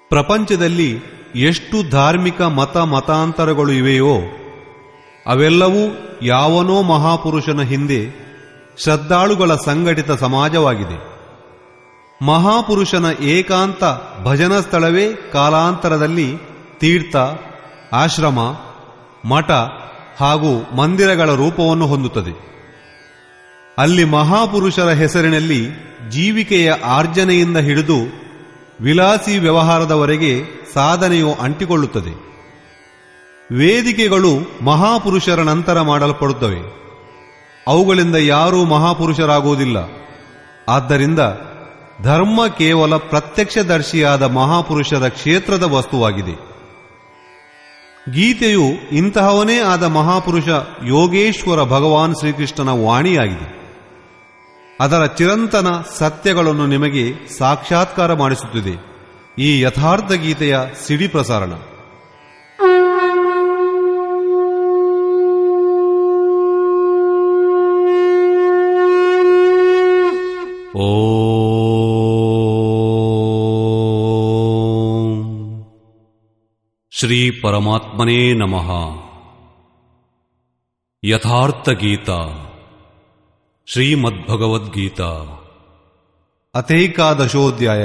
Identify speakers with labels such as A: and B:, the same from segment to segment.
A: ಪ್ರಪಂಚದಲ್ಲಿ ಎಷ್ಟು ಧಾರ್ಮಿಕ ಮತ ಮತಾಂತರಗಳು ಇವೆಯೋ ಅವೆಲ್ಲವೂ ಯಾವನೋ ಮಹಾಪುರುಷನ ಹಿಂದೆ ಶ್ರದ್ಧಾಳುಗಳ ಸಂಘಟಿತ ಸಮಾಜವಾಗಿದೆ ಮಹಾಪುರುಷನ ಏಕಾಂತ ಭಜನ ಸ್ಥಳವೇ ಕಾಲಾಂತರದಲ್ಲಿ ತೀರ್ಥ ಆಶ್ರಮ ಮಠ ಹಾಗೂ ಮಂದಿರಗಳ ರೂಪವನ್ನು ಹೊಂದುತ್ತದೆ ಅಲ್ಲಿ ಮಹಾಪುರುಷರ ಹೆಸರಿನಲ್ಲಿ ಜೀವಿಕೆಯ ಆರ್ಜನೆಯಿಂದ ಹಿಡಿದು ವಿಲಾಸಿ ವ್ಯವಹಾರದವರೆಗೆ ಸಾಧನೆಯು ಅಂಟಿಕೊಳ್ಳುತ್ತದೆ ವೇದಿಕೆಗಳು ಮಹಾಪುರುಷರ ನಂತರ ಮಾಡಲ್ಪಡುತ್ತವೆ ಅವುಗಳಿಂದ ಯಾರೂ ಮಹಾಪುರುಷರಾಗುವುದಿಲ್ಲ ಆದ್ದರಿಂದ ಧರ್ಮ ಕೇವಲ ಪ್ರತ್ಯಕ್ಷದರ್ಶಿಯಾದ ಮಹಾಪುರುಷರ ಕ್ಷೇತ್ರದ ವಸ್ತುವಾಗಿದೆ ಗೀತೆಯು ಇಂತಹವನೇ ಆದ ಮಹಾಪುರುಷ ಯೋಗೇಶ್ವರ ಭಗವಾನ್ ಶ್ರೀಕೃಷ್ಣನ ವಾಣಿಯಾಗಿದೆ ಅದರ ಚಿರಂತನ ಸತ್ಯಗಳನ್ನು ನಿಮಗೆ ಸಾಕ್ಷಾತ್ಕಾರ ಮಾಡಿಸುತ್ತಿದೆ ಈ ಯಥಾರ್ಥ ಗೀತೆಯ ಸಿಡಿ ಪ್ರಸಾರಣ ಓಂ ಶ್ರೀ ಪರಮಾತ್ಮನೇ ನಮಃ ಯಥಾರ್ಥ ಗೀತಾ ಶ್ರೀಮದ್ಭಗವದ್ಗೀತಾ ಅಥೈಕಾದಶೋಧ್ಯಾಯ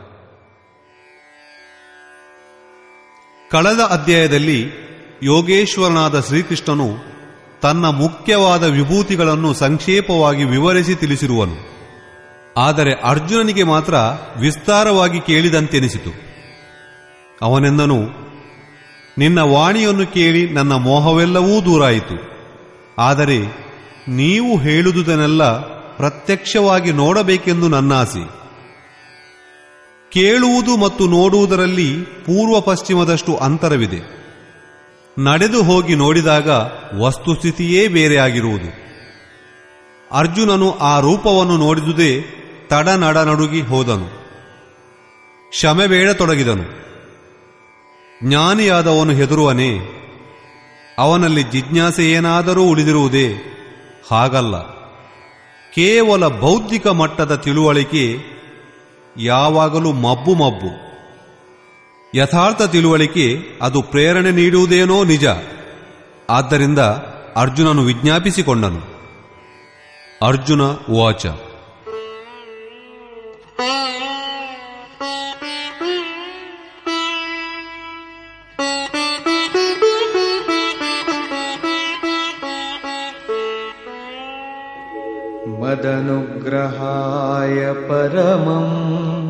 A: ಕಳೆದ ಅಧ್ಯಾಯದಲ್ಲಿ ಯೋಗೇಶ್ವರನಾದ ಶ್ರೀಕೃಷ್ಣನು ತನ್ನ ಮುಖ್ಯವಾದ ವಿಭೂತಿಗಳನ್ನು ಸಂಕ್ಷೇಪವಾಗಿ ವಿವರಿಸಿ ತಿಳಿಸಿರುವನು ಆದರೆ ಅರ್ಜುನನಿಗೆ ಮಾತ್ರ ವಿಸ್ತಾರವಾಗಿ ಕೇಳಿದಂತೆನಿಸಿತು ಅವನೆಂದನು ನಿನ್ನ ವಾಣಿಯನ್ನು ಕೇಳಿ ನನ್ನ ಮೋಹವೆಲ್ಲವೂ ದೂರಾಯಿತು ಆದರೆ ನೀವು ಹೇಳುವುದನ್ನೆಲ್ಲ ಪ್ರತ್ಯಕ್ಷವಾಗಿ ನೋಡಬೇಕೆಂದು ನನ್ನಾಸೆ ಕೇಳುವುದು ಮತ್ತು ನೋಡುವುದರಲ್ಲಿ ಪೂರ್ವ ಪಶ್ಚಿಮದಷ್ಟು ಅಂತರವಿದೆ ನಡೆದು ಹೋಗಿ ನೋಡಿದಾಗ ವಸ್ತುಸ್ಥಿತಿಯೇ ಬೇರೆಯಾಗಿರುವುದು ಅರ್ಜುನನು ಆ ರೂಪವನ್ನು ನೋಡಿದುದೇ ತಡ ನಡ ನಡುಗಿ ಹೋದನು ಕ್ಷಮೆ ಬೇಡತೊಡಗಿದನು ಜ್ಞಾನಿಯಾದವನು ಹೆದರುವನೇ ಅವನಲ್ಲಿ ಜಿಜ್ಞಾಸೆ ಏನಾದರೂ ಉಳಿದಿರುವುದೇ ಹಾಗಲ್ಲ ಕೇವಲ ಬೌದ್ಧಿಕ ಮಟ್ಟದ ತಿಳುವಳಿಕೆ ಯಾವಾಗಲೂ ಮಬ್ಬು ಮಬ್ಬು ಯಥಾರ್ಥ ತಿಳುವಳಿಕೆ ಅದು ಪ್ರೇರಣೆ ನೀಡುವುದೇನೋ ನಿಜ ಆದ್ದರಿಂದ ಅರ್ಜುನನು ವಿಜ್ಞಾಪಿಸಿಕೊಂಡನು ಅರ್ಜುನ ಉವಾಚ
B: मदनुग्रहाय परमम्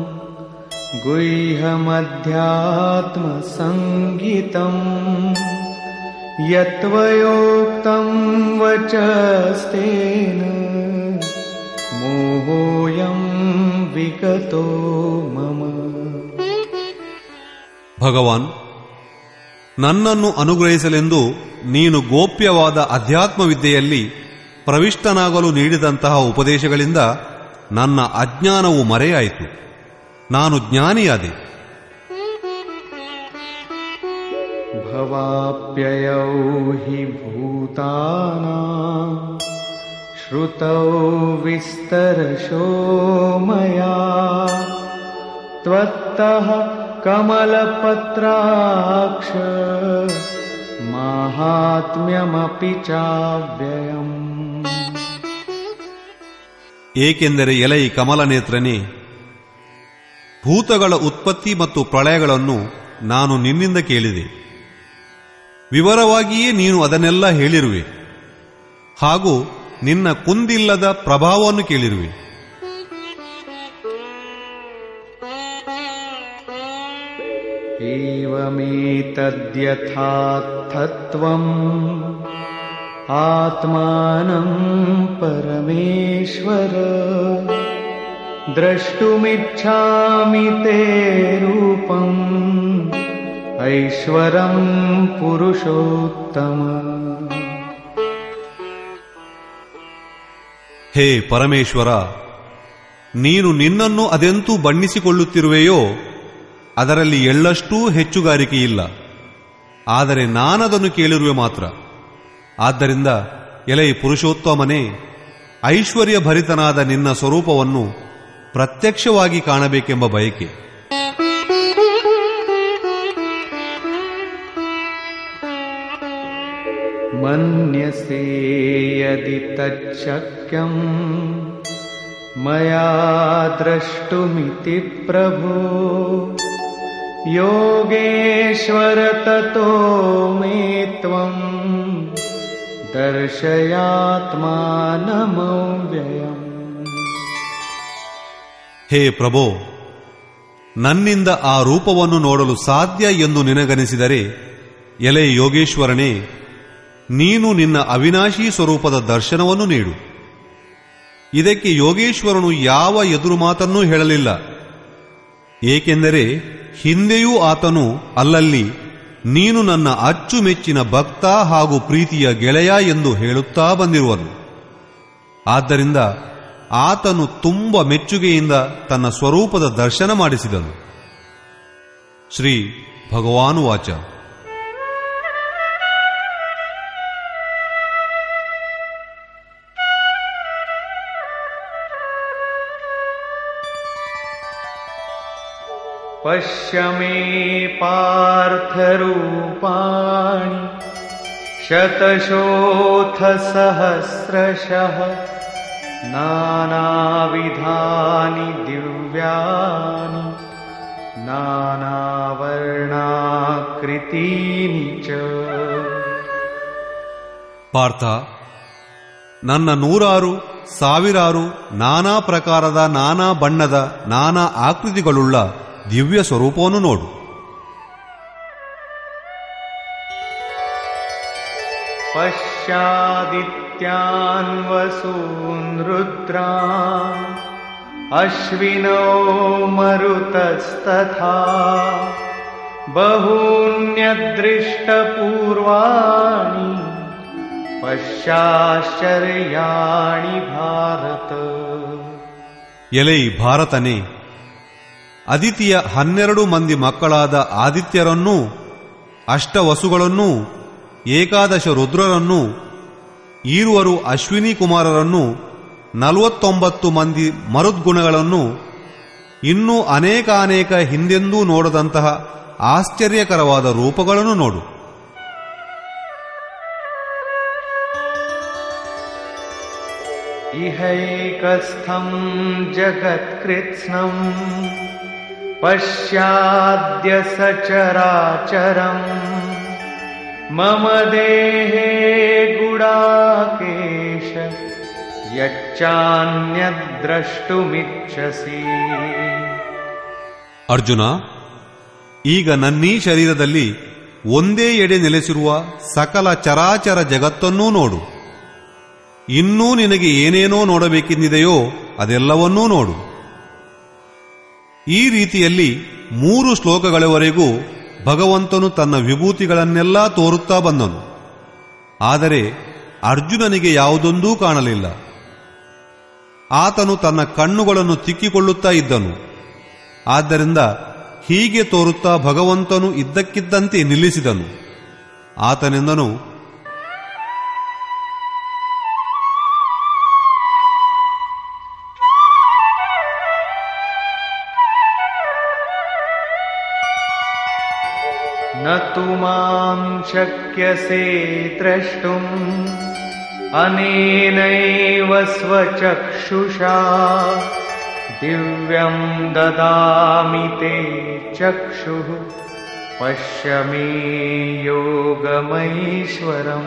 B: गुह्यमध्यात्मसङ्गीतम् यत्त्वयोक्तम् वचस्तेन मोहोऽयम् विगतो मम
A: ಭಗವಾನ್ ನನ್ನನ್ನು ಅನುಗ್ರಹಿಸಲೆಂದು ನೀನು ಗೋಪ್ಯವಾದ ಅಧ್ಯಾತ್ಮ ವಿದ್ಯೆಯಲ್ಲಿ ಪ್ರವಿಷ್ಟನಾಗಲು ನೀಡಿದಂತಹ ಉಪದೇಶಗಳಿಂದ ನನ್ನ ಅಜ್ಞಾನವು ಮರೆಯಾಯಿತು ನಾನು ಜ್ಞಾನಿಯಾದೆ
B: भवाप्ययौ हि भूतानाम् श्रुतौ विस्तरशो मया त्वत्तः कमलपत्राक्ष माहात्म्यमपि चाव्ययम्
A: ಏಕೆಂದರೆ ಎಲೈ ಕಮಲನೇತ್ರನೇ ಭೂತಗಳ ಉತ್ಪತ್ತಿ ಮತ್ತು ಪ್ರಳಯಗಳನ್ನು ನಾನು ನಿನ್ನಿಂದ ಕೇಳಿದೆ ವಿವರವಾಗಿಯೇ ನೀನು ಅದನ್ನೆಲ್ಲ ಹೇಳಿರುವೆ ಹಾಗೂ ನಿನ್ನ ಕುಂದಿಲ್ಲದ ಪ್ರಭಾವವನ್ನು ಕೇಳಿರುವೆ
B: एवमेतद्यथार्थत्वम् आत्मानम् परमेश्वर द्रष्टुमिच्छामि ते रूपम् ऐश्वरम् पुरुषोत्तम
A: ಹೇ ಪರಮೇಶ್ವರ ನೀನು ನಿನ್ನನ್ನು ಅದೆಂತೂ ಬಣ್ಣಿಸಿಕೊಳ್ಳುತ್ತಿರುವೆಯೋ ಅದರಲ್ಲಿ ಎಳ್ಳಷ್ಟೂ ಹೆಚ್ಚುಗಾರಿಕೆಯಿಲ್ಲ ಆದರೆ ನಾನದನ್ನು ಕೇಳಿರುವೆ ಮಾತ್ರ ಆದ್ದರಿಂದ ಎಲೈ ಪುರುಷೋತ್ತಮನೇ ಐಶ್ವರ್ಯ ಭರಿತನಾದ ನಿನ್ನ ಸ್ವರೂಪವನ್ನು ಪ್ರತ್ಯಕ್ಷವಾಗಿ ಕಾಣಬೇಕೆಂಬ ಬಯಕೆ
B: मन्यसे यदि तच्छक्यम् मया द्रष्टुमिति प्रभो योगेश्वर ततो मे त्वम् दर्शयात्मानमव्ययम्
A: ಹೇ ಪ್ರಭೋ ನನ್ನಿಂದ ಆ ರೂಪವನ್ನು ನೋಡಲು ಸಾಧ್ಯ ಎಂದು ನಿನಗನಿಸಿದರೆ ಎಲೆ ಯೋಗೇಶ್ವರನೇ ನೀನು ನಿನ್ನ ಅವಿನಾಶಿ ಸ್ವರೂಪದ ದರ್ಶನವನ್ನು ನೀಡು ಇದಕ್ಕೆ ಯೋಗೇಶ್ವರನು ಯಾವ ಎದುರು ಮಾತನ್ನೂ ಹೇಳಲಿಲ್ಲ ಏಕೆಂದರೆ ಹಿಂದೆಯೂ ಆತನು ಅಲ್ಲಲ್ಲಿ ನೀನು ನನ್ನ ಅಚ್ಚುಮೆಚ್ಚಿನ ಭಕ್ತ ಹಾಗೂ ಪ್ರೀತಿಯ ಗೆಳೆಯ ಎಂದು ಹೇಳುತ್ತಾ ಬಂದಿರುವನು ಆದ್ದರಿಂದ ಆತನು ತುಂಬ ಮೆಚ್ಚುಗೆಯಿಂದ ತನ್ನ ಸ್ವರೂಪದ ದರ್ಶನ ಮಾಡಿಸಿದನು ಶ್ರೀ ಭಗವಾನುವಾಚ
B: पश्य मे पार्थरूपाणि शतशोऽथ सहस्रशः नानाविधानि दिव्यानि नानावर्णाकृतीनि च
A: ಪಾರ್ಥ ನನ್ನ ನೂರಾರು ಸಾವಿರಾರು ನಾನಾ ಪ್ರಕಾರದ ನಾನಾ ಬಣ್ಣದ ನಾನಾ ಆಕೃತಿಗಳುಳ್ಳ ದಿವ್ಯ ಸ್ವರೂಪವನ್ನು ನೋಡು
B: पश्यादित्यान् वसून् रुद्रान् अश्विनौ मरुतस्तथा बहून्यदृष्टपूर्वाणि पश्याश्चर्याणि भारत
A: ಎಲೈ ಭಾರತನೇ ಅದಿತಿಯ ಹನ್ನೆರಡು ಮಂದಿ ಮಕ್ಕಳಾದ ಆದಿತ್ಯರನ್ನೂ ಅಷ್ಟವಸುಗಳನ್ನೂ ಏಕಾದಶ ರುದ್ರರನ್ನೂ ಈರುವರು ಅಶ್ವಿನಿ ಕುಮಾರರನ್ನು ನಲವತ್ತೊಂಬತ್ತು ಮಂದಿ ಮರುದ್ಗುಣಗಳನ್ನು ಇನ್ನೂ ಅನೇಕಾನೇಕ ಹಿಂದೆಂದೂ ನೋಡದಂತಹ ಆಶ್ಚರ್ಯಕರವಾದ ರೂಪಗಳನ್ನು ನೋಡು
B: इहैकस्थम् जगत्कृत्स्नम् पश्याद्य सचराचरम् मम देहे गुडाकेश यच्चान्यद्द्रष्टुमिच्छसि
A: ಅರ್ಜುನ ಈಗ ನನ್ನೀ ಶರೀರದಲ್ಲಿ ಒಂದೇ ಎಡೆ ನೆಲೆಸಿರುವ ಸಕಲ ಚರಾಚರ ಜಗತ್ತನ್ನೂ ನೋಡು ಇನ್ನೂ ನಿನಗೆ ಏನೇನೋ ನೋಡಬೇಕೆಂದಿದೆಯೋ ಅದೆಲ್ಲವನ್ನೂ ನೋಡು ಈ ರೀತಿಯಲ್ಲಿ ಮೂರು ಶ್ಲೋಕಗಳವರೆಗೂ ಭಗವಂತನು ತನ್ನ ವಿಭೂತಿಗಳನ್ನೆಲ್ಲ ತೋರುತ್ತಾ ಬಂದನು ಆದರೆ ಅರ್ಜುನನಿಗೆ ಯಾವುದೊಂದೂ ಕಾಣಲಿಲ್ಲ ಆತನು ತನ್ನ ಕಣ್ಣುಗಳನ್ನು ತಿಕ್ಕಿಕೊಳ್ಳುತ್ತಾ ಇದ್ದನು ಆದ್ದರಿಂದ ಹೀಗೆ ತೋರುತ್ತಾ ಭಗವಂತನು ಇದ್ದಕ್ಕಿದ್ದಂತೆ ನಿಲ್ಲಿಸಿದನು ಆತನೆಂದನು
B: न तु माम् शक्यसे द्रष्टुम् अनेनैव स्वचक्षुषा दिव्यम् ददामि ते चक्षुः पश्य मे योगमैश्वरम्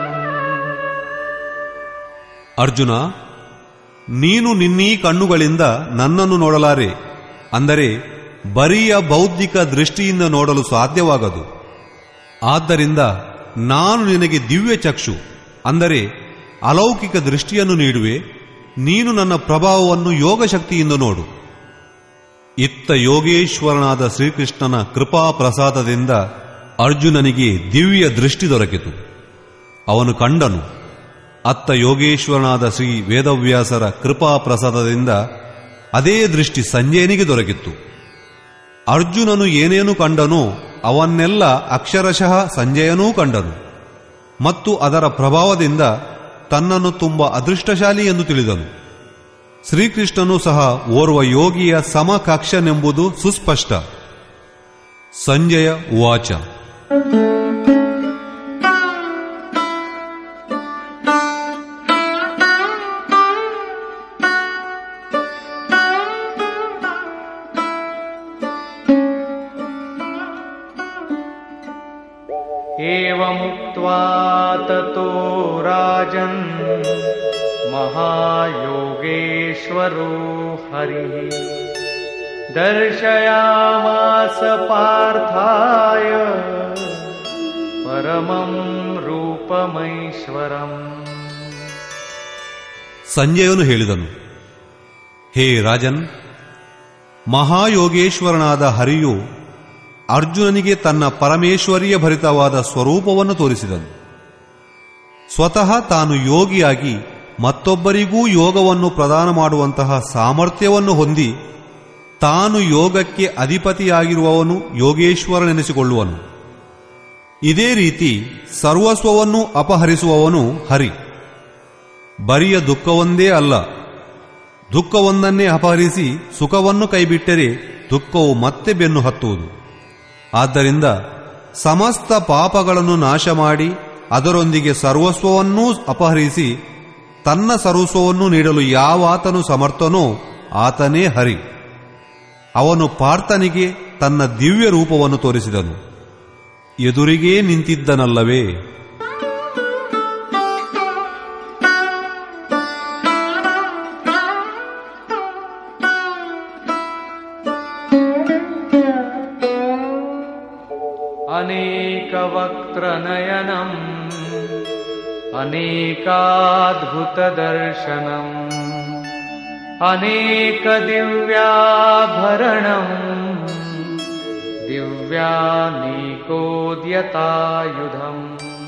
A: ಅರ್ಜುನ ನೀನು ನಿನ್ನೀ ಕಣ್ಣುಗಳಿಂದ ನನ್ನನ್ನು ನೋಡಲಾರೆ ಅಂದರೆ ಬರಿಯ ಬೌದ್ಧಿಕ ದೃಷ್ಟಿಯಿಂದ ನೋಡಲು ಸಾಧ್ಯವಾಗದು ಆದ್ದರಿಂದ ನಾನು ನಿನಗೆ ದಿವ್ಯ ಚಕ್ಷು ಅಂದರೆ ಅಲೌಕಿಕ ದೃಷ್ಟಿಯನ್ನು ನೀಡುವೆ ನೀನು ನನ್ನ ಪ್ರಭಾವವನ್ನು ಯೋಗಶಕ್ತಿಯಿಂದ ನೋಡು ಇತ್ತ ಯೋಗೇಶ್ವರನಾದ ಶ್ರೀಕೃಷ್ಣನ ಕೃಪಾ ಪ್ರಸಾದದಿಂದ ಅರ್ಜುನನಿಗೆ ದಿವ್ಯ ದೃಷ್ಟಿ ದೊರಕಿತು ಅವನು ಕಂಡನು ಅತ್ತ ಯೋಗೇಶ್ವರನಾದ ಶ್ರೀ ವೇದವ್ಯಾಸರ ಕೃಪಾ ಪ್ರಸಾದದಿಂದ ಅದೇ ದೃಷ್ಟಿ ಸಂಜಯನಿಗೆ ದೊರಕಿತ್ತು ಅರ್ಜುನನು ಏನೇನು ಕಂಡನೋ ಅವನ್ನೆಲ್ಲ ಅಕ್ಷರಶಃ ಸಂಜಯನೂ ಕಂಡನು ಮತ್ತು ಅದರ ಪ್ರಭಾವದಿಂದ ತನ್ನನ್ನು ತುಂಬ ಅದೃಷ್ಟಶಾಲಿ ಎಂದು ತಿಳಿದನು ಶ್ರೀಕೃಷ್ಣನು ಸಹ ಓರ್ವ ಯೋಗಿಯ ಸಮಕಕ್ಷನೆಂಬುದು ಸುಸ್ಪಷ್ಟ ಸಂಜಯ ಉವಾಚ
B: एवमुक्त्वा ततो राजन् महायोगेश्वरो हरिः दर्शयामास पार्थाय परमं रूपमैश्वरम्
A: ಸಂಜಯನು ಹೇಳಿದನು ಹೇ ರಾಜನ್ ಮಹಾಯೋಗೇಶ್ವರನಾದ ಹರಿಯು ಅರ್ಜುನನಿಗೆ ತನ್ನ ಪರಮೇಶ್ವರಿಯ ಭರಿತವಾದ ಸ್ವರೂಪವನ್ನು ತೋರಿಸಿದನು ಸ್ವತಃ ತಾನು ಯೋಗಿಯಾಗಿ ಮತ್ತೊಬ್ಬರಿಗೂ ಯೋಗವನ್ನು ಪ್ರದಾನ ಮಾಡುವಂತಹ ಸಾಮರ್ಥ್ಯವನ್ನು ಹೊಂದಿ ತಾನು ಯೋಗಕ್ಕೆ ಅಧಿಪತಿಯಾಗಿರುವವನು ಯೋಗೇಶ್ವರನೆನಿಸಿಕೊಳ್ಳುವನು ಇದೇ ರೀತಿ ಸರ್ವಸ್ವವನ್ನು ಅಪಹರಿಸುವವನು ಹರಿ ಬರಿಯ ದುಃಖವೊಂದೇ ಅಲ್ಲ ದುಃಖವೊಂದನ್ನೇ ಅಪಹರಿಸಿ ಸುಖವನ್ನು ಕೈಬಿಟ್ಟರೆ ದುಃಖವು ಮತ್ತೆ ಬೆನ್ನು ಹತ್ತುವುದು ಆದ್ದರಿಂದ ಸಮಸ್ತ ಪಾಪಗಳನ್ನು ನಾಶ ಮಾಡಿ ಅದರೊಂದಿಗೆ ಸರ್ವಸ್ವವನ್ನೂ ಅಪಹರಿಸಿ ತನ್ನ ಸರ್ವಸ್ವವನ್ನು ನೀಡಲು ಯಾವಾತನು ಸಮರ್ಥನೋ ಆತನೇ ಹರಿ ಅವನು ಪಾರ್ಥನಿಗೆ ತನ್ನ ದಿವ್ಯ ರೂಪವನ್ನು ತೋರಿಸಿದನು ಎದುರಿಗೇ ನಿಂತಿದ್ದನಲ್ಲವೇ
B: अनेकवक्त्रनयनम् अनेकाद्भुतदर्शनम् अनेकदिव्याभरणम् दिव्यानीकोद्यतायुधम्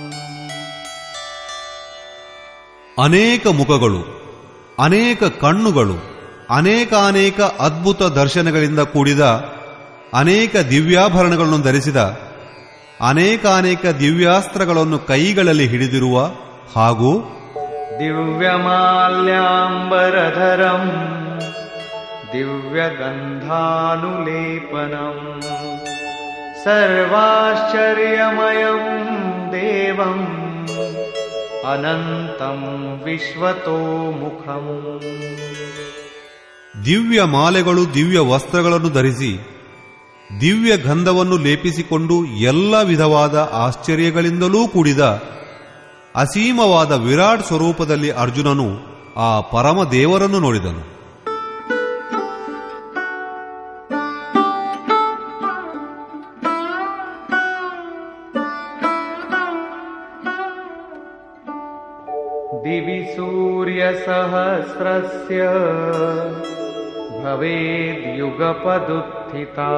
A: ಅನೇಕ ಮುಖಗಳು ಅನೇಕ ಕಣ್ಣುಗಳು ಅನೇಕಾನೇಕ ಅದ್ಭುತ ದರ್ಶನಗಳಿಂದ ಕೂಡಿದ ಅನೇಕ ದಿವ್ಯಾಭರಣಗಳನ್ನು ಧರಿಸಿದ ಅನೇಕಾನೇಕ ದಿವ್ಯಾಸ್ತ್ರಗಳನ್ನು ಕೈಗಳಲ್ಲಿ ಹಿಡಿದಿರುವ ಹಾಗೂ
B: दिव्यमाल्याम्बरधरम् दिव्यगन्धानुलेपनम् सर्वाश्चर्यमयम् देवम् अनन्तम् विश्वतोमुखम्
A: ದಿವ್ಯ ಮಾಲೆಗಳು ದಿವ್ಯ ವಸ್ತ್ರಗಳನ್ನು ಧರಿಸಿ ದಿವ್ಯ ಗಂಧವನ್ನು ಲೇಪಿಸಿಕೊಂಡು ಎಲ್ಲ ವಿಧವಾದ ಆಶ್ಚರ್ಯಗಳಿಂದಲೂ ಕೂಡಿದ ಅಸೀಮವಾದ ವಿರಾಟ್ ಸ್ವರೂಪದಲ್ಲಿ ಅರ್ಜುನನು ಆ ಪರಮ ದೇವರನ್ನು ನೋಡಿದನು
B: दिवि सूर्यसहस्रस्य भवेद्युगपदुत्थिता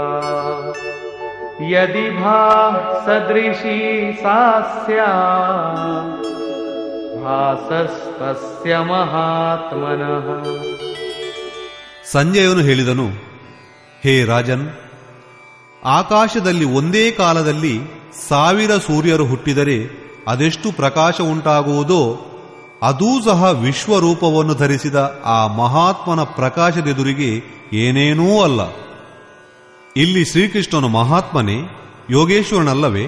B: यदि भाः सदृशी सा स्यात् भासस्तस्य महात्मनः
A: ಸಂಜಯನು ಹೇಳಿದನು ಹೇ ರಾಜನ್ ಆಕಾಶದಲ್ಲಿ ಒಂದೇ ಕಾಲದಲ್ಲಿ ಸಾವಿರ ಸೂರ್ಯರು ಹುಟ್ಟಿದರೆ ಅದೆಷ್ಟು ಪ್ರಕಾಶ ಉಂಟಾಗುವುದೋ ಅದೂ ಸಹ ವಿಶ್ವರೂಪವನ್ನು ಧರಿಸಿದ ಆ ಮಹಾತ್ಮನ ಪ್ರಕಾಶದೆದುರಿಗೆ ಏನೇನೂ ಅಲ್ಲ ಇಲ್ಲಿ ಶ್ರೀಕೃಷ್ಣನು ಮಹಾತ್ಮನೇ ಯೋಗೇಶ್ವರನಲ್ಲವೇ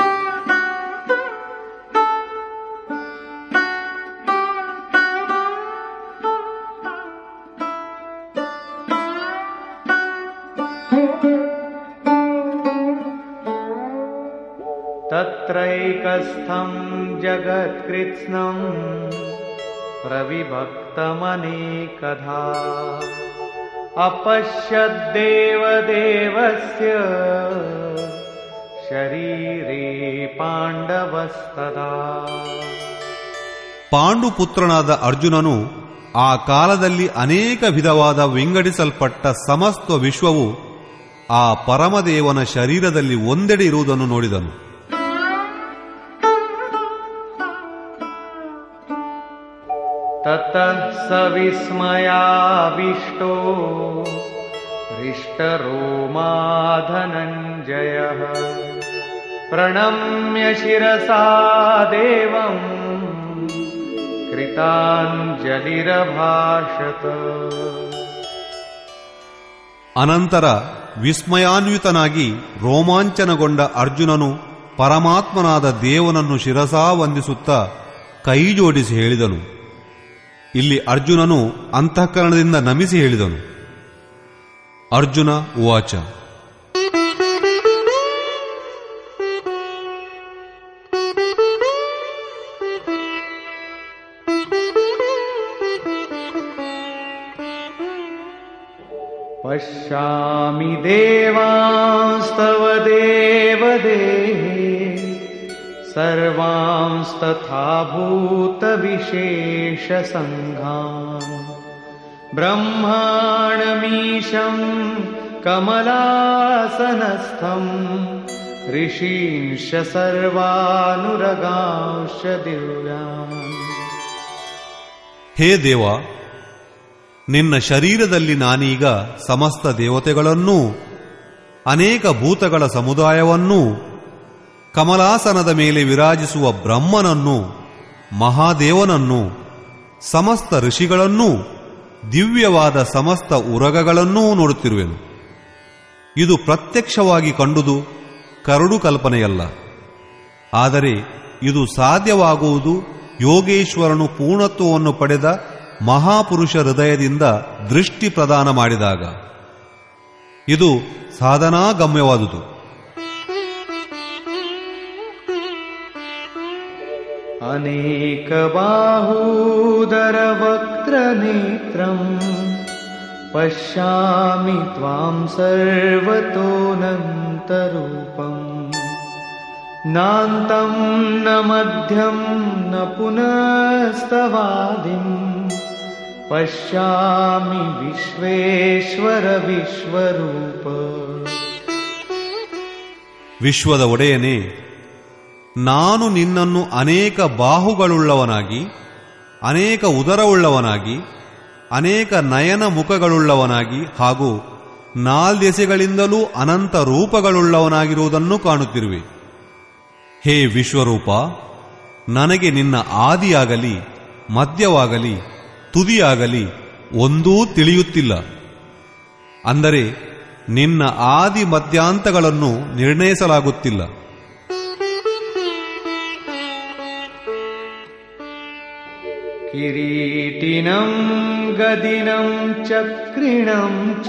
B: तत्रैकस्थम् जगत्कृत्स्नम् प्रविभक्तमनेकधा अपश्यद्देवदेवस्य शरीरे पाण्डवस्तदा
A: ಪಾಂಡುಪುತ್ರನಾದ ಅರ್ಜುನನು ಆ ಕಾಲದಲ್ಲಿ ಅನೇಕ ವಿಧವಾದ ವಿಂಗಡಿಸಲ್ಪಟ್ಟ ಸಮಸ್ತ ವಿಶ್ವವು ಆ ಪರಮದೇವನ ಶರೀರದಲ್ಲಿ ಒಂದೆಡೆ ಇರುವುದನ್ನು ನೋಡಿದನು
B: ततः स विस्मयाविष्टो हृष्टरोमा धनञ्जयः प्रणम्य शिरसा देवम् कृताञ्जलिरभाषत
A: ಅನಂತರ ವಿಸ್ಮಯಾನ್ವಿತನಾಗಿ ರೋಮಾಂಚನಗೊಂಡ ಅರ್ಜುನನು ಪರಮಾತ್ಮನಾದ ದೇವನನ್ನು ಶಿರಸಾ ವಂದಿಸುತ್ತಾ ಕೈ ಜೋಡಿಸಿ ಹೇಳಿದನು ಇಲ್ಲಿ ಅರ್ಜುನನು ಅಂತಃಕರಣದಿಂದ ನಮಿಸಿ ಹೇಳಿದನು ಅರ್ಜುನ ಉವಾಚ
B: पश्यामि देवांस्तव देवदेहे सर्वांस्तथा भूतविशेषसङ्घान् ब्रह्माणमीशम् कमलासनस्थम् ऋषींश सर्वानुरगांश दिव्यान्
A: ಹೇ ದೇವ ನಿನ್ನ ಶರೀರದಲ್ಲಿ ನಾನೀಗ ಸಮಸ್ತ ದೇವತೆಗಳನ್ನೂ ಅನೇಕ ಭೂತಗಳ ಸಮುದಾಯವನ್ನೂ ಕಮಲಾಸನದ ಮೇಲೆ ವಿರಾಜಿಸುವ ಬ್ರಹ್ಮನನ್ನು ಮಹಾದೇವನನ್ನು ಸಮಸ್ತ ಋಷಿಗಳನ್ನೂ ದಿವ್ಯವಾದ ಸಮಸ್ತ ಉರಗಗಳನ್ನೂ ನೋಡುತ್ತಿರುವೆನು ಇದು ಪ್ರತ್ಯಕ್ಷವಾಗಿ ಕಂಡುದು ಕರಡು ಕಲ್ಪನೆಯಲ್ಲ ಆದರೆ ಇದು ಸಾಧ್ಯವಾಗುವುದು ಯೋಗೇಶ್ವರನು ಪೂರ್ಣತ್ವವನ್ನು ಪಡೆದ ಮಹಾಪುರುಷ ಹೃದಯದಿಂದ ದೃಷ್ಟಿ ಪ್ರದಾನ ಮಾಡಿದಾಗ ಇದು ಸಾಧನಾಗಮ್ಯವಾದುದು
B: अनेकबाहूदरवक्त्रनेत्रम् पश्यामि त्वाम् सर्वतोऽनन्तरूपम् नान्तम् न मध्यम् न पुनस्तवादिम् पश्यामि विश्वेश्वर विश्वरूप
A: ವಿಶ್ವದ ಒಡೆಯನೇ ನಾನು ನಿನ್ನನ್ನು ಅನೇಕ ಬಾಹುಗಳುಳ್ಳವನಾಗಿ ಅನೇಕ ಉದರವುಳ್ಳವನಾಗಿ ಅನೇಕ ನಯನ ಮುಖಗಳುಳ್ಳವನಾಗಿ ಹಾಗೂ ನಾಲ್ದೆಸೆಗಳಿಂದಲೂ ಅನಂತ ರೂಪಗಳುಳ್ಳವನಾಗಿರುವುದನ್ನು ಕಾಣುತ್ತಿರುವೆ ಹೇ ವಿಶ್ವರೂಪ ನನಗೆ ನಿನ್ನ ಆದಿಯಾಗಲಿ ಮಧ್ಯವಾಗಲಿ ತುದಿಯಾಗಲಿ ಒಂದೂ ತಿಳಿಯುತ್ತಿಲ್ಲ ಅಂದರೆ ನಿನ್ನ ಆದಿ ಮಧ್ಯಾಂತಗಳನ್ನು ನಿರ್ಣಯಿಸಲಾಗುತ್ತಿಲ್ಲ
B: किरीटिनम् गदिनम् चक्रिणम् च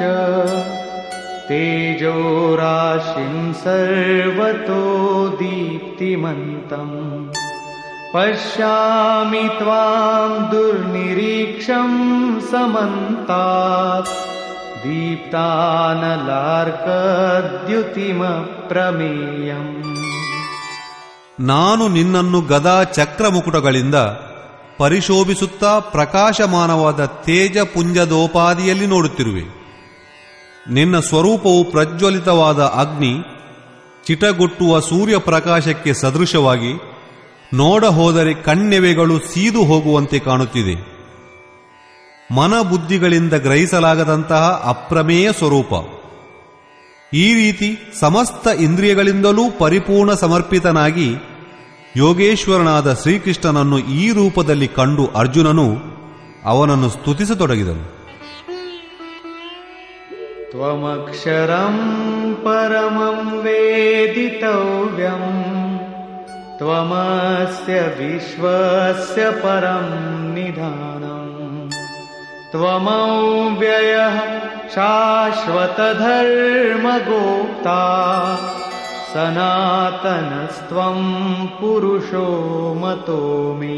B: तेजोराशिम् सर्वतो दीप्तिमन्तम् पश्यामि त्वाम् दुर्निरीक्षम् समन्तात् दीप्तानलार्कद्युतिमप्रमेयम्
A: ನಾನು ನಿನ್ನನ್ನು ಗದಾ ಚಕ್ರಮುಕುಟಗಳಿಂದ ಪರಿಶೋಭಿಸುತ್ತಾ ಪ್ರಕಾಶಮಾನವಾದ ತೇಜ ಪುಂಜದೋಪಾದಿಯಲ್ಲಿ ನೋಡುತ್ತಿರುವೆ ನಿನ್ನ ಸ್ವರೂಪವು ಪ್ರಜ್ವಲಿತವಾದ ಅಗ್ನಿ ಚಿಟಗುಟ್ಟುವ ಸೂರ್ಯ ಪ್ರಕಾಶಕ್ಕೆ ಸದೃಶವಾಗಿ ನೋಡ ಹೋದರೆ ಕಣ್ಣೆವೆಗಳು ಸೀದು ಹೋಗುವಂತೆ ಕಾಣುತ್ತಿದೆ ಮನಬುದ್ಧಿಗಳಿಂದ ಗ್ರಹಿಸಲಾಗದಂತಹ ಅಪ್ರಮೇಯ ಸ್ವರೂಪ ಈ ರೀತಿ ಸಮಸ್ತ ಇಂದ್ರಿಯಗಳಿಂದಲೂ ಪರಿಪೂರ್ಣ ಸಮರ್ಪಿತನಾಗಿ ಯೋಗೇಶ್ವರನಾದ ಶ್ರೀಕೃಷ್ಣನನ್ನು ಈ ರೂಪದಲ್ಲಿ ಕಂಡು ಅರ್ಜುನನು ಅವನನ್ನು ಸ್ತುತಿಸತೊಡಗಿದನು
B: त्वमक्षरम् परमम् वेदितव्यम् त्वमस्य विश्वस्य परम् निधानम् त्वमव्ययः शाश्वतधर्मगोप्ता सनातनस्त्वम् पुरुषो मतो मे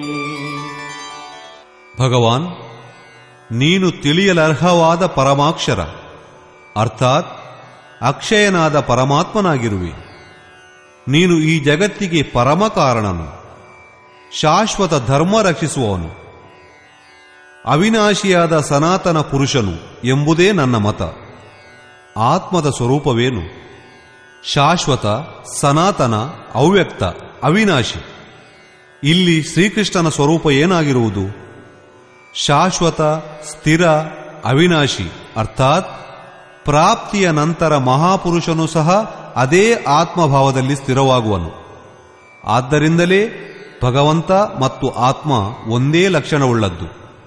A: ಭಗವಾನ್ ನೀನು ತಿಳಿಯಲರ್ಹವಾದ ಪರಮಾಕ್ಷರ ಅರ್ಥಾತ್ ಅಕ್ಷಯನಾದ ಪರಮಾತ್ಮನಾಗಿರುವೆ ನೀನು ಈ ಜಗತ್ತಿಗೆ ಪರಮ ಕಾರಣನು ಶಾಶ್ವತ ಧರ್ಮ ರಕ್ಷಿಸುವವನು ಅವಿನಾಶಿಯಾದ ಸನಾತನ ಪುರುಷನು ಎಂಬುದೇ ನನ್ನ ಮತ ಆತ್ಮದ ಸ್ವರೂಪವೇನು ಶಾಶ್ವತ ಸನಾತನ ಅವ್ಯಕ್ತ ಅವಿನಾಶಿ ಇಲ್ಲಿ ಶ್ರೀಕೃಷ್ಣನ ಸ್ವರೂಪ ಏನಾಗಿರುವುದು ಶಾಶ್ವತ ಸ್ಥಿರ ಅವಿನಾಶಿ ಅರ್ಥಾತ್ ಪ್ರಾಪ್ತಿಯ ನಂತರ ಮಹಾಪುರುಷನು ಸಹ ಅದೇ ಆತ್ಮಭಾವದಲ್ಲಿ ಸ್ಥಿರವಾಗುವನು ಆದ್ದರಿಂದಲೇ ಭಗವಂತ ಮತ್ತು ಆತ್ಮ ಒಂದೇ ಲಕ್ಷಣವುಳ್ಳದ್ದು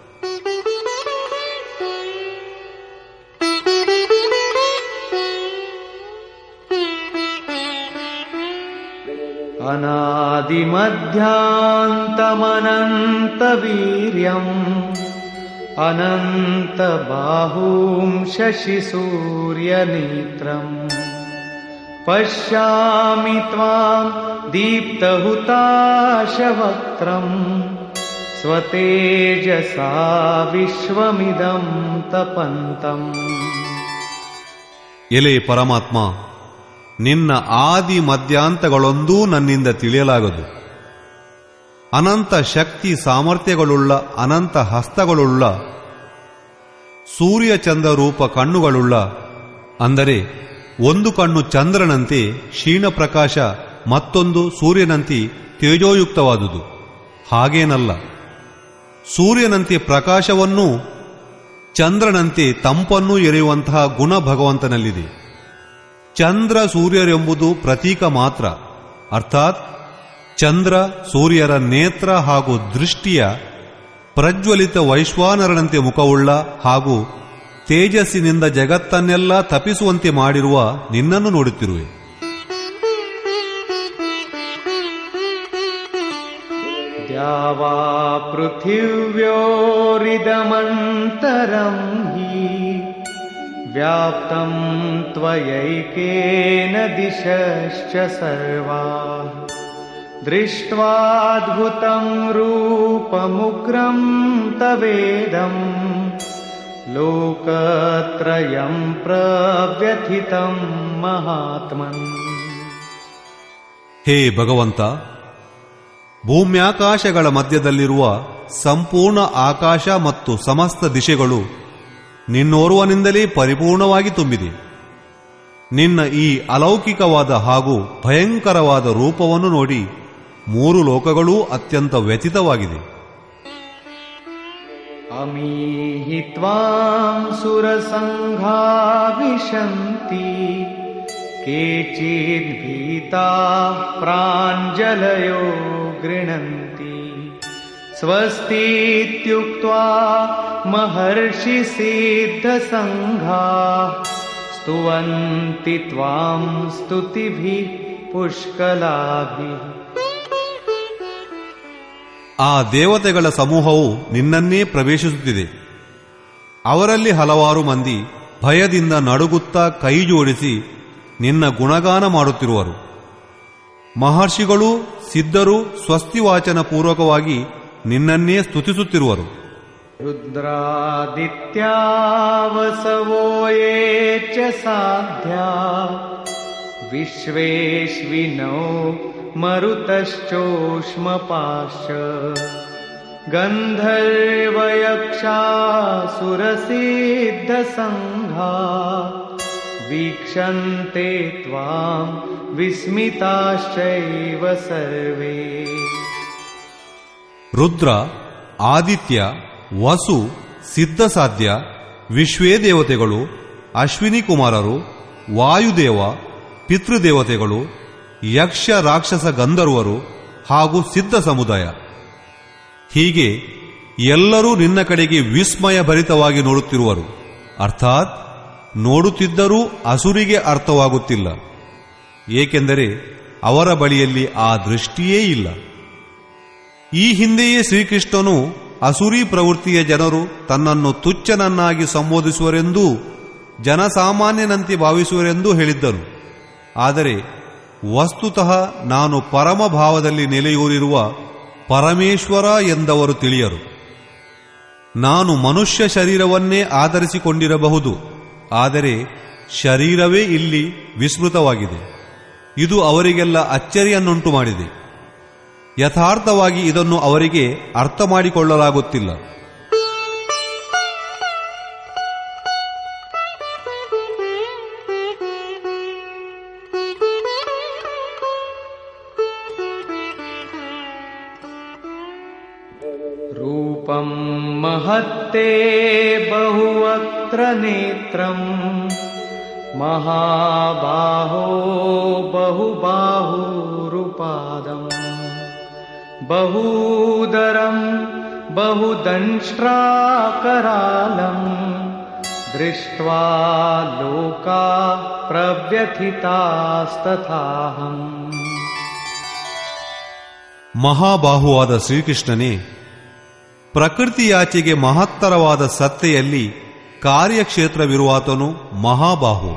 B: अनादिमध्यान्तमनन्तवीर्यम् अनन्तबाहूं शशिसूर्यनेत्रम् पश्यामि त्वाम् दीप्तहुताशवक्त्रम् स्वतेजसा विश्वमिदम् तपन्तम्
A: ಎಲೆ ಪರಮಾತ್ಮ ನಿನ್ನ ಆದಿ ಮಧ್ಯಾಂತಗಳೊಂದೂ ನನ್ನಿಂದ ತಿಳಿಯಲಾಗದು ಅನಂತ ಶಕ್ತಿ ಸಾಮರ್ಥ್ಯಗಳುಳ್ಳ ಅನಂತ ಹಸ್ತಗಳುಳ್ಳ ಸೂರ್ಯ ಚಂದ್ರ ರೂಪ ಕಣ್ಣುಗಳುಳ್ಳ ಅಂದರೆ ಒಂದು ಕಣ್ಣು ಚಂದ್ರನಂತೆ ಕ್ಷೀಣ ಪ್ರಕಾಶ ಮತ್ತೊಂದು ಸೂರ್ಯನಂತೆ ತೇಜೋಯುಕ್ತವಾದುದು ಹಾಗೇನಲ್ಲ ಸೂರ್ಯನಂತೆ ಪ್ರಕಾಶವನ್ನೂ ಚಂದ್ರನಂತೆ ತಂಪನ್ನೂ ಎರೆಯುವಂತಹ ಗುಣ ಭಗವಂತನಲ್ಲಿದೆ ಚಂದ್ರ ಸೂರ್ಯರೆಂಬುದು ಪ್ರತೀಕ ಮಾತ್ರ ಅರ್ಥಾತ್ ಚಂದ್ರ ಸೂರ್ಯರ ನೇತ್ರ ಹಾಗೂ ದೃಷ್ಟಿಯ ಪ್ರಜ್ವಲಿತ ವೈಶ್ವಾನರನಂತೆ ಮುಖವುಳ್ಳ ಹಾಗೂ ತೇಜಸ್ಸಿನಿಂದ ಜಗತ್ತನ್ನೆಲ್ಲ ತಪಿಸುವಂತೆ ಮಾಡಿರುವ ನಿನ್ನನ್ನು ನೋಡುತ್ತಿರುವೆ
B: द्यावा पृथिव्योरिदमन्तरम् हि व्याप्तम् त्वयैकेन दिशश्च सर्वा दृष्ट्वाद्भुतम् रूपमुग्रम् तवेदम् लोकत्रयम् प्रव्यथितम् महात्मन्
A: ಹೇ ಭಗವಂತ ಭೂಮ್ಯಾಕಾಶಗಳ ಮಧ್ಯದಲ್ಲಿರುವ ಸಂಪೂರ್ಣ ಆಕಾಶ ಮತ್ತು ಸಮಸ್ತ ದಿಶೆಗಳು ನಿನ್ನೋರ್ವನಿಂದಲೇ ಪರಿಪೂರ್ಣವಾಗಿ ತುಂಬಿದೆ ನಿನ್ನ ಈ ಅಲೌಕಿಕವಾದ ಹಾಗೂ ಭಯಂಕರವಾದ ರೂಪವನ್ನು ನೋಡಿ ಮೂರು ಲೋಕಗಳೂ ಅತ್ಯಂತ ವ್ಯಥಿತವಾಗಿದೆ
B: अमीहि त्वाम् सुरसङ्घा विशन्ति केचिद्भीताः प्राञ्जलयो गृह्णन्ति स्वस्तीत्युक्त्वा महर्षिसिद्धसङ्घाः स्तुवन्ति त्वाम् स्तुतिभिः पुष्कलाभिः
A: ಆ ದೇವತೆಗಳ ಸಮೂಹವು ನಿನ್ನನ್ನೇ ಪ್ರವೇಶಿಸುತ್ತಿದೆ ಅವರಲ್ಲಿ ಹಲವಾರು ಮಂದಿ ಭಯದಿಂದ ನಡುಗುತ್ತಾ ಕೈ ಜೋಡಿಸಿ ನಿನ್ನ ಗುಣಗಾನ ಮಾಡುತ್ತಿರುವರು ಮಹರ್ಷಿಗಳೂ ಸಿದ್ಧರು ಸ್ವಸ್ತಿವಾಚನ ಪೂರ್ವಕವಾಗಿ ನಿನ್ನನ್ನೇ ಸ್ತುತಿಸುತ್ತಿರುವರು
B: रुद्रादित्या वसवो ये च साध्या विश्वेश्विनौ मरुतश्चोष्मपाश्च गन्धर्वयक्षासुरसिद्धसङ्घा वीक्षन्ते त्वाम् विस्मिताश्चैव सर्वे
A: ರುದ್ರ ಆದಿತ್ಯ ವಸು ಸಿದ್ಧಸಾಧ್ಯ ವಿಶ್ವೇ ದೇವತೆಗಳು ಅಶ್ವಿನಿ ಕುಮಾರರು ವಾಯುದೇವ ಪಿತೃದೇವತೆಗಳು ಯಕ್ಷ ರಾಕ್ಷಸ ಗಂಧರ್ವರು ಹಾಗೂ ಸಿದ್ಧ ಸಮುದಾಯ ಹೀಗೆ ಎಲ್ಲರೂ ನಿನ್ನ ಕಡೆಗೆ ವಿಸ್ಮಯ ಭರಿತವಾಗಿ ನೋಡುತ್ತಿರುವರು ಅರ್ಥಾತ್ ನೋಡುತ್ತಿದ್ದರೂ ಅಸುರಿಗೆ ಅರ್ಥವಾಗುತ್ತಿಲ್ಲ ಏಕೆಂದರೆ ಅವರ ಬಳಿಯಲ್ಲಿ ಆ ದೃಷ್ಟಿಯೇ ಇಲ್ಲ ಈ ಹಿಂದೆಯೇ ಶ್ರೀಕೃಷ್ಣನು ಅಸುರಿ ಪ್ರವೃತ್ತಿಯ ಜನರು ತನ್ನನ್ನು ತುಚ್ಛನನ್ನಾಗಿ ಸಂಬೋಧಿಸುವರೆಂದೂ ಜನಸಾಮಾನ್ಯನಂತೆ ಭಾವಿಸುವರೆಂದೂ ಹೇಳಿದ್ದನು ಆದರೆ ವಸ್ತುತಃ ನಾನು ಪರಮ ಭಾವದಲ್ಲಿ ನೆಲೆಯೂರಿರುವ ಪರಮೇಶ್ವರ ಎಂದವರು ತಿಳಿಯರು ನಾನು ಮನುಷ್ಯ ಶರೀರವನ್ನೇ ಆಧರಿಸಿಕೊಂಡಿರಬಹುದು ಆದರೆ ಶರೀರವೇ ಇಲ್ಲಿ ವಿಸ್ಮೃತವಾಗಿದೆ ಇದು ಅವರಿಗೆಲ್ಲ ಅಚ್ಚರಿಯನ್ನುಂಟು ಮಾಡಿದೆ ಯಥಾರ್ಥವಾಗಿ ಇದನ್ನು ಅವರಿಗೆ ಅರ್ಥ ಮಾಡಿಕೊಳ್ಳಲಾಗುತ್ತಿಲ್ಲ
B: रूपम् महत्ते बहुवक्त्र नेत्रम् महाबाहो बहुबाहुरुपादम् बहूदरम् बहुदंष्ट्राकरालम् दृष्ट्वा लोका प्रव्यथितास्तथाहम्
A: ಮಹಾಬಾಹುವಾದ ಶ್ರೀಕೃಷ್ಣನೇ ಪ್ರಕೃತಿಯಾಚೆಗೆ ಮಹತ್ತರವಾದ ಸತ್ತೆಯಲ್ಲಿ ಕಾರ್ಯಕ್ಷೇತ್ರವಿರುವಾತನು ಮಹಾಬಾಹು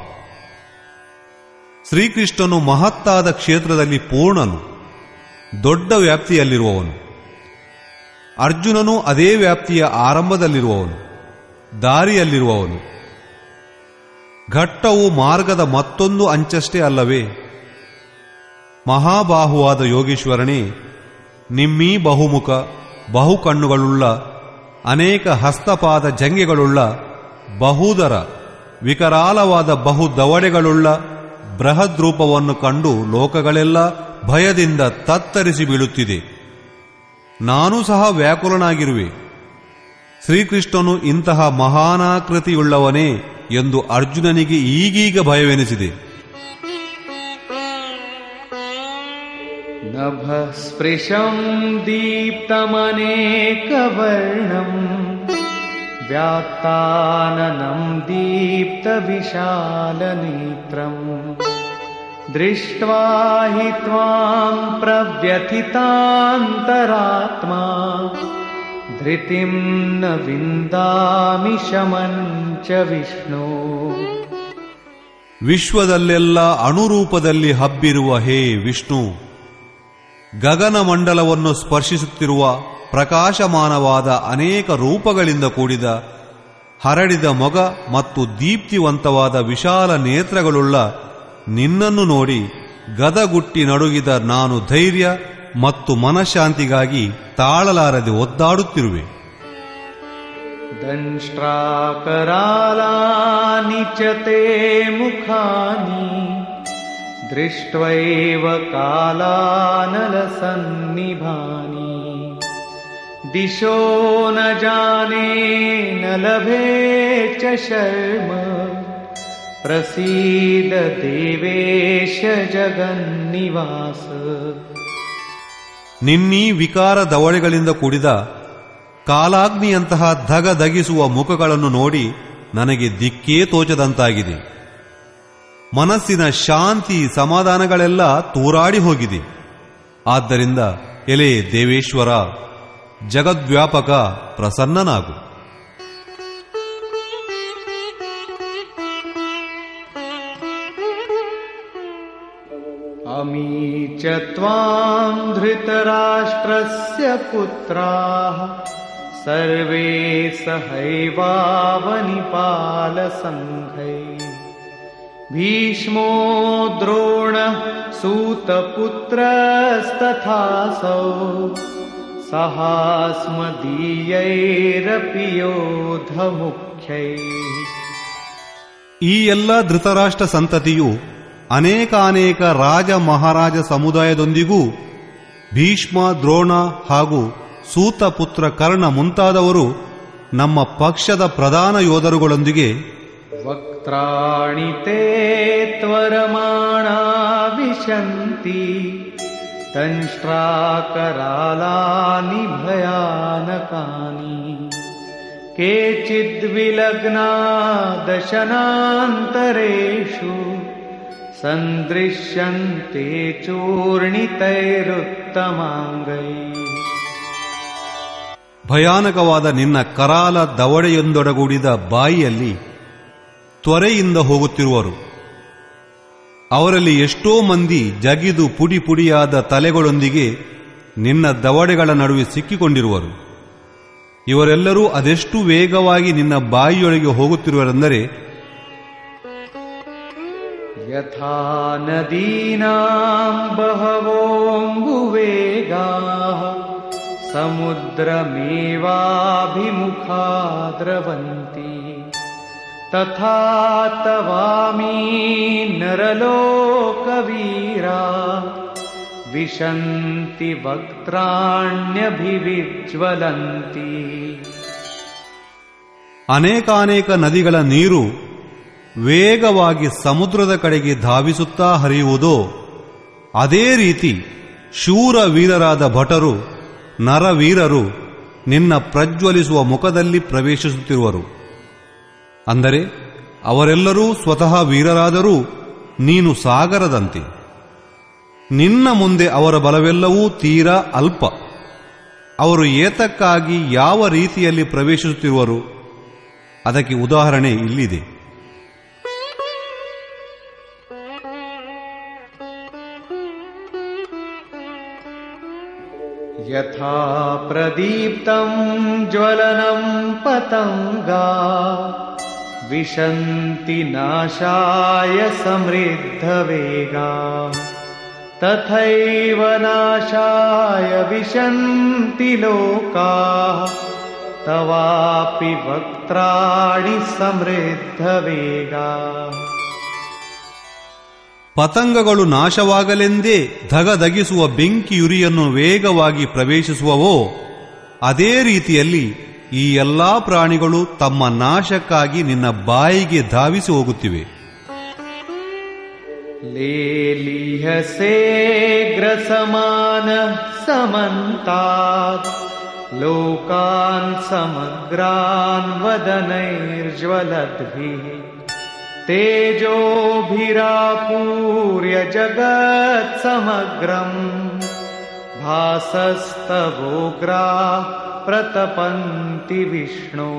A: ಶ್ರೀಕೃಷ್ಣನು ಮಹತ್ತಾದ ಕ್ಷೇತ್ರದಲ್ಲಿ ಪೂರ್ಣನು ದೊಡ್ಡ ವ್ಯಾಪ್ತಿಯಲ್ಲಿರುವವನು ಅರ್ಜುನನು ಅದೇ ವ್ಯಾಪ್ತಿಯ ಆರಂಭದಲ್ಲಿರುವವನು ದಾರಿಯಲ್ಲಿರುವವನು ಘಟ್ಟವು ಮಾರ್ಗದ ಮತ್ತೊಂದು ಅಂಚಷ್ಟೇ ಅಲ್ಲವೇ ಮಹಾಬಾಹುವಾದ ಯೋಗೀಶ್ವರನೇ ನಿಮ್ಮೀ ಬಹುಮುಖ ಬಹು ಕಣ್ಣುಗಳುಳ್ಳ ಅನೇಕ ಹಸ್ತಪಾದ ಜಂಗೆಗಳುಳ್ಳ ಬಹುದರ ವಿಕರಾಲವಾದ ಬಹು ದವಡೆಗಳುಳ್ಳ ಬೃಹದ್ರೂಪವನ್ನು ಕಂಡು ಲೋಕಗಳೆಲ್ಲ ಭಯದಿಂದ ತತ್ತರಿಸಿ ಬೀಳುತ್ತಿದೆ ನಾನೂ ಸಹ ವ್ಯಾಕುಲನಾಗಿರುವೆ ಶ್ರೀಕೃಷ್ಣನು ಇಂತಹ ಮಹಾನಾಕೃತಿಯುಳ್ಳವನೇ ಎಂದು ಅರ್ಜುನನಿಗೆ ಈಗೀಗ ಭಯವೆನಿಸಿದೆ
B: नभस्पृशं दीप्तमनेकवर्णम् व्यात्ताननं दीप्तविशालनेत्रम् दृष्ट्वा हि त्वां प्रव्यथितान्तरात्मा धृतिं न विन्दामि शमं च विष्णो
A: ವಿಶ್ವದಲ್ಲೆಲ್ಲ ಅಣುರೂಪದಲ್ಲಿ ಹಬ್ಬಿರುವ ಹೇ ವಿಷ್ಣು ಗಗನಮಂಡಲವನ್ನು ಸ್ಪರ್ಶಿಸುತ್ತಿರುವ ಪ್ರಕಾಶಮಾನವಾದ ಅನೇಕ ರೂಪಗಳಿಂದ ಕೂಡಿದ ಹರಡಿದ ಮೊಗ ಮತ್ತು ದೀಪ್ತಿವಂತವಾದ ವಿಶಾಲ ನೇತ್ರಗಳುಳ್ಳ ನಿನ್ನನ್ನು ನೋಡಿ ಗದಗುಟ್ಟಿ ನಡುಗಿದ ನಾನು ಧೈರ್ಯ ಮತ್ತು ಮನಃಶಾಂತಿಗಾಗಿ ತಾಳಲಾರದೆ ಒದ್ದಾಡುತ್ತಿರುವೆ
B: दंष्ट्राकरालानि च ते मुखानि दृष्ट्वैव कालानलसन्निभानि दिशो न जाने न लभे च शर्म प्रसीद देवेश जगन्निवास
A: ನಿನ್ನೀ ವಿಕಾರ ದವಳೆಗಳಿಂದ ಕೂಡಿದ ಕಾಲಾಗ್ನಿಯಂತಹ ಧಗಧಗಿಸುವ ಮುಖಗಳನ್ನು ನೋಡಿ ನನಗೆ ದಿಕ್ಕೇ ತೋಚದಂತಾಗಿದೆ ಮನಸ್ಸಿನ ಶಾಂತಿ ಸಮಾಧಾನಗಳೆಲ್ಲ ತೂರಾಡಿ ಹೋಗಿದೆ ಆದ್ದರಿಂದ ಎಲೆ ದೇವೇಶ್ವರ ಜಗದ್ವ್ಯಾಪಕ ಪ್ರಸನ್ನನಾಗು
B: अमी च त्वां धृतराष्ट्रस्य पुत्राः सर्वे सहैवावनिपालसङ्घै भीष्मो द्रोणः सूतपुत्रस्तथासौ सहास्मदीयैरपि योधमुख्यैः
A: ಈ ಎಲ್ಲ ಧೃತರಾಷ್ಟ್ರ ಸಂತತಿಯು ಅನೇಕಾನೇಕ ರಾಜ ಮಹಾರಾಜ ಸಮುದಾಯದೊಂದಿಗೂ ಭೀಷ್ಮ ದ್ರೋಣ ಹಾಗೂ ಸೂತಪುತ್ರ ಕರ್ಣ ಮುಂತಾದವರು ನಮ್ಮ ಪಕ್ಷದ ಪ್ರಧಾನ ಯೋಧರುಗಳೊಂದಿಗೆ
B: वक्त्राणि ते त्वरमाणा विशन्ति दंष्ट्राकरालानि भयानकानि केचिद्विलग्ना दशनान्तरेषु सन्दृश्यन्ते चूर्णितैरुत्तमाङ्गैः
A: ಭಯಾನಕವಾದ ನಿನ್ನ ಕರಾಲ ದವಡೆಯೊಂದೊಡಗೂಡಿದ ಬಾಯಿಯಲ್ಲಿ ತ್ವರೆಯಿಂದ ಹೋಗುತ್ತಿರುವರು ಅವರಲ್ಲಿ ಎಷ್ಟೋ ಮಂದಿ ಜಗಿದು ಪುಡಿ ಪುಡಿಯಾದ ತಲೆಗಳೊಂದಿಗೆ ನಿನ್ನ ದವಡೆಗಳ ನಡುವೆ ಸಿಕ್ಕಿಕೊಂಡಿರುವರು ಇವರೆಲ್ಲರೂ ಅದೆಷ್ಟು ವೇಗವಾಗಿ ನಿನ್ನ ಬಾಯಿಯೊಳಗೆ ಹೋಗುತ್ತಿರುವರೆಂದರೆ
B: यथा नदीनाम् बहवोऽम्बुवेगाः समुद्रमेवाभिमुखा द्रवन्ति तथा तवामी नरलोकवीरा विशन्ति वक्त्राण्यभिविज्वलन्ति
A: ಅನೇಕಾನೇಕ ನದಿಗಳ ನೀರು ವೇಗವಾಗಿ ಸಮುದ್ರದ ಕಡೆಗೆ ಧಾವಿಸುತ್ತಾ ಹರಿಯುವುದೋ ಅದೇ ರೀತಿ ಶೂರ ವೀರರಾದ ಭಟರು ನರವೀರರು ನಿನ್ನ ಪ್ರಜ್ವಲಿಸುವ ಮುಖದಲ್ಲಿ ಪ್ರವೇಶಿಸುತ್ತಿರುವರು ಅಂದರೆ ಅವರೆಲ್ಲರೂ ಸ್ವತಃ ವೀರರಾದರೂ ನೀನು ಸಾಗರದಂತೆ ನಿನ್ನ ಮುಂದೆ ಅವರ ಬಲವೆಲ್ಲವೂ ತೀರಾ ಅಲ್ಪ ಅವರು ಏತಕ್ಕಾಗಿ ಯಾವ ರೀತಿಯಲ್ಲಿ ಪ್ರವೇಶಿಸುತ್ತಿರುವರು ಅದಕ್ಕೆ ಉದಾಹರಣೆ ಇಲ್ಲಿದೆ
B: यथा प्रदीप्तम् ज्वलनम् पतङ्गा विशन्ति नाशाय समृद्धवेगा तथैव नाशाय विशन्ति लोकाः तवापि वक्त्राणि समृद्धवेगा
A: ಪತಂಗಗಳು ನಾಶವಾಗಲೆಂದೇ ಧಗಧಗಿಸುವ ಬೆಂಕಿಯುರಿಯನ್ನು ವೇಗವಾಗಿ ಪ್ರವೇಶಿಸುವವೋ ಅದೇ ರೀತಿಯಲ್ಲಿ ಈ ಎಲ್ಲಾ ಪ್ರಾಣಿಗಳು ತಮ್ಮ ನಾಶಕ್ಕಾಗಿ ನಿನ್ನ ಬಾಯಿಗೆ ಧಾವಿಸಿ ಹೋಗುತ್ತಿವೆ
B: लेलीहसेऽग्रसमानः समन्तात् लोकान् समग्रान् वदनैर्ज्वलद्भिः तेजोभिरापूर्य जगत्समग्रम् भासस्तवोग्राः प्रतपन्ति विष्णो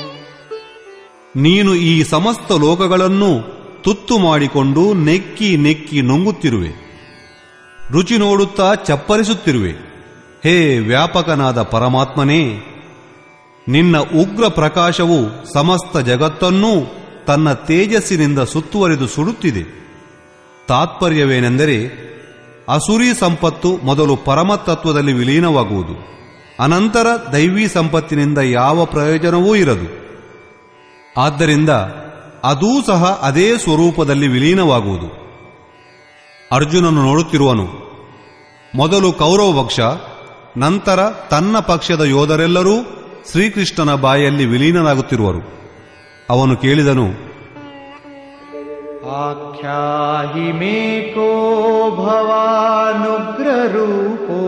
A: ನೀನು ಈ ಸಮಸ್ತ ಲೋಕಗಳನ್ನು ತುತ್ತು ಮಾಡಿಕೊಂಡು ನೆಕ್ಕಿ ನೆಕ್ಕಿ ನುಂಗುತ್ತಿರುವೆ ರುಚಿ ನೋಡುತ್ತಾ ಚಪ್ಪರಿಸುತ್ತಿರುವೆ ಹೇ ವ್ಯಾಪಕನಾದ ಪರಮಾತ್ಮನೇ ನಿನ್ನ ಉಗ್ರ ಪ್ರಕಾಶವು ಸಮಸ್ತ ಜಗತ್ತನ್ನೂ ತನ್ನ ತೇಜಸ್ಸಿನಿಂದ ಸುತ್ತುವರಿದು ಸುಡುತ್ತಿದೆ ತಾತ್ಪರ್ಯವೇನೆಂದರೆ ಅಸುರಿ ಸಂಪತ್ತು ಮೊದಲು ಪರಮತತ್ವದಲ್ಲಿ ವಿಲೀನವಾಗುವುದು ಅನಂತರ ದೈವೀ ಸಂಪತ್ತಿನಿಂದ ಯಾವ ಪ್ರಯೋಜನವೂ ಇರದು ಆದ್ದರಿಂದ ಅದೂ ಸಹ ಅದೇ ಸ್ವರೂಪದಲ್ಲಿ ವಿಲೀನವಾಗುವುದು ಅರ್ಜುನನು ನೋಡುತ್ತಿರುವನು ಮೊದಲು ಕೌರವ ಪಕ್ಷ ನಂತರ ತನ್ನ ಪಕ್ಷದ ಯೋಧರೆಲ್ಲರೂ ಶ್ರೀಕೃಷ್ಣನ ಬಾಯಲ್ಲಿ ವಿಲೀನರಾಗುತ್ತಿರುವರು ಅವನು ಕೇಳಿದನು
B: आख्याहि मे को भवानुग्ररूपो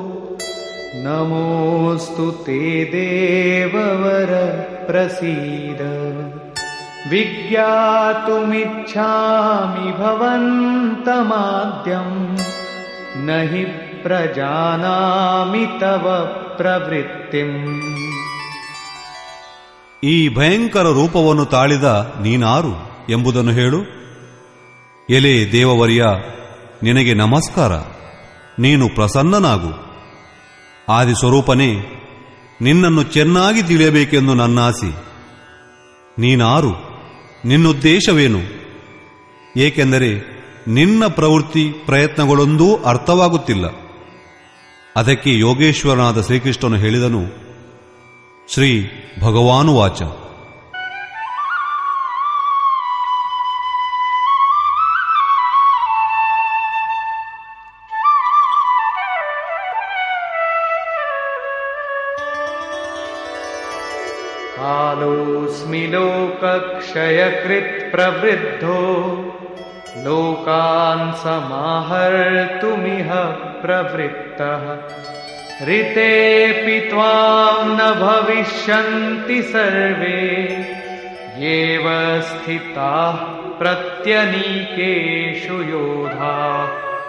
B: नमोऽस्तु ते देववर प्रसीद विज्ञातुमिच्छामि भवन्तमाद्यम् न हि प्रजानामि तव प्रवृत्तिम्
A: ಈ ಭಯಂಕರ ರೂಪವನ್ನು ತಾಳಿದ ನೀನಾರು ಎಂಬುದನ್ನು ಹೇಳು ಎಲೆ ದೇವವರ್ಯ ನಿನಗೆ ನಮಸ್ಕಾರ ನೀನು ಪ್ರಸನ್ನನಾಗು ಆದಿಸ್ವರೂಪನೇ ನಿನ್ನನ್ನು ಚೆನ್ನಾಗಿ ತಿಳಿಯಬೇಕೆಂದು ನನ್ನಾಸಿ ನೀನಾರು ನಿನ್ನುದ್ದೇಶವೇನು ಏಕೆಂದರೆ ನಿನ್ನ ಪ್ರವೃತ್ತಿ ಪ್ರಯತ್ನಗಳೊಂದೂ ಅರ್ಥವಾಗುತ್ತಿಲ್ಲ ಅದಕ್ಕೆ ಯೋಗೇಶ್ವರನಾದ ಶ್ರೀಕೃಷ್ಣನು ಹೇಳಿದನು ಶ್ರೀ ಭಗವಾನುವಾಚ
B: कालोऽस्मि लोकक्षयकृत् प्रवृद्धो लोकान् समाहर्तुमिह प्रवृत्तः ऋतेऽपि त्वाम् न भविष्यन्ति सर्वे येव स्थिताः प्रत्यनीकेषु योधाः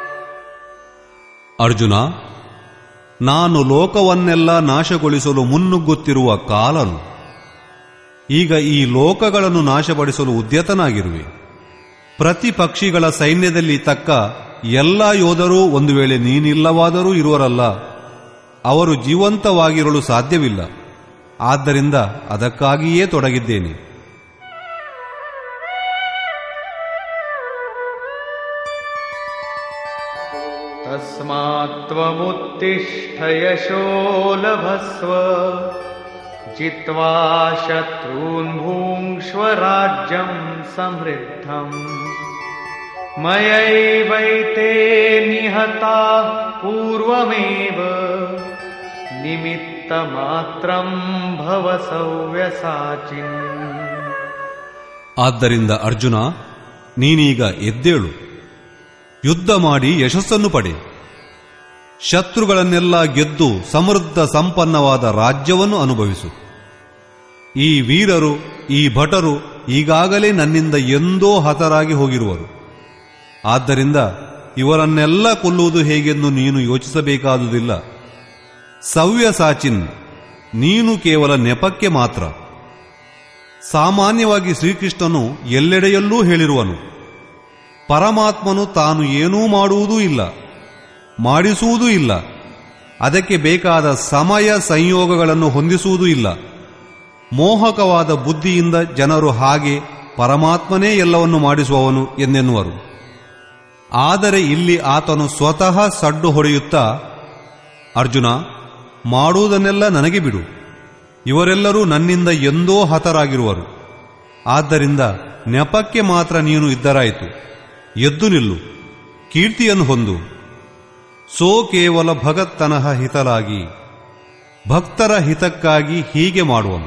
A: ಅರ್ಜುನ ನಾನು ಲೋಕವನ್ನೆಲ್ಲ ನಾಶಗೊಳಿಸಲು ಮುನ್ನುಗ್ಗುತ್ತಿರುವ ಕಾಲನು ಈಗ ಈ ಲೋಕಗಳನ್ನು ನಾಶಪಡಿಸಲು ಉದ್ಯತನಾಗಿರುವೆ ಪ್ರತಿ ಪಕ್ಷಿಗಳ ಸೈನ್ಯದಲ್ಲಿ ತಕ್ಕ ಎಲ್ಲ ಯೋಧರೂ ಒಂದು ವೇಳೆ ನೀನಿಲ್ಲವಾದರೂ ಇರುವರಲ್ಲ ಅವರು ಜೀವಂತವಾಗಿರಲು ಸಾಧ್ಯವಿಲ್ಲ ಆದ್ದರಿಂದ ಅದಕ್ಕಾಗಿಯೇ ತೊಡಗಿದ್ದೇನೆ
B: तस्मात्त्वमुत्तिष्ठ यशो लभस्व जित्वा शत्रून् भूङ्क्ष्व राज्यम् समृद्धम् मयैवैते निहताः पूर्वमेव निमित्तमात्रम् भव सव्यसाचिन्
A: ಆದ್ದರಿಂದ ಅರ್ಜುನ ನೀನೀಗ ಎದ್ದೇಳು ಯುದ್ಧ ಮಾಡಿ ಯಶಸ್ಸನ್ನು ಪಡೆ ಶತ್ರುಗಳನ್ನೆಲ್ಲ ಗೆದ್ದು ಸಮೃದ್ಧ ಸಂಪನ್ನವಾದ ರಾಜ್ಯವನ್ನು ಅನುಭವಿಸು ಈ ವೀರರು ಈ ಭಟರು ಈಗಾಗಲೇ ನನ್ನಿಂದ ಎಂದೋ ಹತರಾಗಿ ಹೋಗಿರುವರು ಆದ್ದರಿಂದ ಇವರನ್ನೆಲ್ಲ ಕೊಲ್ಲುವುದು ಹೇಗೆಂದು ನೀನು ಯೋಚಿಸಬೇಕಾದುದಿಲ್ಲ ಸವ್ಯಸಾಚಿನ್ ನೀನು ಕೇವಲ ನೆಪಕ್ಕೆ ಮಾತ್ರ ಸಾಮಾನ್ಯವಾಗಿ ಶ್ರೀಕೃಷ್ಣನು ಎಲ್ಲೆಡೆಯಲ್ಲೂ ಹೇಳಿರುವನು ಪರಮಾತ್ಮನು ತಾನು ಏನೂ ಮಾಡುವುದೂ ಇಲ್ಲ ಮಾಡಿಸುವುದೂ ಇಲ್ಲ ಅದಕ್ಕೆ ಬೇಕಾದ ಸಮಯ ಸಂಯೋಗಗಳನ್ನು ಹೊಂದಿಸುವುದೂ ಇಲ್ಲ ಮೋಹಕವಾದ ಬುದ್ಧಿಯಿಂದ ಜನರು ಹಾಗೆ ಪರಮಾತ್ಮನೇ ಎಲ್ಲವನ್ನು ಮಾಡಿಸುವವನು ಎಂದೆನ್ನುವರು ಆದರೆ ಇಲ್ಲಿ ಆತನು ಸ್ವತಃ ಸಡ್ಡು ಹೊಡೆಯುತ್ತಾ ಅರ್ಜುನ ಮಾಡುವುದನ್ನೆಲ್ಲ ನನಗೆ ಬಿಡು ಇವರೆಲ್ಲರೂ ನನ್ನಿಂದ ಎಂದೋ ಹತರಾಗಿರುವರು ಆದ್ದರಿಂದ ನೆಪಕ್ಕೆ ಮಾತ್ರ ನೀನು ಇದ್ದರಾಯಿತು ಎದ್ದು ನಿಲ್ಲು ಕೀರ್ತಿಯನ್ನು ಹೊಂದು ಸೋ ಕೇವಲ ಭಗತ್ತನಹ ಹಿತಲಾಗಿ ಭಕ್ತರ ಹಿತಕ್ಕಾಗಿ ಹೀಗೆ ಮಾಡುವನು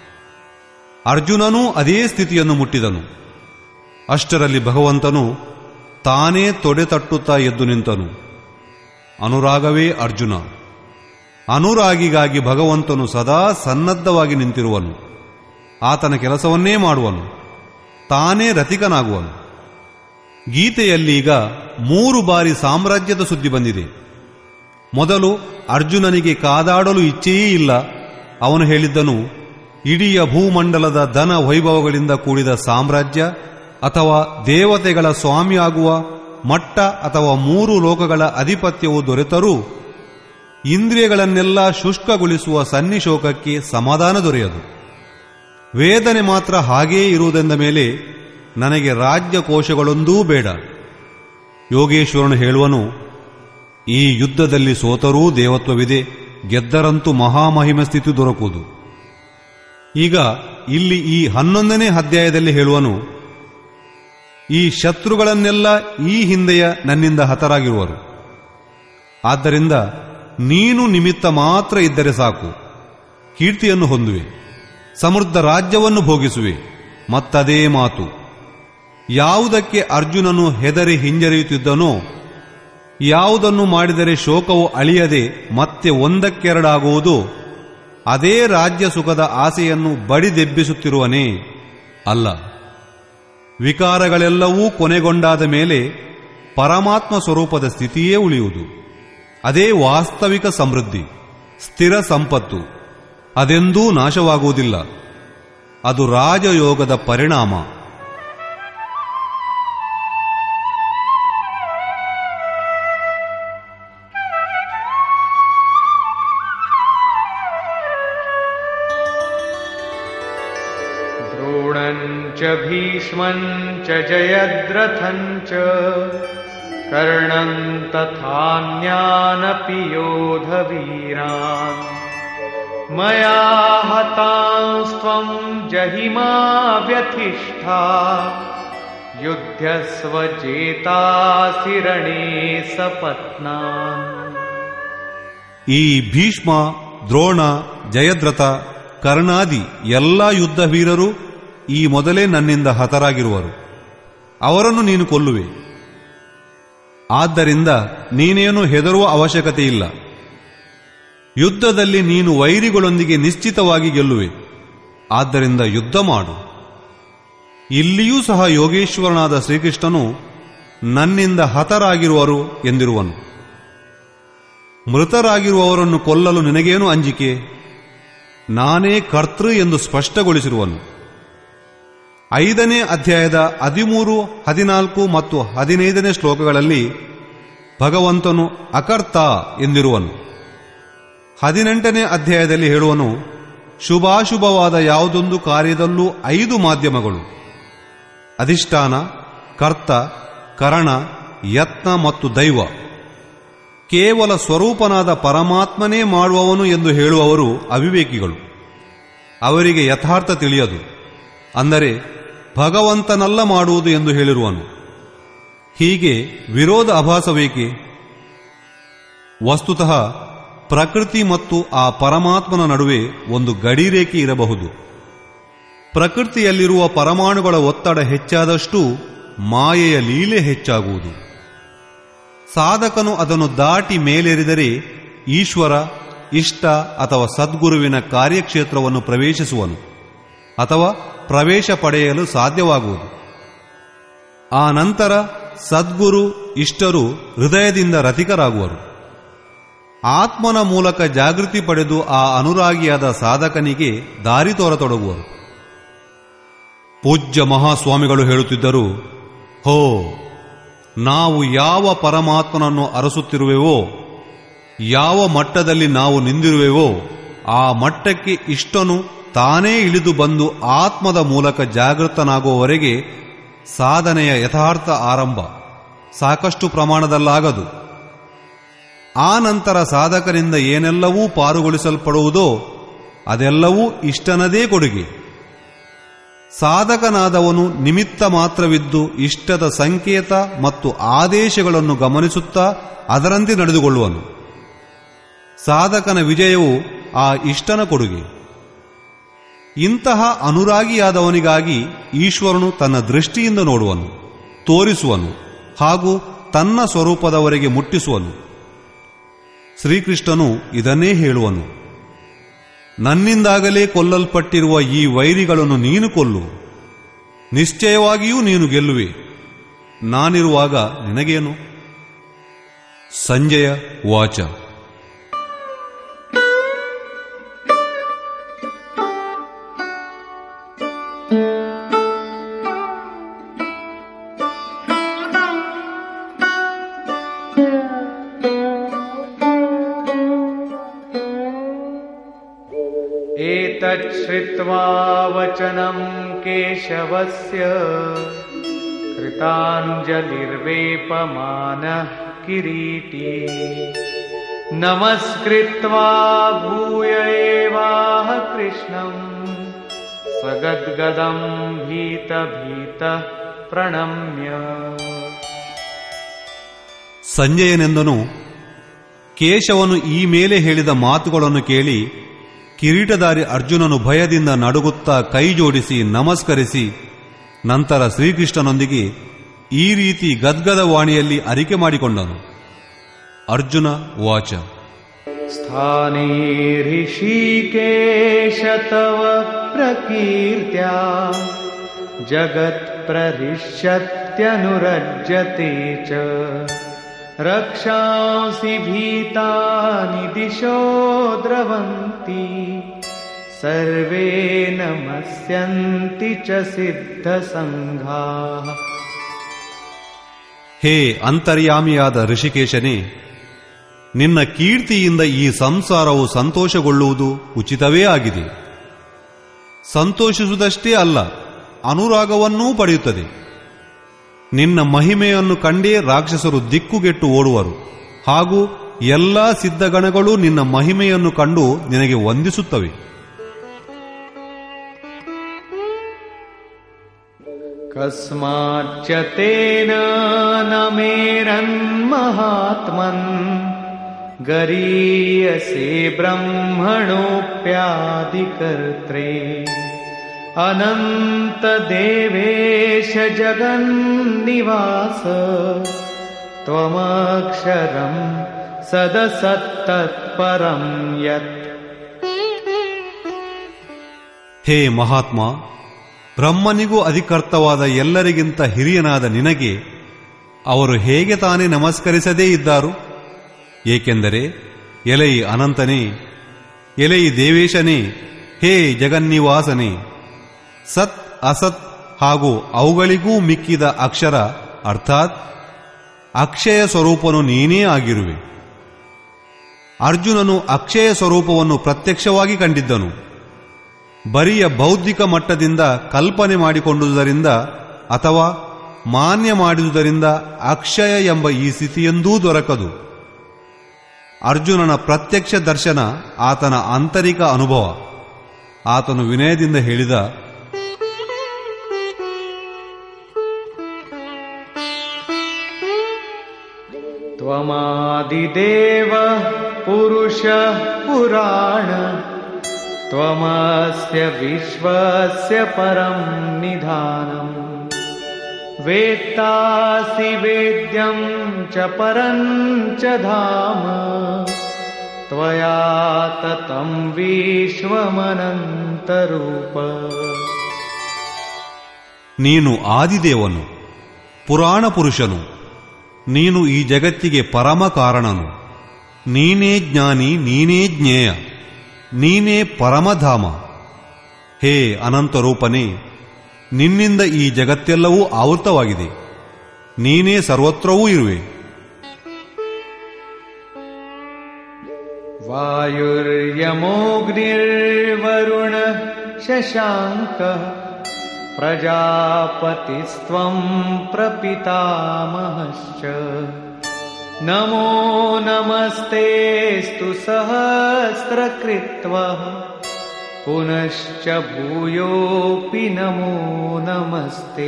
A: ಅರ್ಜುನನೂ ಅದೇ ಸ್ಥಿತಿಯನ್ನು ಮುಟ್ಟಿದನು ಅಷ್ಟರಲ್ಲಿ ಭಗವಂತನು ತಾನೇ ತೊಡೆ ತಟ್ಟುತ್ತಾ ಎದ್ದು ನಿಂತನು ಅನುರಾಗವೇ ಅರ್ಜುನ ಅನುರಾಗಿಗಾಗಿ ಭಗವಂತನು ಸದಾ ಸನ್ನದ್ಧವಾಗಿ ನಿಂತಿರುವನು ಆತನ ಕೆಲಸವನ್ನೇ ಮಾಡುವನು ತಾನೇ ರತಿಕನಾಗುವನು ಗೀತೆಯಲ್ಲೀಗ ಮೂರು ಬಾರಿ ಸಾಮ್ರಾಜ್ಯದ ಸುದ್ದಿ ಬಂದಿದೆ ಮೊದಲು ಅರ್ಜುನನಿಗೆ ಕಾದಾಡಲು ಇಚ್ಛೆಯೇ ಇಲ್ಲ ಅವನು ಹೇಳಿದ್ದನು ಇಡೀ ಭೂಮಂಡಲದ ಧನ ವೈಭವಗಳಿಂದ ಕೂಡಿದ ಸಾಮ್ರಾಜ್ಯ ಅಥವಾ ದೇವತೆಗಳ ಸ್ವಾಮಿಯಾಗುವ ಮಟ್ಟ ಅಥವಾ ಮೂರು ಲೋಕಗಳ ಅಧಿಪತ್ಯವು ದೊರೆತರೂ ಇಂದ್ರಿಯಗಳನ್ನೆಲ್ಲ ಶುಷ್ಕಗೊಳಿಸುವ ಸನ್ನಿಶೋಕಕ್ಕೆ ಸಮಾಧಾನ ದೊರೆಯದು ವೇದನೆ ಮಾತ್ರ ಹಾಗೇ ಇರುವುದೆಂದ ಮೇಲೆ ನನಗೆ ರಾಜ್ಯ ಕೋಶಗಳೊಂದೂ ಬೇಡ ಯೋಗೇಶ್ವರನು ಹೇಳುವನು ಈ ಯುದ್ಧದಲ್ಲಿ ಸೋತರೂ ದೇವತ್ವವಿದೆ ಗೆದ್ದರಂತೂ ಮಹಾಮಹಿಮ ಸ್ಥಿತಿ ದೊರಕುವುದು ಈಗ ಇಲ್ಲಿ ಈ ಹನ್ನೊಂದನೇ ಅಧ್ಯಾಯದಲ್ಲಿ ಹೇಳುವನು ಈ ಶತ್ರುಗಳನ್ನೆಲ್ಲ ಈ ಹಿಂದೆಯ ನನ್ನಿಂದ ಹತರಾಗಿರುವರು ಆದ್ದರಿಂದ ನೀನು ನಿಮಿತ್ತ ಮಾತ್ರ ಇದ್ದರೆ ಸಾಕು ಕೀರ್ತಿಯನ್ನು ಹೊಂದುವೆ ಸಮೃದ್ಧ ರಾಜ್ಯವನ್ನು ಭೋಗಿಸುವೆ ಮತ್ತದೇ ಮಾತು ಯಾವುದಕ್ಕೆ ಅರ್ಜುನನು ಹೆದರಿ ಹಿಂಜರಿಯುತ್ತಿದ್ದನೋ ಯಾವುದನ್ನು ಮಾಡಿದರೆ ಶೋಕವು ಅಳಿಯದೆ ಮತ್ತೆ ಒಂದಕ್ಕೆರಡಾಗುವುದು ಅದೇ ರಾಜ್ಯ ಸುಖದ ಆಸೆಯನ್ನು ಬಡಿದೆಬ್ಬಿಸುತ್ತಿರುವನೇ ಅಲ್ಲ ವಿಕಾರಗಳೆಲ್ಲವೂ ಕೊನೆಗೊಂಡಾದ ಮೇಲೆ ಪರಮಾತ್ಮ ಸ್ವರೂಪದ ಸ್ಥಿತಿಯೇ ಉಳಿಯುವುದು ಅದೇ ವಾಸ್ತವಿಕ ಸಮೃದ್ಧಿ ಸ್ಥಿರ ಸಂಪತ್ತು ಅದೆಂದೂ ನಾಶವಾಗುವುದಿಲ್ಲ ಅದು ರಾಜಯೋಗದ ಪರಿಣಾಮ
B: द्रोणम् च भीष्मम् च जयद्रथम् च कर्णम् तथान्यानपि योधवीरान् मया हतांस्त्वम् जहिमा व्यथिष्ठा युध्यस्व चेतासि रणे सपत्नान्
A: ಈ ಭೀಷ್ಮ ದ್ರೋಣ ಜಯದ್ರಥ ಕರ್ಣಾದಿ ಎಲ್ಲ ಯುದ್ಧ ವೀರರು ಈ ಮೊದಲೇ ನನ್ನಿಂದ ಹತರಾಗಿರುವರು ಅವರನ್ನು ನೀನು ಕೊಲ್ಲುವೆ ಆದ್ದರಿಂದ ನೀನೇನು ಹೆದರುವ ಅವಶ್ಯಕತೆ ಇಲ್ಲ ಯುದ್ಧದಲ್ಲಿ ನೀನು ವೈರಿಗಳೊಂದಿಗೆ ನಿಶ್ಚಿತವಾಗಿ ಗೆಲ್ಲುವೆ ಆದ್ದರಿಂದ ಯುದ್ಧ ಮಾಡು ಇಲ್ಲಿಯೂ ಸಹ ಯೋಗೇಶ್ವರನಾದ ಶ್ರೀಕೃಷ್ಣನು ನನ್ನಿಂದ ಹತರಾಗಿರುವರು ಎಂದಿರುವನು ಮೃತರಾಗಿರುವವರನ್ನು ಕೊಲ್ಲಲು ನಿನಗೇನು ಅಂಜಿಕೆ ನಾನೇ ಕರ್ತೃ ಎಂದು ಸ್ಪಷ್ಟಗೊಳಿಸಿರುವನು ಐದನೇ ಅಧ್ಯಾಯದ ಹದಿಮೂರು ಹದಿನಾಲ್ಕು ಮತ್ತು ಹದಿನೈದನೇ ಶ್ಲೋಕಗಳಲ್ಲಿ ಭಗವಂತನು ಅಕರ್ತ ಎಂದಿರುವನು ಹದಿನೆಂಟನೇ ಅಧ್ಯಾಯದಲ್ಲಿ ಹೇಳುವನು ಶುಭಾಶುಭವಾದ ಯಾವುದೊಂದು ಕಾರ್ಯದಲ್ಲೂ ಐದು ಮಾಧ್ಯಮಗಳು ಅಧಿಷ್ಠಾನ ಕರ್ತ ಕರಣ ಯತ್ನ ಮತ್ತು ದೈವ ಕೇವಲ ಸ್ವರೂಪನಾದ ಪರಮಾತ್ಮನೇ ಮಾಡುವವನು ಎಂದು ಹೇಳುವವರು ಅವಿವೇಕಿಗಳು ಅವರಿಗೆ ಯಥಾರ್ಥ ತಿಳಿಯದು ಅಂದರೆ ಭಗವಂತನಲ್ಲ ಮಾಡುವುದು ಎಂದು ಹೇಳಿರುವನು ಹೀಗೆ ವಿರೋಧ ಅಭಾಸವೇಕೆ ವಸ್ತುತಃ ಪ್ರಕೃತಿ ಮತ್ತು ಆ ಪರಮಾತ್ಮನ ನಡುವೆ ಒಂದು ಗಡಿರೇಖೆ ಇರಬಹುದು ಪ್ರಕೃತಿಯಲ್ಲಿರುವ ಪರಮಾಣುಗಳ ಒತ್ತಡ ಹೆಚ್ಚಾದಷ್ಟು ಮಾಯೆಯ ಲೀಲೆ ಹೆಚ್ಚಾಗುವುದು ಸಾಧಕನು ಅದನ್ನು ದಾಟಿ ಮೇಲೇರಿದರೆ ಈಶ್ವರ ಇಷ್ಟ ಅಥವಾ ಸದ್ಗುರುವಿನ ಕಾರ್ಯಕ್ಷೇತ್ರವನ್ನು ಪ್ರವೇಶಿಸುವನು ಅಥವಾ ಪ್ರವೇಶ ಪಡೆಯಲು ಸಾಧ್ಯವಾಗುವುದು ಆ ನಂತರ ಸದ್ಗುರು ಇಷ್ಟರು ಹೃದಯದಿಂದ ರತಿಕರಾಗುವರು ಆತ್ಮನ ಮೂಲಕ ಜಾಗೃತಿ ಪಡೆದು ಆ ಅನುರಾಗಿಯಾದ ಸಾಧಕನಿಗೆ ದಾರಿ ತೋರತೊಡಗುವರು ಪೂಜ್ಯ ಮಹಾಸ್ವಾಮಿಗಳು ಹೇಳುತ್ತಿದ್ದರು ಹೋ ನಾವು ಯಾವ ಪರಮಾತ್ಮನನ್ನು ಅರಸುತ್ತಿರುವೆವೋ ಯಾವ ಮಟ್ಟದಲ್ಲಿ ನಾವು ನಿಂದಿರುವೆವೋ ಆ ಮಟ್ಟಕ್ಕೆ ಇಷ್ಟನು ತಾನೇ ಇಳಿದು ಬಂದು ಆತ್ಮದ ಮೂಲಕ ಜಾಗೃತನಾಗುವವರೆಗೆ ಸಾಧನೆಯ ಯಥಾರ್ಥ ಆರಂಭ ಸಾಕಷ್ಟು ಪ್ರಮಾಣದಲ್ಲಾಗದು ಆ ನಂತರ ಸಾಧಕರಿಂದ ಏನೆಲ್ಲವೂ ಪಾರುಗೊಳಿಸಲ್ಪಡುವುದೋ ಅದೆಲ್ಲವೂ ಇಷ್ಟನದೇ ಕೊಡುಗೆ ಸಾಧಕನಾದವನು ನಿಮಿತ್ತ ಮಾತ್ರವಿದ್ದು ಇಷ್ಟದ ಸಂಕೇತ ಮತ್ತು ಆದೇಶಗಳನ್ನು ಗಮನಿಸುತ್ತಾ ಅದರಂತೆ ನಡೆದುಕೊಳ್ಳುವನು ಸಾಧಕನ ವಿಜಯವು ಆ ಇಷ್ಟನ ಕೊಡುಗೆ ಇಂತಹ ಅನುರಾಗಿಯಾದವನಿಗಾಗಿ ಈಶ್ವರನು ತನ್ನ ದೃಷ್ಟಿಯಿಂದ ನೋಡುವನು ತೋರಿಸುವನು ಹಾಗೂ ತನ್ನ ಸ್ವರೂಪದವರೆಗೆ ಮುಟ್ಟಿಸುವನು ಶ್ರೀಕೃಷ್ಣನು ಇದನ್ನೇ ಹೇಳುವನು ನನ್ನಿಂದಾಗಲೇ ಕೊಲ್ಲಲ್ಪಟ್ಟಿರುವ ಈ ವೈರಿಗಳನ್ನು ನೀನು ಕೊಲ್ಲು ನಿಶ್ಚಯವಾಗಿಯೂ ನೀನು ಗೆಲ್ಲುವೆ ನಾನಿರುವಾಗ ನಿನಗೇನು ಸಂಜಯ ವಾಚ
B: एतत् श्रुत्वा वचनं केशवस्य कृताञ्जलिर्वेपमानः किरीटी नमस्कृत्वा भूय एवाह कृष्णम् सगद्गदं भीतभीतः प्रणम्य
A: ಸಂಜಯನೆಂದನು ಕೇಶವನು ಈ ಮೇಲೆ ಹೇಳಿದ ಮಾತುಗಳನ್ನು ಕೇಳಿ ಕಿರೀಟಧಾರಿ ಅರ್ಜುನನು ಭಯದಿಂದ ನಡುಗುತ್ತಾ ಕೈ ಜೋಡಿಸಿ ನಮಸ್ಕರಿಸಿ ನಂತರ ಶ್ರೀಕೃಷ್ಣನೊಂದಿಗೆ ಈ ರೀತಿ ಗದ್ಗದ ವಾಣಿಯಲ್ಲಿ ಅರಿಕೆ ಮಾಡಿಕೊಂಡನು ಅರ್ಜುನ ವಾಚ
B: स्थाने ऋषिकेश तव प्रकीर्त्या जगत्प्रहृष्यत्यनुरज्यते च रक्षांसि भीतानि दिशो द्रवन्ति सर्वे नमस्यन्ति च सिद्धसङ्घाः
A: ಹೇ ಅಂತರ್ಯಾಮಿಯಾದ ಋಷಿಕೇಶನೇ ನಿನ್ನ ಕೀರ್ತಿಯಿಂದ ಈ ಸಂಸಾರವು ಸಂತೋಷಗೊಳ್ಳುವುದು ಉಚಿತವೇ ಆಗಿದೆ ಸಂತೋಷಿಸುವುದಷ್ಟೇ ಅಲ್ಲ ಅನುರಾಗವನ್ನೂ ಪಡೆಯುತ್ತದೆ ನಿನ್ನ ಮಹಿಮೆಯನ್ನು ಕಂಡೇ ರಾಕ್ಷಸರು ದಿಕ್ಕುಗೆಟ್ಟು ಓಡುವರು ಹಾಗೂ ಎಲ್ಲಾ ಸಿದ್ಧಗಣಗಳು ನಿನ್ನ ಮಹಿಮೆಯನ್ನು ಕಂಡು ನಿನಗೆ ವಂದಿಸುತ್ತವೆ
B: कस्माच्च तेन न मेरन्महात्मन् गरीयसे ब्रह्मणोऽप्यादिकर्त्रे अनन्तदेवेश जगन्निवास त्वमक्षरम् सदसत्तत्परं यत्
A: ಹೇ ಮಹಾತ್ಮ ಬ್ರಹ್ಮನಿಗೂ ಅಧಿಕರ್ತವಾದ ಎಲ್ಲರಿಗಿಂತ ಹಿರಿಯನಾದ ನಿನಗೆ ಅವರು ಹೇಗೆ ತಾನೇ ನಮಸ್ಕರಿಸದೇ ಇದ್ದಾರು ಏಕೆಂದರೆ ಎಲೈ ಅನಂತನೇ ಎಲೈ ದೇವೇಶನೇ ಹೇ ಜಗನ್ನಿವಾಸನೇ ಸತ್ ಅಸತ್ ಹಾಗೂ ಅವುಗಳಿಗೂ ಮಿಕ್ಕಿದ ಅಕ್ಷರ ಅರ್ಥಾತ್ ಅಕ್ಷಯ ಸ್ವರೂಪನು ನೀನೇ ಆಗಿರುವೆ ಅರ್ಜುನನು ಅಕ್ಷಯ ಸ್ವರೂಪವನ್ನು ಪ್ರತ್ಯಕ್ಷವಾಗಿ ಕಂಡಿದ್ದನು ಬರಿಯ ಬೌದ್ಧಿಕ ಮಟ್ಟದಿಂದ ಕಲ್ಪನೆ ಮಾಡಿಕೊಂಡುದರಿಂದ ಅಥವಾ ಮಾನ್ಯ ಮಾಡಿದುದರಿಂದ ಅಕ್ಷಯ ಎಂಬ ಈ ಸ್ಥಿತಿಯೆಂದೂ ದೊರಕದು ಅರ್ಜುನನ ಪ್ರತ್ಯಕ್ಷ ದರ್ಶನ ಆತನ ಆಂತರಿಕ ಅನುಭವ ಆತನು ವಿನಯದಿಂದ ಹೇಳಿದ
B: त्वमादिदेवः पुरुषः पुराण त्वमस्य विश्वस्य परं निधानम् वेत्तासि वेद्यं च परं च धाम त्वया ततं विश्वमनन्तरूप
A: ನೀನು ಆದಿದೇವನು ಪುರಾಣ ಪುರುಷನು ನೀನು ಈ ಜಗತ್ತಿಗೆ ಪರಮ ಕಾರಣನು ನೀನೇ ಜ್ಞಾನಿ ನೀನೇ ಜ್ಞೇಯ ನೀನೇ ಪರಮಧಾಮ ಹೇ ಅನಂತರೂಪನೇ ನಿನ್ನಿಂದ ಈ ಜಗತ್ತೆಲ್ಲವೂ ಆವೃತವಾಗಿದೆ ನೀನೇ ಸರ್ವತ್ರವೂ ಇರುವೆ
B: वायुर्यमोऽग्निर्वरुण शशाङ्कः प्रजापतिस्त्वं प्रपितामहश्च नमो नमस्तेऽस्तु सहस्रकृत्वः पुनश्च भूयोऽपि नमो नमस्ते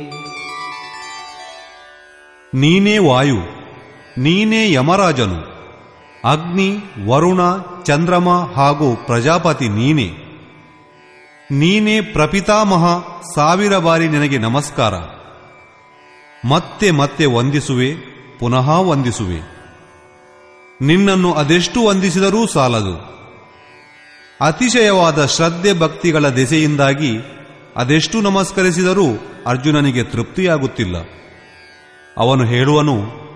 A: ನೀನೇ ವಾಯು ನೀನೇ ಯಮರಾಜನು ಅಗ್ನಿ ವರುಣ ಚಂದ್ರಮ ಹಾಗೂ ಪ್ರಜಾಪತಿ ನೀನೇ ನೀನೇ ಪ್ರಪಿತಾಮಹ ಸಾವಿರ ಬಾರಿ ನಿನಗೆ ನಮಸ್ಕಾರ ಮತ್ತೆ ಮತ್ತೆ ವಂದಿಸುವೆ ಪುನಃ ವಂದಿಸುವೆ ನಿನ್ನನ್ನು ಅದೆಷ್ಟು ವಂದಿಸಿದರೂ ಸಾಲದು ಅತಿಶಯವಾದ ಶ್ರದ್ಧೆ ಭಕ್ತಿಗಳ ದೆಸೆಯಿಂದಾಗಿ ಅದೆಷ್ಟು ನಮಸ್ಕರಿಸಿದರೂ ಅರ್ಜುನನಿಗೆ ತೃಪ್ತಿಯಾಗುತ್ತಿಲ್ಲ ಅವನು ಹೇಳುವನು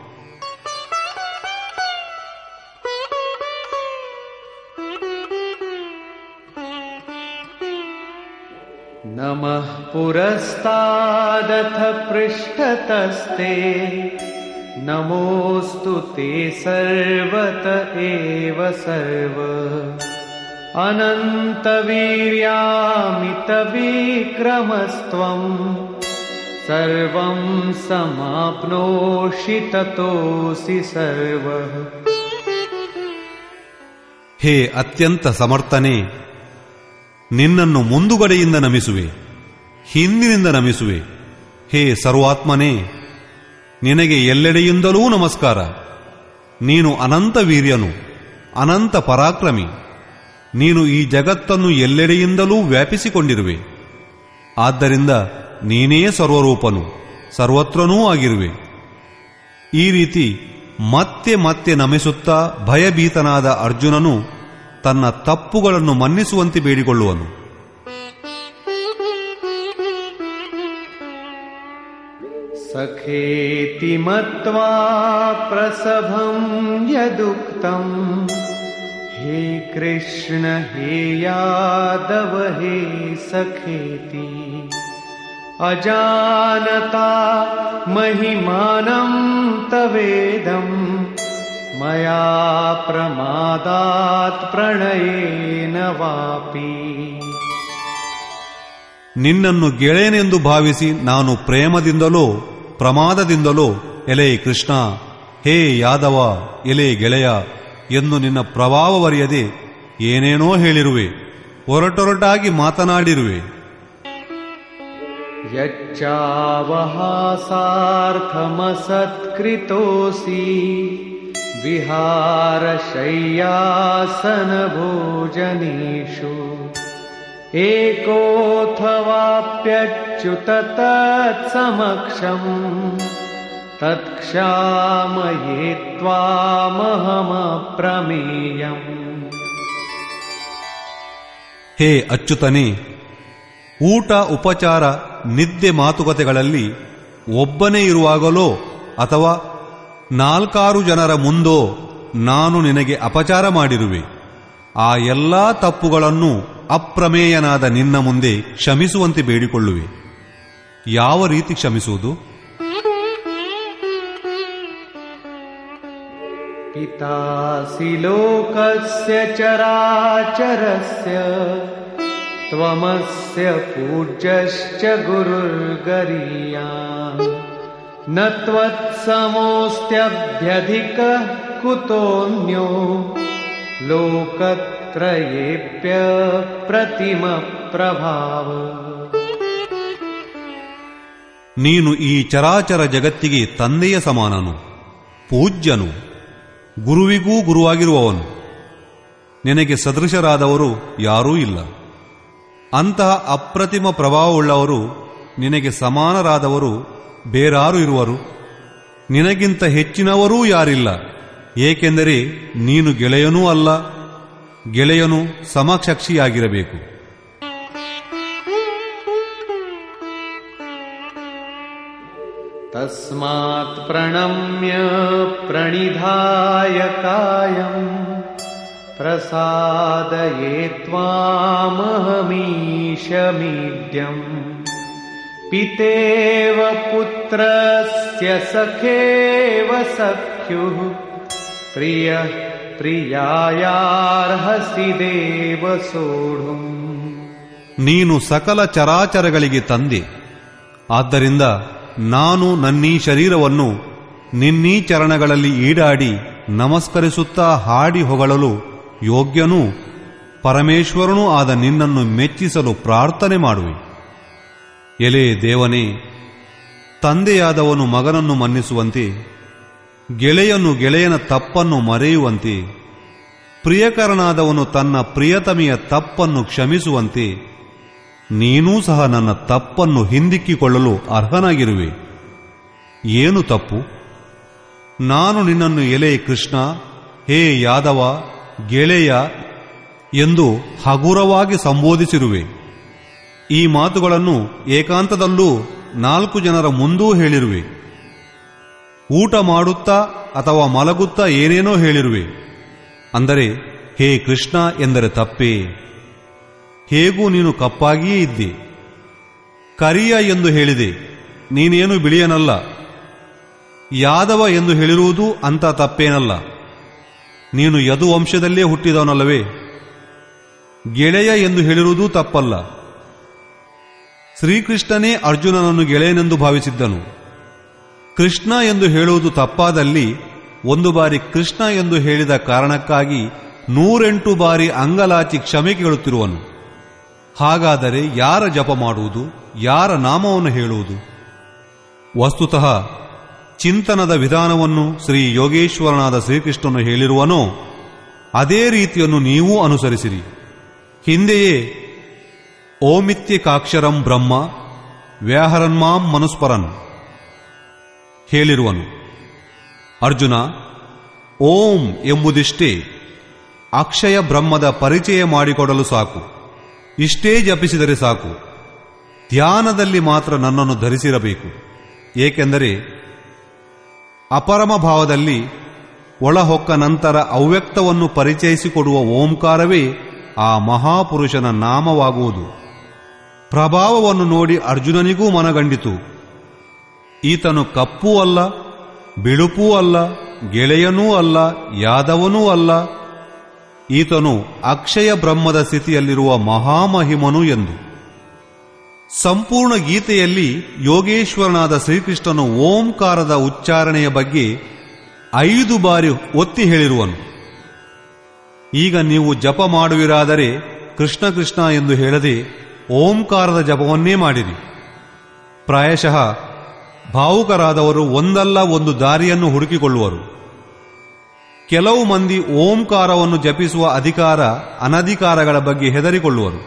B: नमः पुरस्तादथ पृष्ठतस्ते नमोऽस्तु ते सर्वत एव सर्व अनन्तवीर्यामितविक्रमस्त्वम् सर्वं समाप्नोषि ततोऽसि सर्वः
A: ಹೇ ಅತ್ಯಂತ ಸಮರ್ಥನೆ ನಿನ್ನನ್ನು ಮುಂದುಗಡೆಯಿಂದ ನಮಿಸುವೆ ಹಿಂದಿನಿಂದ ನಮಿಸುವೆ ಹೇ ಸರ್ವಾತ್ಮನೇ ನಿನಗೆ ಎಲ್ಲೆಡೆಯಿಂದಲೂ ನಮಸ್ಕಾರ ನೀನು ಅನಂತ ವೀರ್ಯನು ಅನಂತ ಪರಾಕ್ರಮಿ ನೀನು ಈ ಜಗತ್ತನ್ನು ಎಲ್ಲೆಡೆಯಿಂದಲೂ ವ್ಯಾಪಿಸಿಕೊಂಡಿರುವೆ ಆದ್ದರಿಂದ ನೀನೇ ಸರ್ವರೂಪನು ಸರ್ವತ್ರನೂ ಆಗಿರುವೆ ಈ ರೀತಿ ಮತ್ತೆ ಮತ್ತೆ ನಮಿಸುತ್ತಾ ಭಯಭೀತನಾದ ಅರ್ಜುನನು ತನ್ನ ತಪ್ಪುಗಳನ್ನು ಮನ್ನಿಸುವಂತೆ ಬೇಡಿಕೊಳ್ಳುವನು
B: सखेति मत्वा प्रसभं यदुक्तम् हे कृष्ण हे यादव हे सखेति अजानता महिमानं तवेदम् मया प्रमादात् प्रणयेन वापि
A: ನಿನ್ನನ್ನು ಗೆಳೆಯನೆಂದು ಭಾವಿಸಿ ನಾನು ಪ್ರೇಮದಿಂದಲೋ ಪ್ರಮಾದದಿಂದಲೋ ಎಲೆ ಕೃಷ್ಣ ಹೇ ಯಾದವ ಎಲೆ ಗೆಳೆಯ ಎಂದು ನಿನ್ನ ಪ್ರಭಾವವರಿಯದೆ ಏನೇನೋ ಹೇಳಿರುವೆ ಒರಟೊರಟಾಗಿ ಮಾತನಾಡಿರುವೆ
B: यच्चावहासार्थमसत्कृतोऽसि विहारशय्यासनभोजनेषु एकोऽथवाप्यच्युत तत्समक्षम् तत्क्षामये त्वामहमप्रमेयम्
A: ಹೇ ಅಚ್ಯುತನೇ ಊಟ ಉಪಚಾರ ನಿದ್ದೆ ಮಾತುಕತೆಗಳಲ್ಲಿ ಒಬ್ಬನೇ ಇರುವಾಗಲೋ ಅಥವಾ ನಾಲ್ಕಾರು ಜನರ ಮುಂದೋ ನಾನು ನಿನಗೆ ಅಪಚಾರ ಮಾಡಿರುವೆ ಆ ಎಲ್ಲಾ ತಪ್ಪುಗಳನ್ನು ಅಪ್ರಮೇಯನಾದ ನಿನ್ನ ಮುಂದೆ ಕ್ಷಮಿಸುವಂತೆ ಬೇಡಿಕೊಳ್ಳುವೆ ಯಾವ ರೀತಿ ಕ್ಷಮಿಸುವುದು
B: पितासि लोकस्य चराचरस्य त्वमस्य पूज्यश्च गुरुर्गरीयान् न त्वत्समोऽस्त्यभ्यधिकः कुतोऽन्यो लोकत्रयेऽप्य प्रतिमप्रभाव
A: ನೀನು ಈ ಚರಾಚರ ಜಗತ್ತಿಗೆ ತಂದೆಯ ಸಮಾನನು ಪೂಜ್ಯನು ಗುರುವಿಗೂ ಗುರುವಾಗಿರುವವನು ನಿನಗೆ ಸದೃಶರಾದವರು ಯಾರೂ ಇಲ್ಲ ಅಂತಹ ಅಪ್ರತಿಮ ಪ್ರಭಾವವುಳ್ಳವರು ನಿನಗೆ ಸಮಾನರಾದವರು ಬೇರಾರು ಇರುವರು ನಿನಗಿಂತ ಹೆಚ್ಚಿನವರೂ ಯಾರಿಲ್ಲ ಏಕೆಂದರೆ ನೀನು ಗೆಳೆಯನೂ ಅಲ್ಲ ಗೆಳೆಯನು ಸಮಕಕ್ಷಿಯಾಗಿರಬೇಕು
B: तस्मात् प्रणम्य प्रणिधाय कायम् प्रसादये त्वामहमीशमीड्यम् पितेव पुत्रस्य सखेव सख्युः प्रियः प्रियायार्हसि देव सोढुम्
A: ನೀನು ಸಕಲ ಚರಾಚರಗಳಿಗೆ ತಂದೆ ಆದ್ದರಿಂದ ನಾನು ನನ್ನೀ ಶರೀರವನ್ನು ನಿನ್ನೀ ಚರಣಗಳಲ್ಲಿ ಈಡಾಡಿ ನಮಸ್ಕರಿಸುತ್ತಾ ಹಾಡಿ ಹೊಗಳಲು ಯೋಗ್ಯನೂ ಪರಮೇಶ್ವರನೂ ಆದ ನಿನ್ನನ್ನು ಮೆಚ್ಚಿಸಲು ಪ್ರಾರ್ಥನೆ ಮಾಡುವೆ ಎಲೆ ದೇವನೇ ತಂದೆಯಾದವನು ಮಗನನ್ನು ಮನ್ನಿಸುವಂತೆ ಗೆಳೆಯನು ಗೆಳೆಯನ ತಪ್ಪನ್ನು ಮರೆಯುವಂತೆ ಪ್ರಿಯಕರನಾದವನು ತನ್ನ ಪ್ರಿಯತಮೆಯ ತಪ್ಪನ್ನು ಕ್ಷಮಿಸುವಂತೆ ನೀನೂ ಸಹ ನನ್ನ ತಪ್ಪನ್ನು ಹಿಂದಿಕ್ಕಿಕೊಳ್ಳಲು ಅರ್ಹನಾಗಿರುವೆ ಏನು ತಪ್ಪು ನಾನು ನಿನ್ನನ್ನು ಎಲೆ ಕೃಷ್ಣ ಹೇ ಯಾದವ ಗೆಳೆಯ ಎಂದು ಹಗುರವಾಗಿ ಸಂಬೋಧಿಸಿರುವೆ ಈ ಮಾತುಗಳನ್ನು ಏಕಾಂತದಲ್ಲೂ ನಾಲ್ಕು ಜನರ ಮುಂದೂ ಹೇಳಿರುವೆ ಊಟ ಮಾಡುತ್ತಾ ಅಥವಾ ಮಲಗುತ್ತಾ ಏನೇನೋ ಹೇಳಿರುವೆ ಅಂದರೆ ಹೇ ಕೃಷ್ಣ ಎಂದರೆ ತಪ್ಪೇ ಹೇಗೂ ನೀನು ಕಪ್ಪಾಗಿಯೇ ಇದ್ದೆ ಕರಿಯ ಎಂದು ಹೇಳಿದೆ ನೀನೇನು ಬಿಳಿಯನಲ್ಲ ಯಾದವ ಎಂದು ಹೇಳಿರುವುದು ಅಂತ ತಪ್ಪೇನಲ್ಲ ನೀನು ಯದು ವಂಶದಲ್ಲೇ ಹುಟ್ಟಿದವನಲ್ಲವೇ ಗೆಳೆಯ ಎಂದು ಹೇಳಿರುವುದೂ ತಪ್ಪಲ್ಲ ಶ್ರೀಕೃಷ್ಣನೇ ಅರ್ಜುನನನ್ನು ಗೆಳೆಯನೆಂದು ಭಾವಿಸಿದ್ದನು ಕೃಷ್ಣ ಎಂದು ಹೇಳುವುದು ತಪ್ಪಾದಲ್ಲಿ ಒಂದು ಬಾರಿ ಕೃಷ್ಣ ಎಂದು ಹೇಳಿದ ಕಾರಣಕ್ಕಾಗಿ ನೂರೆಂಟು ಬಾರಿ ಅಂಗಲಾಚಿ ಕ್ಷಮೆ ಕೇಳುತ್ತಿರುವನು ಹಾಗಾದರೆ ಯಾರ ಜಪ ಮಾಡುವುದು ಯಾರ ನಾಮವನ್ನು ಹೇಳುವುದು ವಸ್ತುತಃ ಚಿಂತನದ ವಿಧಾನವನ್ನು ಶ್ರೀ ಯೋಗೇಶ್ವರನಾದ ಶ್ರೀಕೃಷ್ಣನು ಹೇಳಿರುವನೋ ಅದೇ ರೀತಿಯನ್ನು ನೀವೂ ಅನುಸರಿಸಿರಿ ಹಿಂದೆಯೇ ಓಮಿತ್ಯಕಾಕ್ಷರಂ ಬ್ರಹ್ಮ ವ್ಯಾಹರನ್ಮಾಂ ಮನುಸ್ಪರನ್ ಹೇಳಿರುವನು ಅರ್ಜುನ ಓಂ ಎಂಬುದಿಷ್ಟೇ ಅಕ್ಷಯ ಬ್ರಹ್ಮದ ಪರಿಚಯ ಮಾಡಿಕೊಡಲು ಸಾಕು ಇಷ್ಟೇ ಜಪಿಸಿದರೆ ಸಾಕು ಧ್ಯಾನದಲ್ಲಿ ಮಾತ್ರ ನನ್ನನ್ನು ಧರಿಸಿರಬೇಕು ಏಕೆಂದರೆ ಅಪರಮ ಭಾವದಲ್ಲಿ ಒಳಹೊಕ್ಕ ನಂತರ ಅವ್ಯಕ್ತವನ್ನು ಪರಿಚಯಿಸಿಕೊಡುವ ಓಂಕಾರವೇ ಆ ಮಹಾಪುರುಷನ ನಾಮವಾಗುವುದು ಪ್ರಭಾವವನ್ನು ನೋಡಿ ಅರ್ಜುನನಿಗೂ ಮನಗಂಡಿತು ಈತನು ಕಪ್ಪೂ ಅಲ್ಲ ಬಿಳುಪೂ ಅಲ್ಲ ಗೆಳೆಯನೂ ಅಲ್ಲ ಯಾದವನೂ ಅಲ್ಲ ಈತನು ಅಕ್ಷಯ ಬ್ರಹ್ಮದ ಸ್ಥಿತಿಯಲ್ಲಿರುವ ಮಹಾಮಹಿಮನು ಎಂದು ಸಂಪೂರ್ಣ ಗೀತೆಯಲ್ಲಿ ಯೋಗೇಶ್ವರನಾದ ಶ್ರೀಕೃಷ್ಣನು ಓಂಕಾರದ ಉಚ್ಚಾರಣೆಯ ಬಗ್ಗೆ ಐದು ಬಾರಿ ಒತ್ತಿ ಹೇಳಿರುವನು ಈಗ ನೀವು ಜಪ ಮಾಡುವಿರಾದರೆ ಕೃಷ್ಣ ಕೃಷ್ಣ ಎಂದು ಹೇಳದೆ ಓಂಕಾರದ ಜಪವನ್ನೇ ಮಾಡಿರಿ ಪ್ರಾಯಶಃ ಭಾವುಕರಾದವರು ಒಂದಲ್ಲ ಒಂದು ದಾರಿಯನ್ನು ಹುಡುಕಿಕೊಳ್ಳುವರು ಕೆಲವು ಮಂದಿ ಓಂಕಾರವನ್ನು ಜಪಿಸುವ ಅಧಿಕಾರ ಅನಧಿಕಾರಗಳ ಬಗ್ಗೆ ಹೆದರಿಕೊಳ್ಳುವರು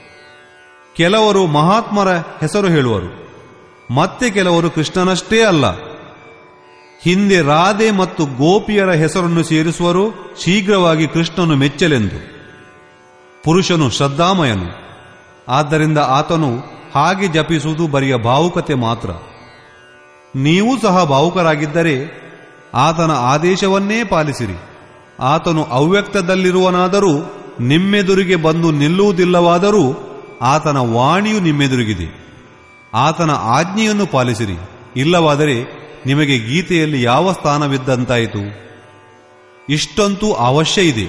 A: ಕೆಲವರು ಮಹಾತ್ಮರ ಹೆಸರು ಹೇಳುವರು ಮತ್ತೆ ಕೆಲವರು ಕೃಷ್ಣನಷ್ಟೇ ಅಲ್ಲ ಹಿಂದೆ ರಾಧೆ ಮತ್ತು ಗೋಪಿಯರ ಹೆಸರನ್ನು ಸೇರಿಸುವರು ಶೀಘ್ರವಾಗಿ ಕೃಷ್ಣನು ಮೆಚ್ಚಲೆಂದು ಪುರುಷನು ಶ್ರದ್ಧಾಮಯನು ಆದ್ದರಿಂದ ಆತನು ಹಾಗೆ ಜಪಿಸುವುದು ಬರಿಯ ಭಾವುಕತೆ ಮಾತ್ರ ನೀವು ಸಹ ಭಾವುಕರಾಗಿದ್ದರೆ ಆತನ ಆದೇಶವನ್ನೇ ಪಾಲಿಸಿರಿ ಆತನು ಅವ್ಯಕ್ತದಲ್ಲಿರುವನಾದರೂ ನಿಮ್ಮೆದುರಿಗೆ ಬಂದು ನಿಲ್ಲುವುದಿಲ್ಲವಾದರೂ ಆತನ ವಾಣಿಯು ನಿಮ್ಮೆದುರಿಗಿದೆ ಆತನ ಆಜ್ಞೆಯನ್ನು ಪಾಲಿಸಿರಿ ಇಲ್ಲವಾದರೆ ನಿಮಗೆ ಗೀತೆಯಲ್ಲಿ ಯಾವ ಸ್ಥಾನವಿದ್ದಂತಾಯಿತು ಇಷ್ಟಂತೂ ಅವಶ್ಯ ಇದೆ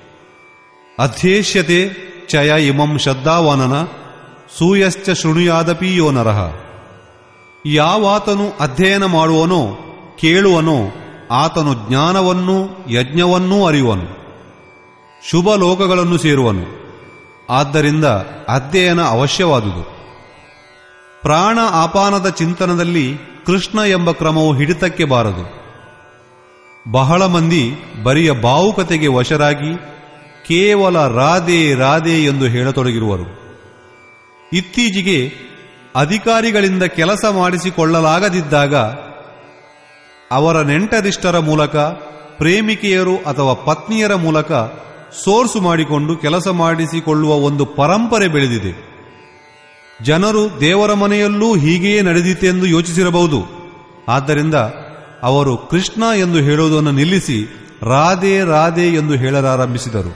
A: ಅಧ್ಯೇಷ್ಯತೆ ಚಯ ಇಮಂ ಶ್ರದ್ಧಾವನನ ಸೂಯಶ್ಚ ಶೃಣುಯಾದಪಿ ಯೋ ನರಹ ಯಾವಾತನು ಅಧ್ಯಯನ ಮಾಡುವನೋ ಕೇಳುವನೋ ಆತನು ಜ್ಞಾನವನ್ನೂ ಯಜ್ಞವನ್ನೂ ಅರಿಯುವನು ಶುಭ ಲೋಕಗಳನ್ನು ಸೇರುವನು ಆದ್ದರಿಂದ ಅಧ್ಯಯನ ಅವಶ್ಯವಾದುದು ಪ್ರಾಣ ಆಪಾನದ ಚಿಂತನದಲ್ಲಿ ಕೃಷ್ಣ ಎಂಬ ಕ್ರಮವು ಹಿಡಿತಕ್ಕೆ ಬಾರದು ಬಹಳ ಮಂದಿ ಬರಿಯ ಭಾವುಕತೆಗೆ ವಶರಾಗಿ ಕೇವಲ ರಾಧೆ ರಾಧೆ ಎಂದು ಹೇಳತೊಡಗಿರುವರು ಇತ್ತೀಚೆಗೆ ಅಧಿಕಾರಿಗಳಿಂದ ಕೆಲಸ ಮಾಡಿಸಿಕೊಳ್ಳಲಾಗದಿದ್ದಾಗ ಅವರ ನೆಂಟರಿಷ್ಟರ ಮೂಲಕ ಪ್ರೇಮಿಕೆಯರು ಅಥವಾ ಪತ್ನಿಯರ ಮೂಲಕ ಸೋರ್ಸು ಮಾಡಿಕೊಂಡು ಕೆಲಸ ಮಾಡಿಸಿಕೊಳ್ಳುವ ಒಂದು ಪರಂಪರೆ ಬೆಳೆದಿದೆ ಜನರು ದೇವರ ಮನೆಯಲ್ಲೂ ಹೀಗೆಯೇ ನಡೆದಿತೆಂದು ಯೋಚಿಸಿರಬಹುದು ಆದ್ದರಿಂದ ಅವರು ಕೃಷ್ಣ ಎಂದು ಹೇಳುವುದನ್ನು ನಿಲ್ಲಿಸಿ ರಾಧೆ ರಾಧೆ ಎಂದು ಹೇಳಲಾರಂಭಿಸಿದರು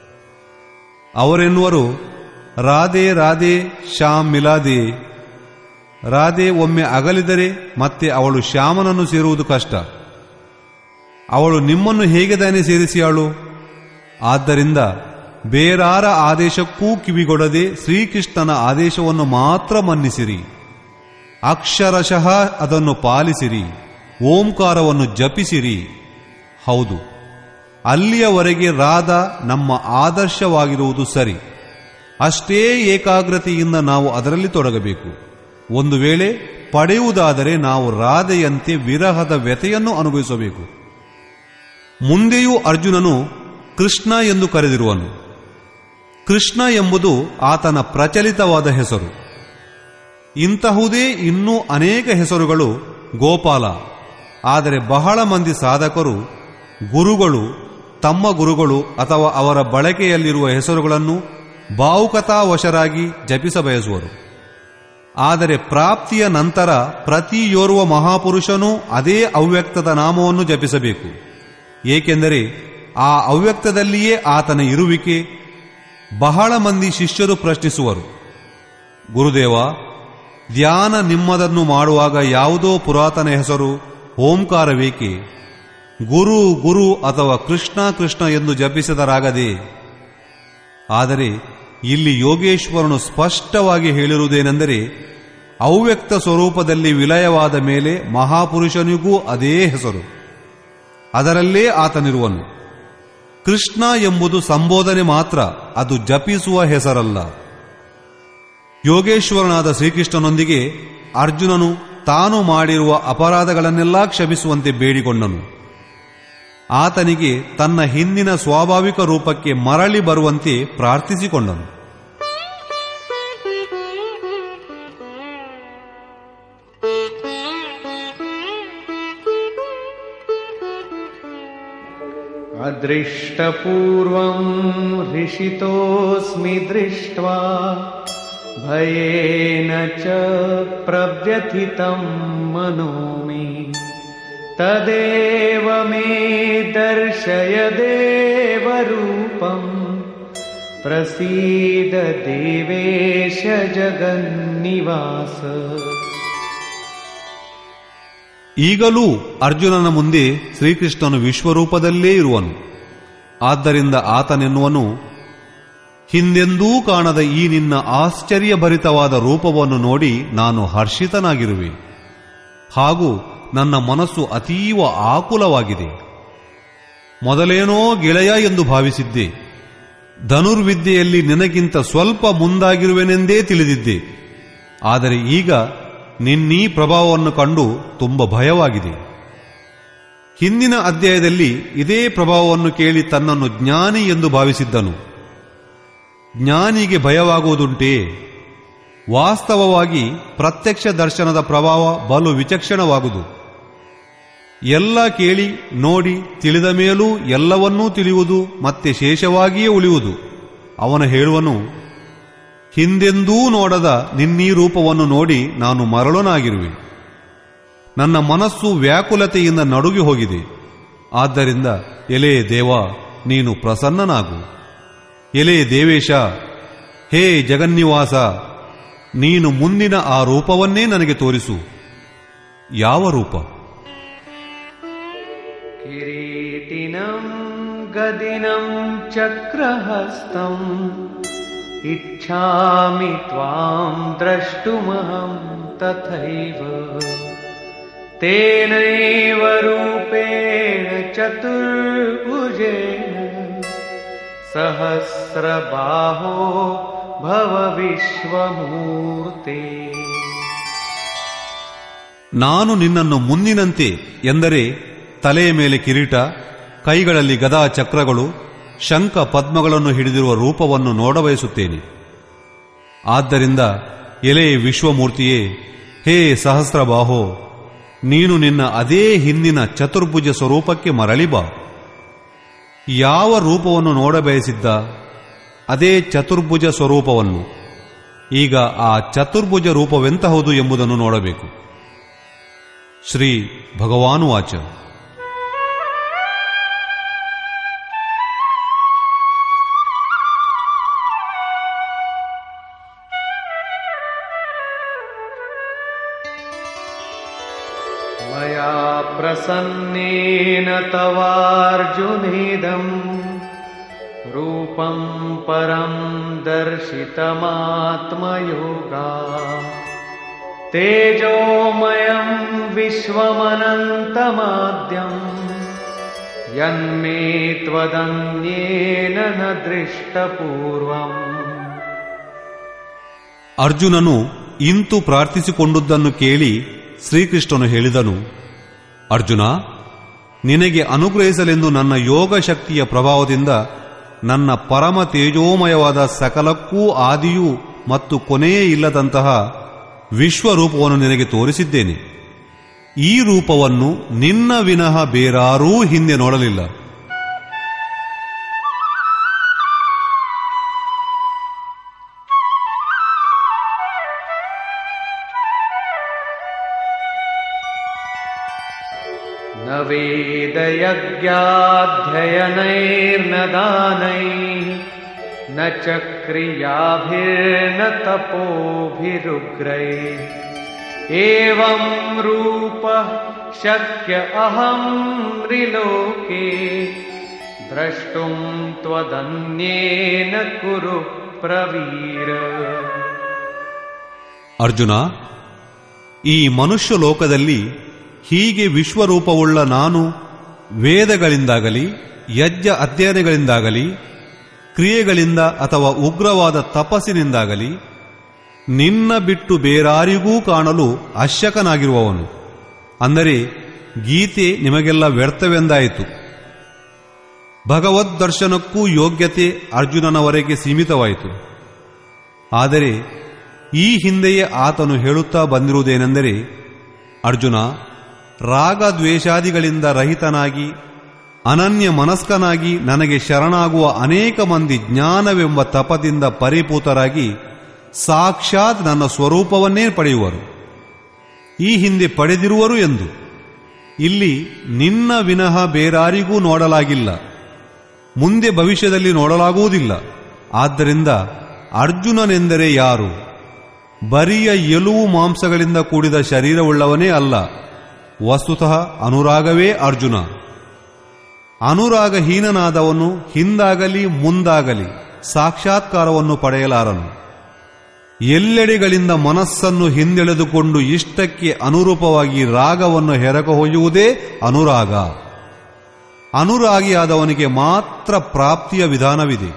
A: ಅವರೆನ್ನುವರು ರಾಧೆ ರಾಧೆ ಶ್ಯಾಮ್ ಮಿಲಾದೆ ರಾಧೆ ಒಮ್ಮೆ ಅಗಲಿದರೆ ಮತ್ತೆ ಅವಳು ಶ್ಯಾಮನನ್ನು ಸೇರುವುದು ಕಷ್ಟ ಅವಳು ನಿಮ್ಮನ್ನು ಹೇಗೆ ತಾನೇ ಸೇರಿಸಿಯಾಳು ಆದ್ದರಿಂದ ಬೇರಾರ ಆದೇಶಕ್ಕೂ ಕಿವಿಗೊಡದೆ ಶ್ರೀಕೃಷ್ಣನ ಆದೇಶವನ್ನು ಮಾತ್ರ ಮನ್ನಿಸಿರಿ ಅಕ್ಷರಶಃ ಅದನ್ನು ಪಾಲಿಸಿರಿ ಓಂಕಾರವನ್ನು ಜಪಿಸಿರಿ ಹೌದು ಅಲ್ಲಿಯವರೆಗೆ ರಾಧ ನಮ್ಮ ಆದರ್ಶವಾಗಿರುವುದು ಸರಿ ಅಷ್ಟೇ ಏಕಾಗ್ರತೆಯಿಂದ ನಾವು ಅದರಲ್ಲಿ ತೊಡಗಬೇಕು ಒಂದು ವೇಳೆ ಪಡೆಯುವುದಾದರೆ ನಾವು ರಾಧೆಯಂತೆ ವಿರಹದ ವ್ಯತೆಯನ್ನು ಅನುಭವಿಸಬೇಕು ಮುಂದೆಯೂ ಅರ್ಜುನನು ಕೃಷ್ಣ ಎಂದು ಕರೆದಿರುವನು ಕೃಷ್ಣ ಎಂಬುದು ಆತನ ಪ್ರಚಲಿತವಾದ ಹೆಸರು ಇಂತಹುದೇ ಇನ್ನೂ ಅನೇಕ ಹೆಸರುಗಳು ಗೋಪಾಲ ಆದರೆ ಬಹಳ ಮಂದಿ ಸಾಧಕರು ಗುರುಗಳು ತಮ್ಮ ಗುರುಗಳು ಅಥವಾ ಅವರ ಬಳಕೆಯಲ್ಲಿರುವ ಹೆಸರುಗಳನ್ನು ಭಾವುಕತಾವಶರಾಗಿ ಜಪಿಸಬಯಸುವರು ಆದರೆ ಪ್ರಾಪ್ತಿಯ ನಂತರ ಪ್ರತಿಯೋರ್ವ ಮಹಾಪುರುಷನೂ ಅದೇ ಅವ್ಯಕ್ತದ ನಾಮವನ್ನು ಜಪಿಸಬೇಕು ಏಕೆಂದರೆ ಆ ಅವ್ಯಕ್ತದಲ್ಲಿಯೇ ಆತನ ಇರುವಿಕೆ ಬಹಳ ಮಂದಿ ಶಿಷ್ಯರು ಪ್ರಶ್ನಿಸುವರು ಗುರುದೇವ ಧ್ಯಾನ ನಿಮ್ಮದನ್ನು ಮಾಡುವಾಗ ಯಾವುದೋ ಪುರಾತನ ಹೆಸರು ಓಂಕಾರವೇಕೆ ಗುರು ಗುರು ಅಥವಾ ಕೃಷ್ಣ ಕೃಷ್ಣ ಎಂದು ಜಪಿಸಿದರಾಗದೆ ಆದರೆ ಇಲ್ಲಿ ಯೋಗೇಶ್ವರನು ಸ್ಪಷ್ಟವಾಗಿ ಹೇಳಿರುವುದೇನೆಂದರೆ ಅವ್ಯಕ್ತ ಸ್ವರೂಪದಲ್ಲಿ ವಿಲಯವಾದ ಮೇಲೆ ಮಹಾಪುರುಷನಿಗೂ ಅದೇ ಹೆಸರು ಅದರಲ್ಲೇ ಆತನಿರುವನು ಕೃಷ್ಣ ಎಂಬುದು ಸಂಬೋಧನೆ ಮಾತ್ರ ಅದು ಜಪಿಸುವ ಹೆಸರಲ್ಲ ಯೋಗೇಶ್ವರನಾದ ಶ್ರೀಕೃಷ್ಣನೊಂದಿಗೆ ಅರ್ಜುನನು ತಾನು ಮಾಡಿರುವ ಅಪರಾಧಗಳನ್ನೆಲ್ಲ ಕ್ಷಮಿಸುವಂತೆ ಬೇಡಿಕೊಂಡನು ಆತನಿಗೆ ತನ್ನ ಹಿಂದಿನ ಸ್ವಾಭಾವಿಕ ರೂಪಕ್ಕೆ ಮರಳಿ ಬರುವಂತೆ ಪ್ರಾರ್ಥಿಸಿಕೊಂಡನು
B: अदृष्टपूर्वम् हृषितोऽस्मि दृष्ट्वा भयेन च प्रव्यथितं मनो मे तदेव मे दर्शय देवरूपम् प्रसीद देवेश जगन्निवास
A: ಈಗಲೂ ಅರ್ಜುನನ ಮುಂದೆ ಶ್ರೀಕೃಷ್ಣನು ವಿಶ್ವರೂಪದಲ್ಲೇ ಇರುವನು ಆದ್ದರಿಂದ ಆತನೆನ್ನುವನು ಹಿಂದೆಂದೂ ಕಾಣದ ಈ ನಿನ್ನ ಆಶ್ಚರ್ಯಭರಿತವಾದ ರೂಪವನ್ನು ನೋಡಿ ನಾನು ಹರ್ಷಿತನಾಗಿರುವೆ ಹಾಗೂ ನನ್ನ ಮನಸ್ಸು ಅತೀವ ಆಕುಲವಾಗಿದೆ ಮೊದಲೇನೋ ಗೆಳೆಯ ಎಂದು ಭಾವಿಸಿದ್ದೆ ಧನುರ್ವಿದ್ಯೆಯಲ್ಲಿ ನಿನಗಿಂತ ಸ್ವಲ್ಪ ಮುಂದಾಗಿರುವೆನೆಂದೇ ತಿಳಿದಿದ್ದೆ ಆದರೆ ಈಗ ನಿನ್ನೀ ಪ್ರಭಾವವನ್ನು ಕಂಡು ತುಂಬ ಭಯವಾಗಿದೆ ಹಿಂದಿನ ಅಧ್ಯಾಯದಲ್ಲಿ ಇದೇ ಪ್ರಭಾವವನ್ನು ಕೇಳಿ ತನ್ನನ್ನು ಜ್ಞಾನಿ ಎಂದು ಭಾವಿಸಿದ್ದನು ಜ್ಞಾನಿಗೆ ಭಯವಾಗುವುದುಂಟೇ ವಾಸ್ತವವಾಗಿ ಪ್ರತ್ಯಕ್ಷ ದರ್ಶನದ ಪ್ರಭಾವ ಬಲು ವಿಚಕ್ಷಣವಾಗುವುದು ಎಲ್ಲ ಕೇಳಿ ನೋಡಿ ತಿಳಿದ ಮೇಲೂ ಎಲ್ಲವನ್ನೂ ತಿಳಿಯುವುದು ಮತ್ತೆ ಶೇಷವಾಗಿಯೇ ಉಳಿಯುವುದು ಅವನು ಹೇಳುವನು ಹಿಂದೆಂದೂ ನೋಡದ ನಿನ್ನೀ ರೂಪವನ್ನು ನೋಡಿ ನಾನು ಮರಳನಾಗಿರುವೆ ನನ್ನ ಮನಸ್ಸು ವ್ಯಾಕುಲತೆಯಿಂದ ನಡುಗಿ ಹೋಗಿದೆ ಆದ್ದರಿಂದ ಎಲೆ ದೇವ ನೀನು ಪ್ರಸನ್ನನಾಗು ಎಲೆ ದೇವೇಶ ಹೇ ಜಗನ್ನಿವಾಸ ನೀನು ಮುಂದಿನ ಆ ರೂಪವನ್ನೇ ನನಗೆ ತೋರಿಸು ಯಾವ ರೂಪ
B: किरीटिनं गदिनं चक्रहस्तम् इच्छामि त्वां द्रष्टुमहं तथैव तेनैव रूपेण चतुर्भुजेन सहस्रबाहो भव विश्वमूर्ते
A: ನಾನು ನಿನ್ನನ್ನು ಮುಂದಿನಂತೆ ಎಂದರೆ ತಲೆಯ ಮೇಲೆ ಕಿರೀಟ ಕೈಗಳಲ್ಲಿ ಗದಾ ಚಕ್ರಗಳು ಶಂಖ ಪದ್ಮಗಳನ್ನು ಹಿಡಿದಿರುವ ರೂಪವನ್ನು ನೋಡಬಯಸುತ್ತೇನೆ ಆದ್ದರಿಂದ ಎಲೆ ವಿಶ್ವಮೂರ್ತಿಯೇ ಹೇ ಸಹಸ್ರಬಾಹೋ ನೀನು ನಿನ್ನ ಅದೇ ಹಿಂದಿನ ಚತುರ್ಭುಜ ಸ್ವರೂಪಕ್ಕೆ ಮರಳಿ ಬಾ ಯಾವ ರೂಪವನ್ನು ನೋಡಬಯಸಿದ್ದ ಅದೇ ಚತುರ್ಭುಜ ಸ್ವರೂಪವನ್ನು ಈಗ ಆ ಚತುರ್ಭುಜ ರೂಪವೆಂತಹುದು ಎಂಬುದನ್ನು ನೋಡಬೇಕು ಶ್ರೀ ಭಗವಾನುವಾಚ
B: मया प्रसन्नेन तवार्जुनेदम् रूपं परं दर्शितमात्मयोगा तेजोमयं विश्वमनन्तमाद्यम् यन्मे त्वदन्येन न दृष्टपूर्वम्
A: ಅರ್ಜುನನು ಇಂತು ಪ್ರಾರ್ಥಿಸಿಕೊಂಡುದನ್ನು ಕೇಳಿ ಶ್ರೀಕೃಷ್ಣನು ಹೇಳಿದನು ಅರ್ಜುನ ನಿನಗೆ ಅನುಗ್ರಹಿಸಲೆಂದು ನನ್ನ ಯೋಗ ಶಕ್ತಿಯ ಪ್ರಭಾವದಿಂದ ನನ್ನ ಪರಮ ತೇಜೋಮಯವಾದ ಸಕಲಕ್ಕೂ ಆದಿಯೂ ಮತ್ತು ಕೊನೆಯೇ ಇಲ್ಲದಂತಹ ವಿಶ್ವರೂಪವನ್ನು ನಿನಗೆ ತೋರಿಸಿದ್ದೇನೆ ಈ ರೂಪವನ್ನು ನಿನ್ನ ವಿನಃ ಬೇರಾರೂ ಹಿಂದೆ ನೋಡಲಿಲ್ಲ
B: न वेदयज्ञाध्ययनैर्न दानैः न च क्रियाभिर्न तपोभिरुग्रैः एवं रूपः शक्य अहं त्रिलोके द्रष्टुं त्वदन्येन कुरु प्रवीर
A: ಅರ್ಜುನ ಈ ಮನುಷ್ಯ ಲೋಕದಲ್ಲಿ ಹೀಗೆ ವಿಶ್ವರೂಪವುಳ್ಳ ನಾನು ವೇದಗಳಿಂದಾಗಲಿ ಯಜ್ಞ ಅಧ್ಯಯನಗಳಿಂದಾಗಲಿ ಕ್ರಿಯೆಗಳಿಂದ ಅಥವಾ ಉಗ್ರವಾದ ತಪಸ್ಸಿನಿಂದಾಗಲಿ ನಿನ್ನ ಬಿಟ್ಟು ಬೇರಾರಿಗೂ ಕಾಣಲು ಅಶ್ಯಕನಾಗಿರುವವನು ಅಂದರೆ ಗೀತೆ ನಿಮಗೆಲ್ಲ ವ್ಯರ್ಥವೆಂದಾಯಿತು ಭಗವದ್ ದರ್ಶನಕ್ಕೂ ಯೋಗ್ಯತೆ ಅರ್ಜುನನವರೆಗೆ ಸೀಮಿತವಾಯಿತು ಆದರೆ ಈ ಹಿಂದೆಯೇ ಆತನು ಹೇಳುತ್ತಾ ಬಂದಿರುವುದೇನೆಂದರೆ ಅರ್ಜುನ ರಾಗ ದ್ವೇಷಾದಿಗಳಿಂದ ರಹಿತನಾಗಿ ಅನನ್ಯ ಮನಸ್ಕನಾಗಿ ನನಗೆ ಶರಣಾಗುವ ಅನೇಕ ಮಂದಿ ಜ್ಞಾನವೆಂಬ ತಪದಿಂದ ಪರಿಪೂತರಾಗಿ ಸಾಕ್ಷಾತ್ ನನ್ನ ಸ್ವರೂಪವನ್ನೇ ಪಡೆಯುವರು ಈ ಹಿಂದೆ ಪಡೆದಿರುವರು ಎಂದು ಇಲ್ಲಿ ನಿನ್ನ ವಿನಃ ಬೇರಾರಿಗೂ ನೋಡಲಾಗಿಲ್ಲ ಮುಂದೆ ಭವಿಷ್ಯದಲ್ಲಿ ನೋಡಲಾಗುವುದಿಲ್ಲ ಆದ್ದರಿಂದ ಅರ್ಜುನನೆಂದರೆ ಯಾರು ಬರಿಯ ಎಲುವು ಮಾಂಸಗಳಿಂದ ಕೂಡಿದ ಶರೀರವುಳ್ಳವನೇ ಅಲ್ಲ ವಸ್ತುತಃ ಅನುರಾಗವೇ ಅರ್ಜುನ ಅನುರಾಗಹೀನನಾದವನು ಹಿಂದಾಗಲಿ ಮುಂದಾಗಲಿ ಸಾಕ್ಷಾತ್ಕಾರವನ್ನು ಪಡೆಯಲಾರನು ಎಲ್ಲೆಡೆಗಳಿಂದ ಮನಸ್ಸನ್ನು ಹಿಂದೆಳೆದುಕೊಂಡು ಇಷ್ಟಕ್ಕೆ ಅನುರೂಪವಾಗಿ ರಾಗವನ್ನು ಹೊಯ್ಯುವುದೇ ಅನುರಾಗ ಅನುರಾಗಿಯಾದವನಿಗೆ ಮಾತ್ರ ಪ್ರಾಪ್ತಿಯ ವಿಧಾನವಿದೆ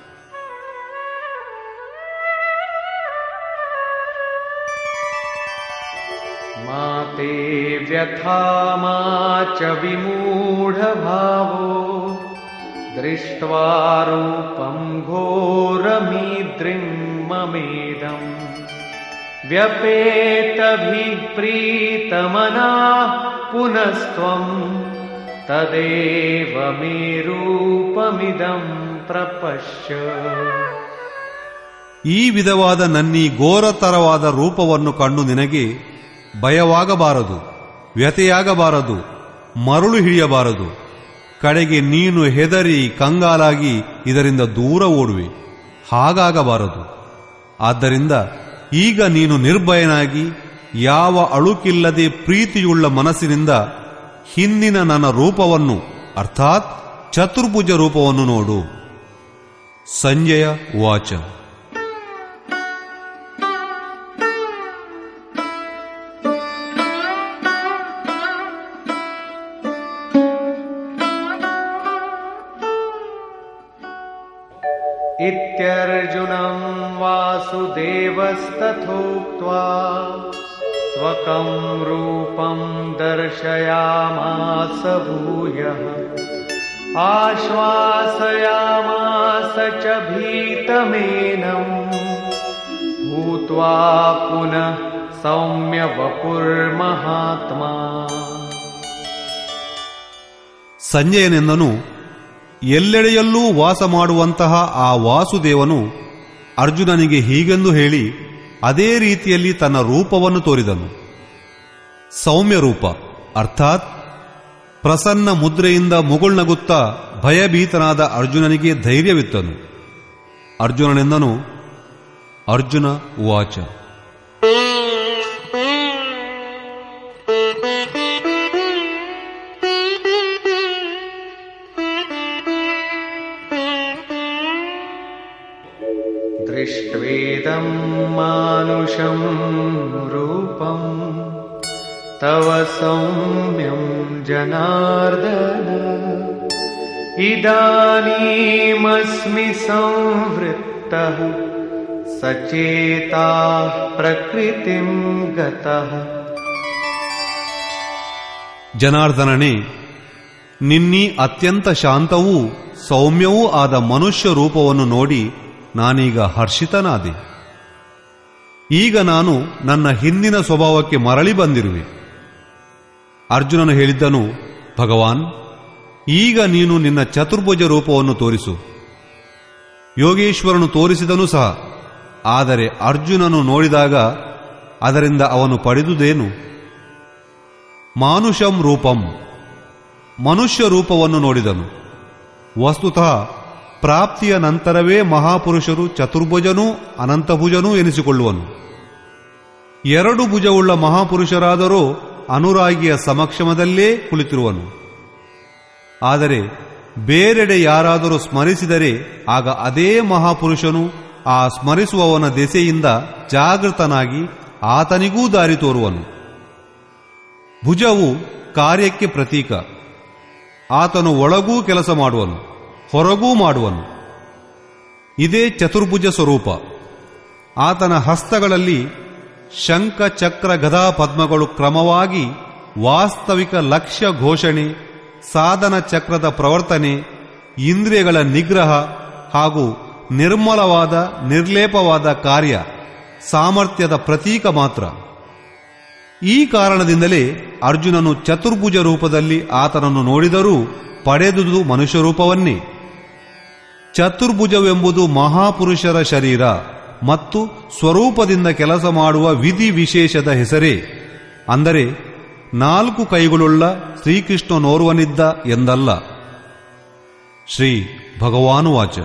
B: मा ते व्यथा मा च विमूढभावो दृष्ट्वा रूपं घोरमीद्रिं ममेदम् व्यपेतभिः प्रीतमनाः पुनस्त्वम् तदेव मे रूपमिदं प्रपश्य
A: ಈ ವಿಧವಾದ ನನ್ನೀ ಘೋರತರವಾದ ರೂಪವನ್ನು ಕಂಡು ನಿನಗೆ ಭಯವಾಗಬಾರದು ವ್ಯತೆಯಾಗಬಾರದು ಮರುಳು ಹಿಡಿಯಬಾರದು ಕಡೆಗೆ ನೀನು ಹೆದರಿ ಕಂಗಾಲಾಗಿ ಇದರಿಂದ ದೂರ ಓಡುವೆ ಹಾಗಾಗಬಾರದು ಆದ್ದರಿಂದ ಈಗ ನೀನು ನಿರ್ಭಯನಾಗಿ ಯಾವ ಅಳುಕಿಲ್ಲದೆ ಪ್ರೀತಿಯುಳ್ಳ ಮನಸ್ಸಿನಿಂದ ಹಿಂದಿನ ನನ್ನ ರೂಪವನ್ನು ಅರ್ಥಾತ್ ಚತುರ್ಭುಜ ರೂಪವನ್ನು ನೋಡು ಸಂಜಯ ವಾಚ
B: इत्यर्जुनं वासुदेवस्तथोक्त्वा स्वकं रूपं दर्शयामास भूयः आश्वासयामास च भीतमेनम् भूत्वा पुनः सौम्यवपुर्महात्मा
A: ಸಂಜಯನೆಂದನು ಎಲ್ಲೆಡೆಯಲ್ಲೂ ವಾಸ ಮಾಡುವಂತಹ ಆ ವಾಸುದೇವನು ಅರ್ಜುನನಿಗೆ ಹೀಗೆಂದು ಹೇಳಿ ಅದೇ ರೀತಿಯಲ್ಲಿ ತನ್ನ ರೂಪವನ್ನು ತೋರಿದನು ಸೌಮ್ಯ ರೂಪ ಅರ್ಥಾತ್ ಪ್ರಸನ್ನ ಮುದ್ರೆಯಿಂದ ಮುಗುಳ್ನಗುತ್ತಾ ಭಯಭೀತನಾದ ಅರ್ಜುನನಿಗೆ ಧೈರ್ಯವಿತ್ತನು ಅರ್ಜುನನೆಂದನು ಅರ್ಜುನ ಉವಾಚ
B: दृष्ट्वेदं मानुषं रूपम् तव सौम्यं जनार्दन इदानीमस्मि संवृत्तः सचेताः प्रकृतिं गतः
A: ಜನಾರ್ದನನೇ ನಿನ್ನೀ ಅತ್ಯಂತ ಶಾಂತವೂ ಸೌಮ್ಯವೂ ಆದ ಮನುಷ್ಯ ರೂಪವನ್ನು ನೋಡಿ ನಾನೀಗ ಹರ್ಷಿತನಾದೆ ಈಗ ನಾನು ನನ್ನ ಹಿಂದಿನ ಸ್ವಭಾವಕ್ಕೆ ಮರಳಿ ಬಂದಿರುವೆ ಅರ್ಜುನನು ಹೇಳಿದ್ದನು ಭಗವಾನ್ ಈಗ ನೀನು ನಿನ್ನ ಚತುರ್ಭುಜ ರೂಪವನ್ನು ತೋರಿಸು ಯೋಗೇಶ್ವರನು ತೋರಿಸಿದನು ಸಹ ಆದರೆ ಅರ್ಜುನನು ನೋಡಿದಾಗ ಅದರಿಂದ ಅವನು ಪಡೆದುದೇನು ಮಾನುಷಂ ರೂಪಂ ಮನುಷ್ಯ ರೂಪವನ್ನು ನೋಡಿದನು ವಸ್ತುತಃ ಪ್ರಾಪ್ತಿಯ ನಂತರವೇ ಮಹಾಪುರುಷರು ಚತುರ್ಭುಜನೂ ಅನಂತಭುಜನೂ ಎನಿಸಿಕೊಳ್ಳುವನು ಎರಡು ಭುಜವುಳ್ಳ ಮಹಾಪುರುಷರಾದರೂ ಅನುರಾಗಿಯ ಸಮಕ್ಷಮದಲ್ಲೇ ಕುಳಿತಿರುವನು ಆದರೆ ಬೇರೆಡೆ ಯಾರಾದರೂ ಸ್ಮರಿಸಿದರೆ ಆಗ ಅದೇ ಮಹಾಪುರುಷನು ಆ ಸ್ಮರಿಸುವವನ ದೆಸೆಯಿಂದ ಜಾಗೃತನಾಗಿ ಆತನಿಗೂ ದಾರಿ ತೋರುವನು ಭುಜವು ಕಾರ್ಯಕ್ಕೆ ಪ್ರತೀಕ ಆತನು ಒಳಗೂ ಕೆಲಸ ಮಾಡುವನು ಹೊರಗೂ ಮಾಡುವನು ಇದೇ ಚತುರ್ಭುಜ ಸ್ವರೂಪ ಆತನ ಹಸ್ತಗಳಲ್ಲಿ ಶಂಖ ಚಕ್ರ ಗದಾ ಪದ್ಮಗಳು ಕ್ರಮವಾಗಿ ವಾಸ್ತವಿಕ ಲಕ್ಷ್ಯ ಘೋಷಣೆ ಸಾಧನ ಚಕ್ರದ ಪ್ರವರ್ತನೆ ಇಂದ್ರಿಯಗಳ ನಿಗ್ರಹ ಹಾಗೂ ನಿರ್ಮಲವಾದ ನಿರ್ಲೇಪವಾದ ಕಾರ್ಯ ಸಾಮರ್ಥ್ಯದ ಪ್ರತೀಕ ಮಾತ್ರ ಈ ಕಾರಣದಿಂದಲೇ ಅರ್ಜುನನು ಚತುರ್ಭುಜ ರೂಪದಲ್ಲಿ ಆತನನ್ನು ನೋಡಿದರೂ ಪಡೆದುದು ಮನುಷ್ಯ ರೂಪವನ್ನೇ ಚತುರ್ಭುಜವೆಂಬುದು ಮಹಾಪುರುಷರ ಶರೀರ ಮತ್ತು ಸ್ವರೂಪದಿಂದ ಕೆಲಸ ಮಾಡುವ ವಿಧಿ ವಿಶೇಷದ ಹೆಸರೇ ಅಂದರೆ ನಾಲ್ಕು ಕೈಗಳುಳ್ಳ ಶ್ರೀಕೃಷ್ಣನೋರ್ವನಿದ್ದ ಎಂದಲ್ಲ ಶ್ರೀ ಭಗವಾನುವಾಚ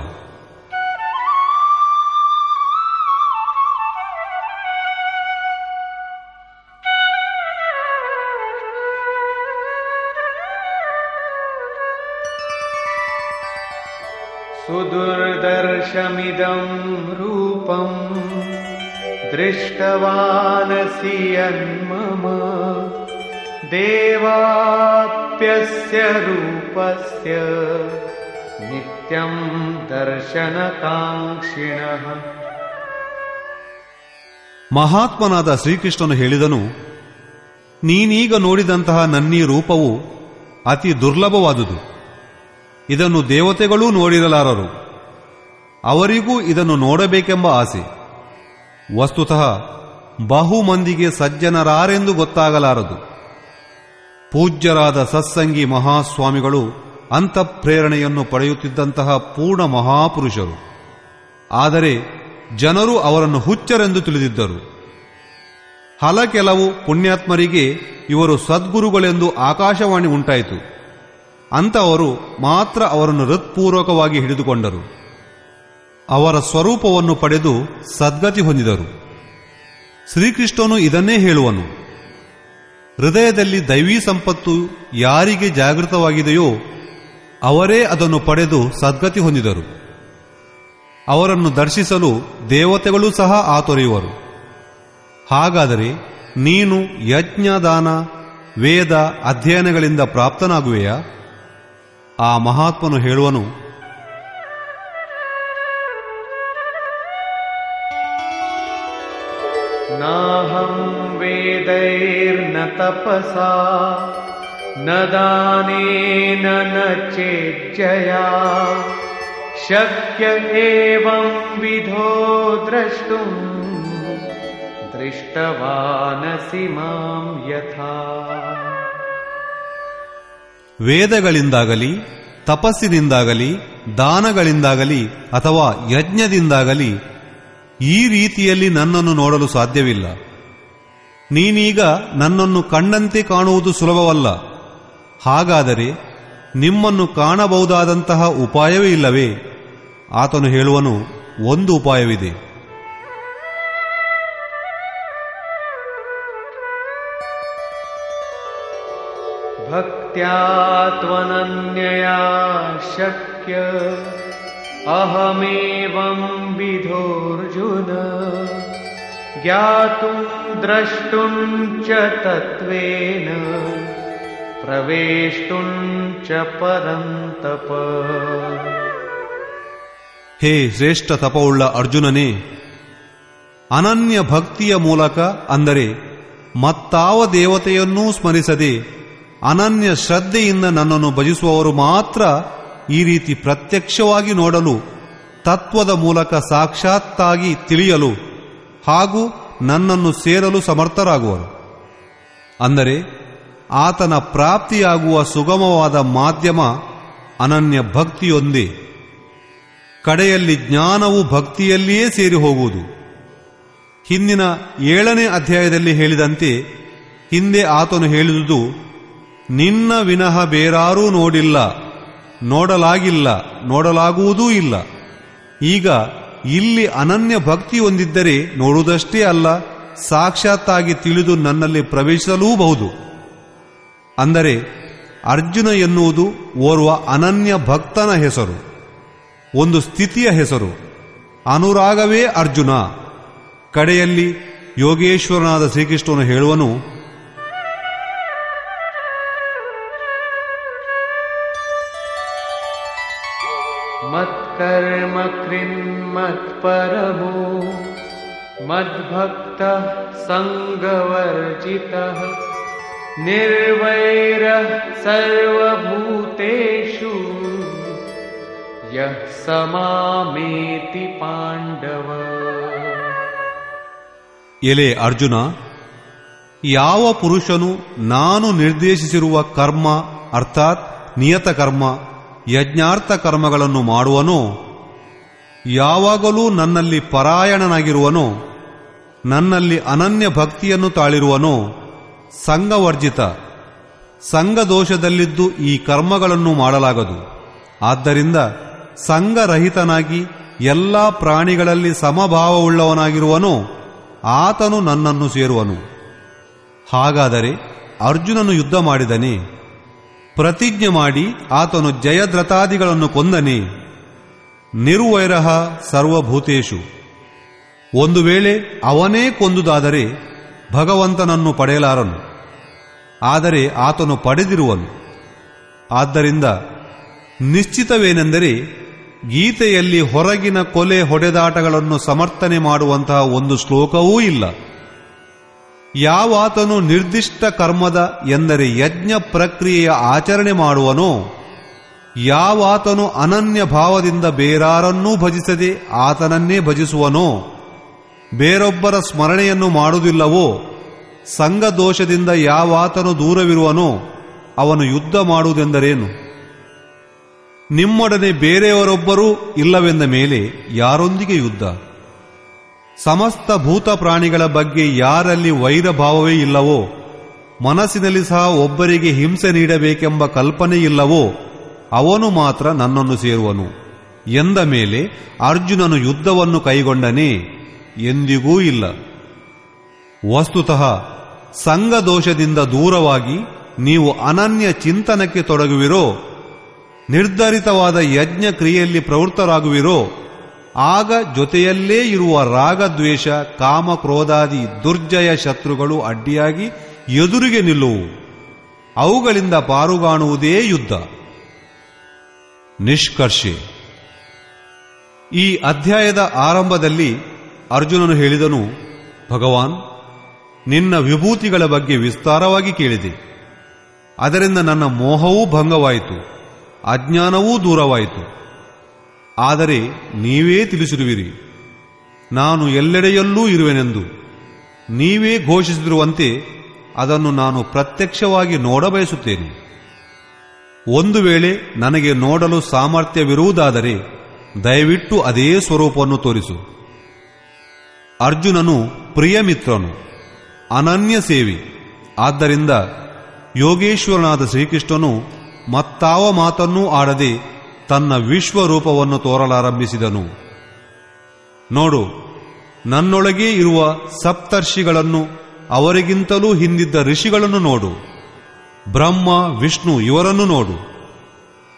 B: सुदुर्दर्शमिदं रूपम् दृष्टवानसि यन्मम देवाप्यस्य रूपस्य नित्यं दर्शनकाङ्क्षिणः
A: ಮಹಾತ್ಮನಾದ ಶ್ರೀಕೃಷ್ಣನು ಹೇಳಿದನು ನೀನೀಗ ನೋಡಿದಂತಹ ನನ್ನೀ ರೂಪವು ಅತಿ ದುರ್ಲಭವಾದುದು ಇದನ್ನು ದೇವತೆಗಳೂ ನೋಡಿರಲಾರರು ಅವರಿಗೂ ಇದನ್ನು ನೋಡಬೇಕೆಂಬ ಆಸೆ ವಸ್ತುತಃ ಬಹು ಮಂದಿಗೆ ಸಜ್ಜನರಾರೆಂದು ಗೊತ್ತಾಗಲಾರದು ಪೂಜ್ಯರಾದ ಸತ್ಸಂಗಿ ಮಹಾಸ್ವಾಮಿಗಳು ಅಂತಃಪ್ರೇರಣೆಯನ್ನು ಪಡೆಯುತ್ತಿದ್ದಂತಹ ಪೂರ್ಣ ಮಹಾಪುರುಷರು ಆದರೆ ಜನರು ಅವರನ್ನು ಹುಚ್ಚರೆಂದು ತಿಳಿದಿದ್ದರು ಹಲ ಕೆಲವು ಪುಣ್ಯಾತ್ಮರಿಗೆ ಇವರು ಸದ್ಗುರುಗಳೆಂದು ಆಕಾಶವಾಣಿ ಉಂಟಾಯಿತು ಅಂತವರು ಮಾತ್ರ ಅವರನ್ನು ಹೃತ್ಪೂರ್ವಕವಾಗಿ ಹಿಡಿದುಕೊಂಡರು ಅವರ ಸ್ವರೂಪವನ್ನು ಪಡೆದು ಸದ್ಗತಿ ಹೊಂದಿದರು ಶ್ರೀಕೃಷ್ಣನು ಇದನ್ನೇ ಹೇಳುವನು ಹೃದಯದಲ್ಲಿ ದೈವೀ ಸಂಪತ್ತು ಯಾರಿಗೆ ಜಾಗೃತವಾಗಿದೆಯೋ ಅವರೇ ಅದನ್ನು ಪಡೆದು ಸದ್ಗತಿ ಹೊಂದಿದರು ಅವರನ್ನು ದರ್ಶಿಸಲು ದೇವತೆಗಳೂ ಸಹ ಆತೊರೆಯುವರು ಹಾಗಾದರೆ ನೀನು ಯಜ್ಞದಾನ ವೇದ ಅಧ್ಯಯನಗಳಿಂದ ಪ್ರಾಪ್ತನಾಗುವೆಯಾ ಆ ಮಹಾತ್ಮನು ಹೇಳುವನು
B: नाहं वेदैर्न तपसा न दानेन न चेज्जया शक्य एवं विधो द्रष्टुम् दृष्टवानसि मां यथा
A: ವೇದಗಳಿಂದಾಗಲಿ ತಪಸ್ಸಿನಿಂದಾಗಲಿ ದಾನಗಳಿಂದಾಗಲಿ ಅಥವಾ ಯಜ್ಞದಿಂದಾಗಲಿ ಈ ರೀತಿಯಲ್ಲಿ ನನ್ನನ್ನು ನೋಡಲು ಸಾಧ್ಯವಿಲ್ಲ ನೀನೀಗ ನನ್ನನ್ನು ಕಣ್ಣಂತೆ ಕಾಣುವುದು ಸುಲಭವಲ್ಲ ಹಾಗಾದರೆ ನಿಮ್ಮನ್ನು ಕಾಣಬಹುದಾದಂತಹ ಉಪಾಯವೇ ಇಲ್ಲವೇ ಆತನು ಹೇಳುವನು ಒಂದು ಉಪಾಯವಿದೆ
B: भक्त्या त्वनन्यया शक्य अहमेवं विधोऽर्जुन ज्ञातुं द्रष्टुं च तत्त्वेन प्रवेष्टुं च परन्तप
A: ಹೇ ಶ್ರೇಷ್ಠ ತಪವುಳ್ಳ ಅರ್ಜುನನೇ ಅನನ್ಯ ಭಕ್ತಿಯ ಮೂಲಕ ಅಂದರೆ ಮತ್ತಾವ ದೇವತೆಯನ್ನೂ ಸ್ಮರಿಸದೆ ಅನನ್ಯ ಶ್ರದ್ಧೆಯಿಂದ ನನ್ನನ್ನು ಭಜಿಸುವವರು ಮಾತ್ರ ಈ ರೀತಿ ಪ್ರತ್ಯಕ್ಷವಾಗಿ ನೋಡಲು ತತ್ವದ ಮೂಲಕ ಸಾಕ್ಷಾತ್ತಾಗಿ ತಿಳಿಯಲು ಹಾಗೂ ನನ್ನನ್ನು ಸೇರಲು ಸಮರ್ಥರಾಗುವರು ಅಂದರೆ ಆತನ ಪ್ರಾಪ್ತಿಯಾಗುವ ಸುಗಮವಾದ ಮಾಧ್ಯಮ ಅನನ್ಯ ಭಕ್ತಿಯೊಂದೇ ಕಡೆಯಲ್ಲಿ ಜ್ಞಾನವು ಭಕ್ತಿಯಲ್ಲಿಯೇ ಸೇರಿ ಹೋಗುವುದು ಹಿಂದಿನ ಏಳನೇ ಅಧ್ಯಾಯದಲ್ಲಿ ಹೇಳಿದಂತೆ ಹಿಂದೆ ಆತನು ಹೇಳಿದುದು ನಿನ್ನ ವಿನಃ ಬೇರಾರೂ ನೋಡಿಲ್ಲ ನೋಡಲಾಗಿಲ್ಲ ನೋಡಲಾಗುವುದೂ ಇಲ್ಲ ಈಗ ಇಲ್ಲಿ ಅನನ್ಯ ಭಕ್ತಿ ಹೊಂದಿದ್ದರೆ ನೋಡುವುದಷ್ಟೇ ಅಲ್ಲ ಸಾಕ್ಷಾತ್ತಾಗಿ ತಿಳಿದು ನನ್ನಲ್ಲಿ ಪ್ರವೇಶಿಸಲೂಬಹುದು ಅಂದರೆ ಅರ್ಜುನ ಎನ್ನುವುದು ಓರ್ವ ಅನನ್ಯ ಭಕ್ತನ ಹೆಸರು ಒಂದು ಸ್ಥಿತಿಯ ಹೆಸರು ಅನುರಾಗವೇ ಅರ್ಜುನ ಕಡೆಯಲ್ಲಿ ಯೋಗೇಶ್ವರನಾದ ಶ್ರೀಕೃಷ್ಣನು ಹೇಳುವನು
B: मत्कर्म कृन्मत्परमो मद्भक्तः सङ्गवर्जितः निर्वैरः सर्वभूतेषु यः समामेति पाण्डव
A: ಎಲೆ ಅರ್ಜುನ ಯಾವ ಪುರುಷನು ನಾನು ನಿರ್ದೇಶಿಸಿರುವ ಕರ್ಮ ಅರ್ಥಾತ್ ನಿಯತ ಕರ್ಮ ಯಜ್ಞಾರ್ಥ ಕರ್ಮಗಳನ್ನು ಮಾಡುವನೋ ಯಾವಾಗಲೂ ನನ್ನಲ್ಲಿ ಪರಾಯಣನಾಗಿರುವನೋ ನನ್ನಲ್ಲಿ ಅನನ್ಯ ಭಕ್ತಿಯನ್ನು ತಾಳಿರುವನೋ ಸಂಘವರ್ಜಿತ ಸಂಘದೋಷದಲ್ಲಿದ್ದು ಈ ಕರ್ಮಗಳನ್ನು ಮಾಡಲಾಗದು ಆದ್ದರಿಂದ ಸಂಘರಹಿತನಾಗಿ ಎಲ್ಲಾ ಪ್ರಾಣಿಗಳಲ್ಲಿ ಸಮಭಾವವುಳ್ಳವನಾಗಿರುವನೋ ಆತನು ನನ್ನನ್ನು ಸೇರುವನು ಹಾಗಾದರೆ ಅರ್ಜುನನು ಯುದ್ಧ ಮಾಡಿದನೇ ಪ್ರತಿಜ್ಞೆ ಮಾಡಿ ಆತನು ಜಯದ್ರಥಾದಿಗಳನ್ನು ಕೊಂದನೆ ನಿರ್ವೈರಹ ಸರ್ವಭೂತೇಶು ಒಂದು ವೇಳೆ ಅವನೇ ಕೊಂದುದಾದರೆ ಭಗವಂತನನ್ನು ಪಡೆಯಲಾರನು ಆದರೆ ಆತನು ಪಡೆದಿರುವನು ಆದ್ದರಿಂದ ನಿಶ್ಚಿತವೇನೆಂದರೆ ಗೀತೆಯಲ್ಲಿ ಹೊರಗಿನ ಕೊಲೆ ಹೊಡೆದಾಟಗಳನ್ನು ಸಮರ್ಥನೆ ಮಾಡುವಂತಹ ಒಂದು ಶ್ಲೋಕವೂ ಇಲ್ಲ ಯಾವಾತನು ನಿರ್ದಿಷ್ಟ ಕರ್ಮದ ಎಂದರೆ ಯಜ್ಞ ಪ್ರಕ್ರಿಯೆಯ ಆಚರಣೆ ಮಾಡುವನೋ ಯಾವಾತನು ಅನನ್ಯ ಭಾವದಿಂದ ಬೇರಾರನ್ನೂ ಭಜಿಸದೆ ಆತನನ್ನೇ ಭಜಿಸುವನೋ ಬೇರೊಬ್ಬರ ಸ್ಮರಣೆಯನ್ನು ಮಾಡುವುದಿಲ್ಲವೋ ಸಂಘದೋಷದಿಂದ ಯಾವಾತನು ದೂರವಿರುವನೋ ಅವನು ಯುದ್ಧ ಮಾಡುವುದೆಂದರೇನು ನಿಮ್ಮೊಡನೆ ಬೇರೆಯವರೊಬ್ಬರೂ ಇಲ್ಲವೆಂದ ಮೇಲೆ ಯಾರೊಂದಿಗೆ ಯುದ್ಧ ಸಮಸ್ತ ಭೂತ ಪ್ರಾಣಿಗಳ ಬಗ್ಗೆ ಯಾರಲ್ಲಿ ವೈರಭಾವವೇ ಇಲ್ಲವೋ ಮನಸ್ಸಿನಲ್ಲಿ ಸಹ ಒಬ್ಬರಿಗೆ ಹಿಂಸೆ ನೀಡಬೇಕೆಂಬ ಕಲ್ಪನೆ ಇಲ್ಲವೋ ಅವನು ಮಾತ್ರ ನನ್ನನ್ನು ಸೇರುವನು ಎಂದ ಮೇಲೆ ಅರ್ಜುನನು ಯುದ್ಧವನ್ನು ಕೈಗೊಂಡನೇ ಎಂದಿಗೂ ಇಲ್ಲ ವಸ್ತುತಃ ಸಂಘದೋಷದಿಂದ ದೂರವಾಗಿ ನೀವು ಅನನ್ಯ ಚಿಂತನಕ್ಕೆ ತೊಡಗುವಿರೋ ನಿರ್ಧರಿತವಾದ ಯಜ್ಞ ಕ್ರಿಯೆಯಲ್ಲಿ ಪ್ರವೃತ್ತರಾಗುವಿರೋ ಆಗ ಜೊತೆಯಲ್ಲೇ ಇರುವ ರಾಗದ್ವೇಷ ಕಾಮ ಕ್ರೋಧಾದಿ ದುರ್ಜಯ ಶತ್ರುಗಳು ಅಡ್ಡಿಯಾಗಿ ಎದುರಿಗೆ ನಿಲ್ಲುವು ಅವುಗಳಿಂದ ಪಾರುಗಾಣುವುದೇ ಯುದ್ಧ ನಿಷ್ಕರ್ಷೆ ಈ ಅಧ್ಯಾಯದ ಆರಂಭದಲ್ಲಿ ಅರ್ಜುನನು ಹೇಳಿದನು ಭಗವಾನ್ ನಿನ್ನ ವಿಭೂತಿಗಳ ಬಗ್ಗೆ ವಿಸ್ತಾರವಾಗಿ ಕೇಳಿದೆ ಅದರಿಂದ ನನ್ನ ಮೋಹವೂ ಭಂಗವಾಯಿತು ಅಜ್ಞಾನವೂ ದೂರವಾಯಿತು ಆದರೆ ನೀವೇ ತಿಳಿಸಿರುವಿರಿ ನಾನು ಎಲ್ಲೆಡೆಯಲ್ಲೂ ಇರುವೆನೆಂದು ನೀವೇ ಘೋಷಿಸಿರುವಂತೆ ಅದನ್ನು ನಾನು ಪ್ರತ್ಯಕ್ಷವಾಗಿ ನೋಡಬಯಸುತ್ತೇನೆ ಒಂದು ವೇಳೆ ನನಗೆ ನೋಡಲು ಸಾಮರ್ಥ್ಯವಿರುವುದಾದರೆ ದಯವಿಟ್ಟು ಅದೇ ಸ್ವರೂಪವನ್ನು ತೋರಿಸು ಅರ್ಜುನನು ಪ್ರಿಯಮಿತ್ರನು ಅನನ್ಯ ಸೇವಿ ಆದ್ದರಿಂದ ಯೋಗೇಶ್ವರನಾದ ಶ್ರೀಕೃಷ್ಣನು ಮತ್ತಾವ ಮಾತನ್ನೂ ಆಡದೆ ತನ್ನ ವಿಶ್ವರೂಪವನ್ನು ತೋರಲಾರಂಭಿಸಿದನು ನೋಡು ನನ್ನೊಳಗೇ ಇರುವ ಸಪ್ತರ್ಷಿಗಳನ್ನು ಅವರಿಗಿಂತಲೂ ಹಿಂದಿದ್ದ ಋಷಿಗಳನ್ನು ನೋಡು ಬ್ರಹ್ಮ ವಿಷ್ಣು ಇವರನ್ನು ನೋಡು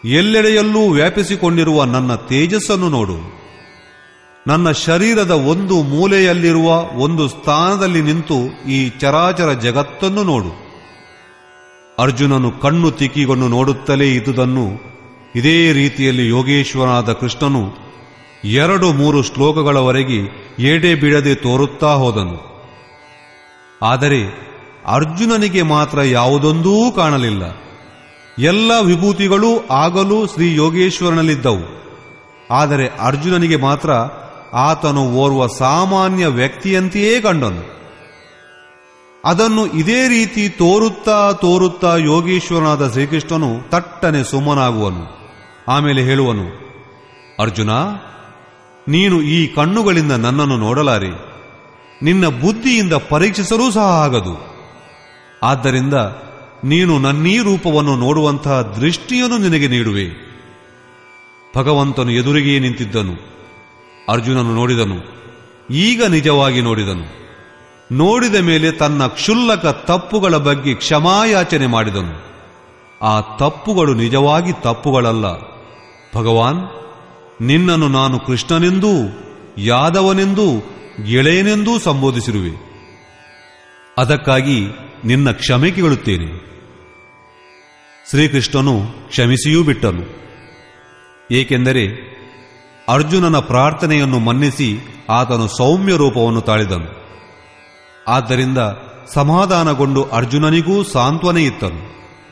A: ಎಲ್ಲೆಡೆಯಲ್ಲೂ ವ್ಯಾಪಿಸಿಕೊಂಡಿರುವ ನನ್ನ ತೇಜಸ್ಸನ್ನು ನೋಡು ನನ್ನ ಶರೀರದ ಒಂದು ಮೂಲೆಯಲ್ಲಿರುವ ಒಂದು ಸ್ಥಾನದಲ್ಲಿ ನಿಂತು ಈ ಚರಾಚರ ಜಗತ್ತನ್ನು ನೋಡು ಅರ್ಜುನನು ಕಣ್ಣು ತಿಕ್ಕಿಕೊಂಡು ನೋಡುತ್ತಲೇ ಇದ್ದುದನ್ನು ಇದೇ ರೀತಿಯಲ್ಲಿ ಯೋಗೇಶ್ವರನಾದ ಕೃಷ್ಣನು ಎರಡು ಮೂರು ಶ್ಲೋಕಗಳವರೆಗೆ ಏಡೆ ಬಿಡದೆ ತೋರುತ್ತಾ ಹೋದನು ಆದರೆ ಅರ್ಜುನನಿಗೆ ಮಾತ್ರ ಯಾವುದೊಂದೂ ಕಾಣಲಿಲ್ಲ ಎಲ್ಲ ವಿಭೂತಿಗಳೂ ಆಗಲೂ ಶ್ರೀ ಯೋಗೇಶ್ವರನಲ್ಲಿದ್ದವು ಆದರೆ ಅರ್ಜುನನಿಗೆ ಮಾತ್ರ ಆತನು ಓರ್ವ ಸಾಮಾನ್ಯ ವ್ಯಕ್ತಿಯಂತೆಯೇ ಕಂಡನು ಅದನ್ನು ಇದೇ ರೀತಿ ತೋರುತ್ತಾ ತೋರುತ್ತಾ ಯೋಗೀಶ್ವರನಾದ ಶ್ರೀಕೃಷ್ಣನು ತಟ್ಟನೆ ಸುಮ್ಮನಾಗುವನು ಆಮೇಲೆ ಹೇಳುವನು ಅರ್ಜುನ ನೀನು ಈ ಕಣ್ಣುಗಳಿಂದ ನನ್ನನ್ನು ನೋಡಲಾರೆ ನಿನ್ನ ಬುದ್ಧಿಯಿಂದ ಪರೀಕ್ಷಿಸಲೂ ಸಹ ಆಗದು ಆದ್ದರಿಂದ ನೀನು ನನ್ನೀ ರೂಪವನ್ನು ನೋಡುವಂತಹ ದೃಷ್ಟಿಯನ್ನು ನಿನಗೆ ನೀಡುವೆ ಭಗವಂತನು ಎದುರಿಗೇ ನಿಂತಿದ್ದನು ಅರ್ಜುನನು ನೋಡಿದನು ಈಗ ನಿಜವಾಗಿ ನೋಡಿದನು ನೋಡಿದ ಮೇಲೆ ತನ್ನ ಕ್ಷುಲ್ಲಕ ತಪ್ಪುಗಳ ಬಗ್ಗೆ ಕ್ಷಮಾಯಾಚನೆ ಮಾಡಿದನು ಆ ತಪ್ಪುಗಳು ನಿಜವಾಗಿ ತಪ್ಪುಗಳಲ್ಲ ಭಗವಾನ್ ನಿನ್ನನ್ನು ನಾನು ಕೃಷ್ಣನೆಂದೂ ಯಾದವನೆಂದೂ ಗೆಳೆಯನೆಂದೂ ಸಂಬೋಧಿಸಿರುವೆ ಅದಕ್ಕಾಗಿ ನಿನ್ನ ಕ್ಷಮೆ ಕೇಳುತ್ತೇನೆ ಶ್ರೀಕೃಷ್ಣನು ಕ್ಷಮಿಸಿಯೂ ಬಿಟ್ಟನು ಏಕೆಂದರೆ ಅರ್ಜುನನ ಪ್ರಾರ್ಥನೆಯನ್ನು ಮನ್ನಿಸಿ ಆತನು ಸೌಮ್ಯ ರೂಪವನ್ನು ತಾಳಿದನು ಆದ್ದರಿಂದ ಸಮಾಧಾನಗೊಂಡು ಅರ್ಜುನನಿಗೂ ಸಾಂತ್ವನೆ ಇತ್ತನು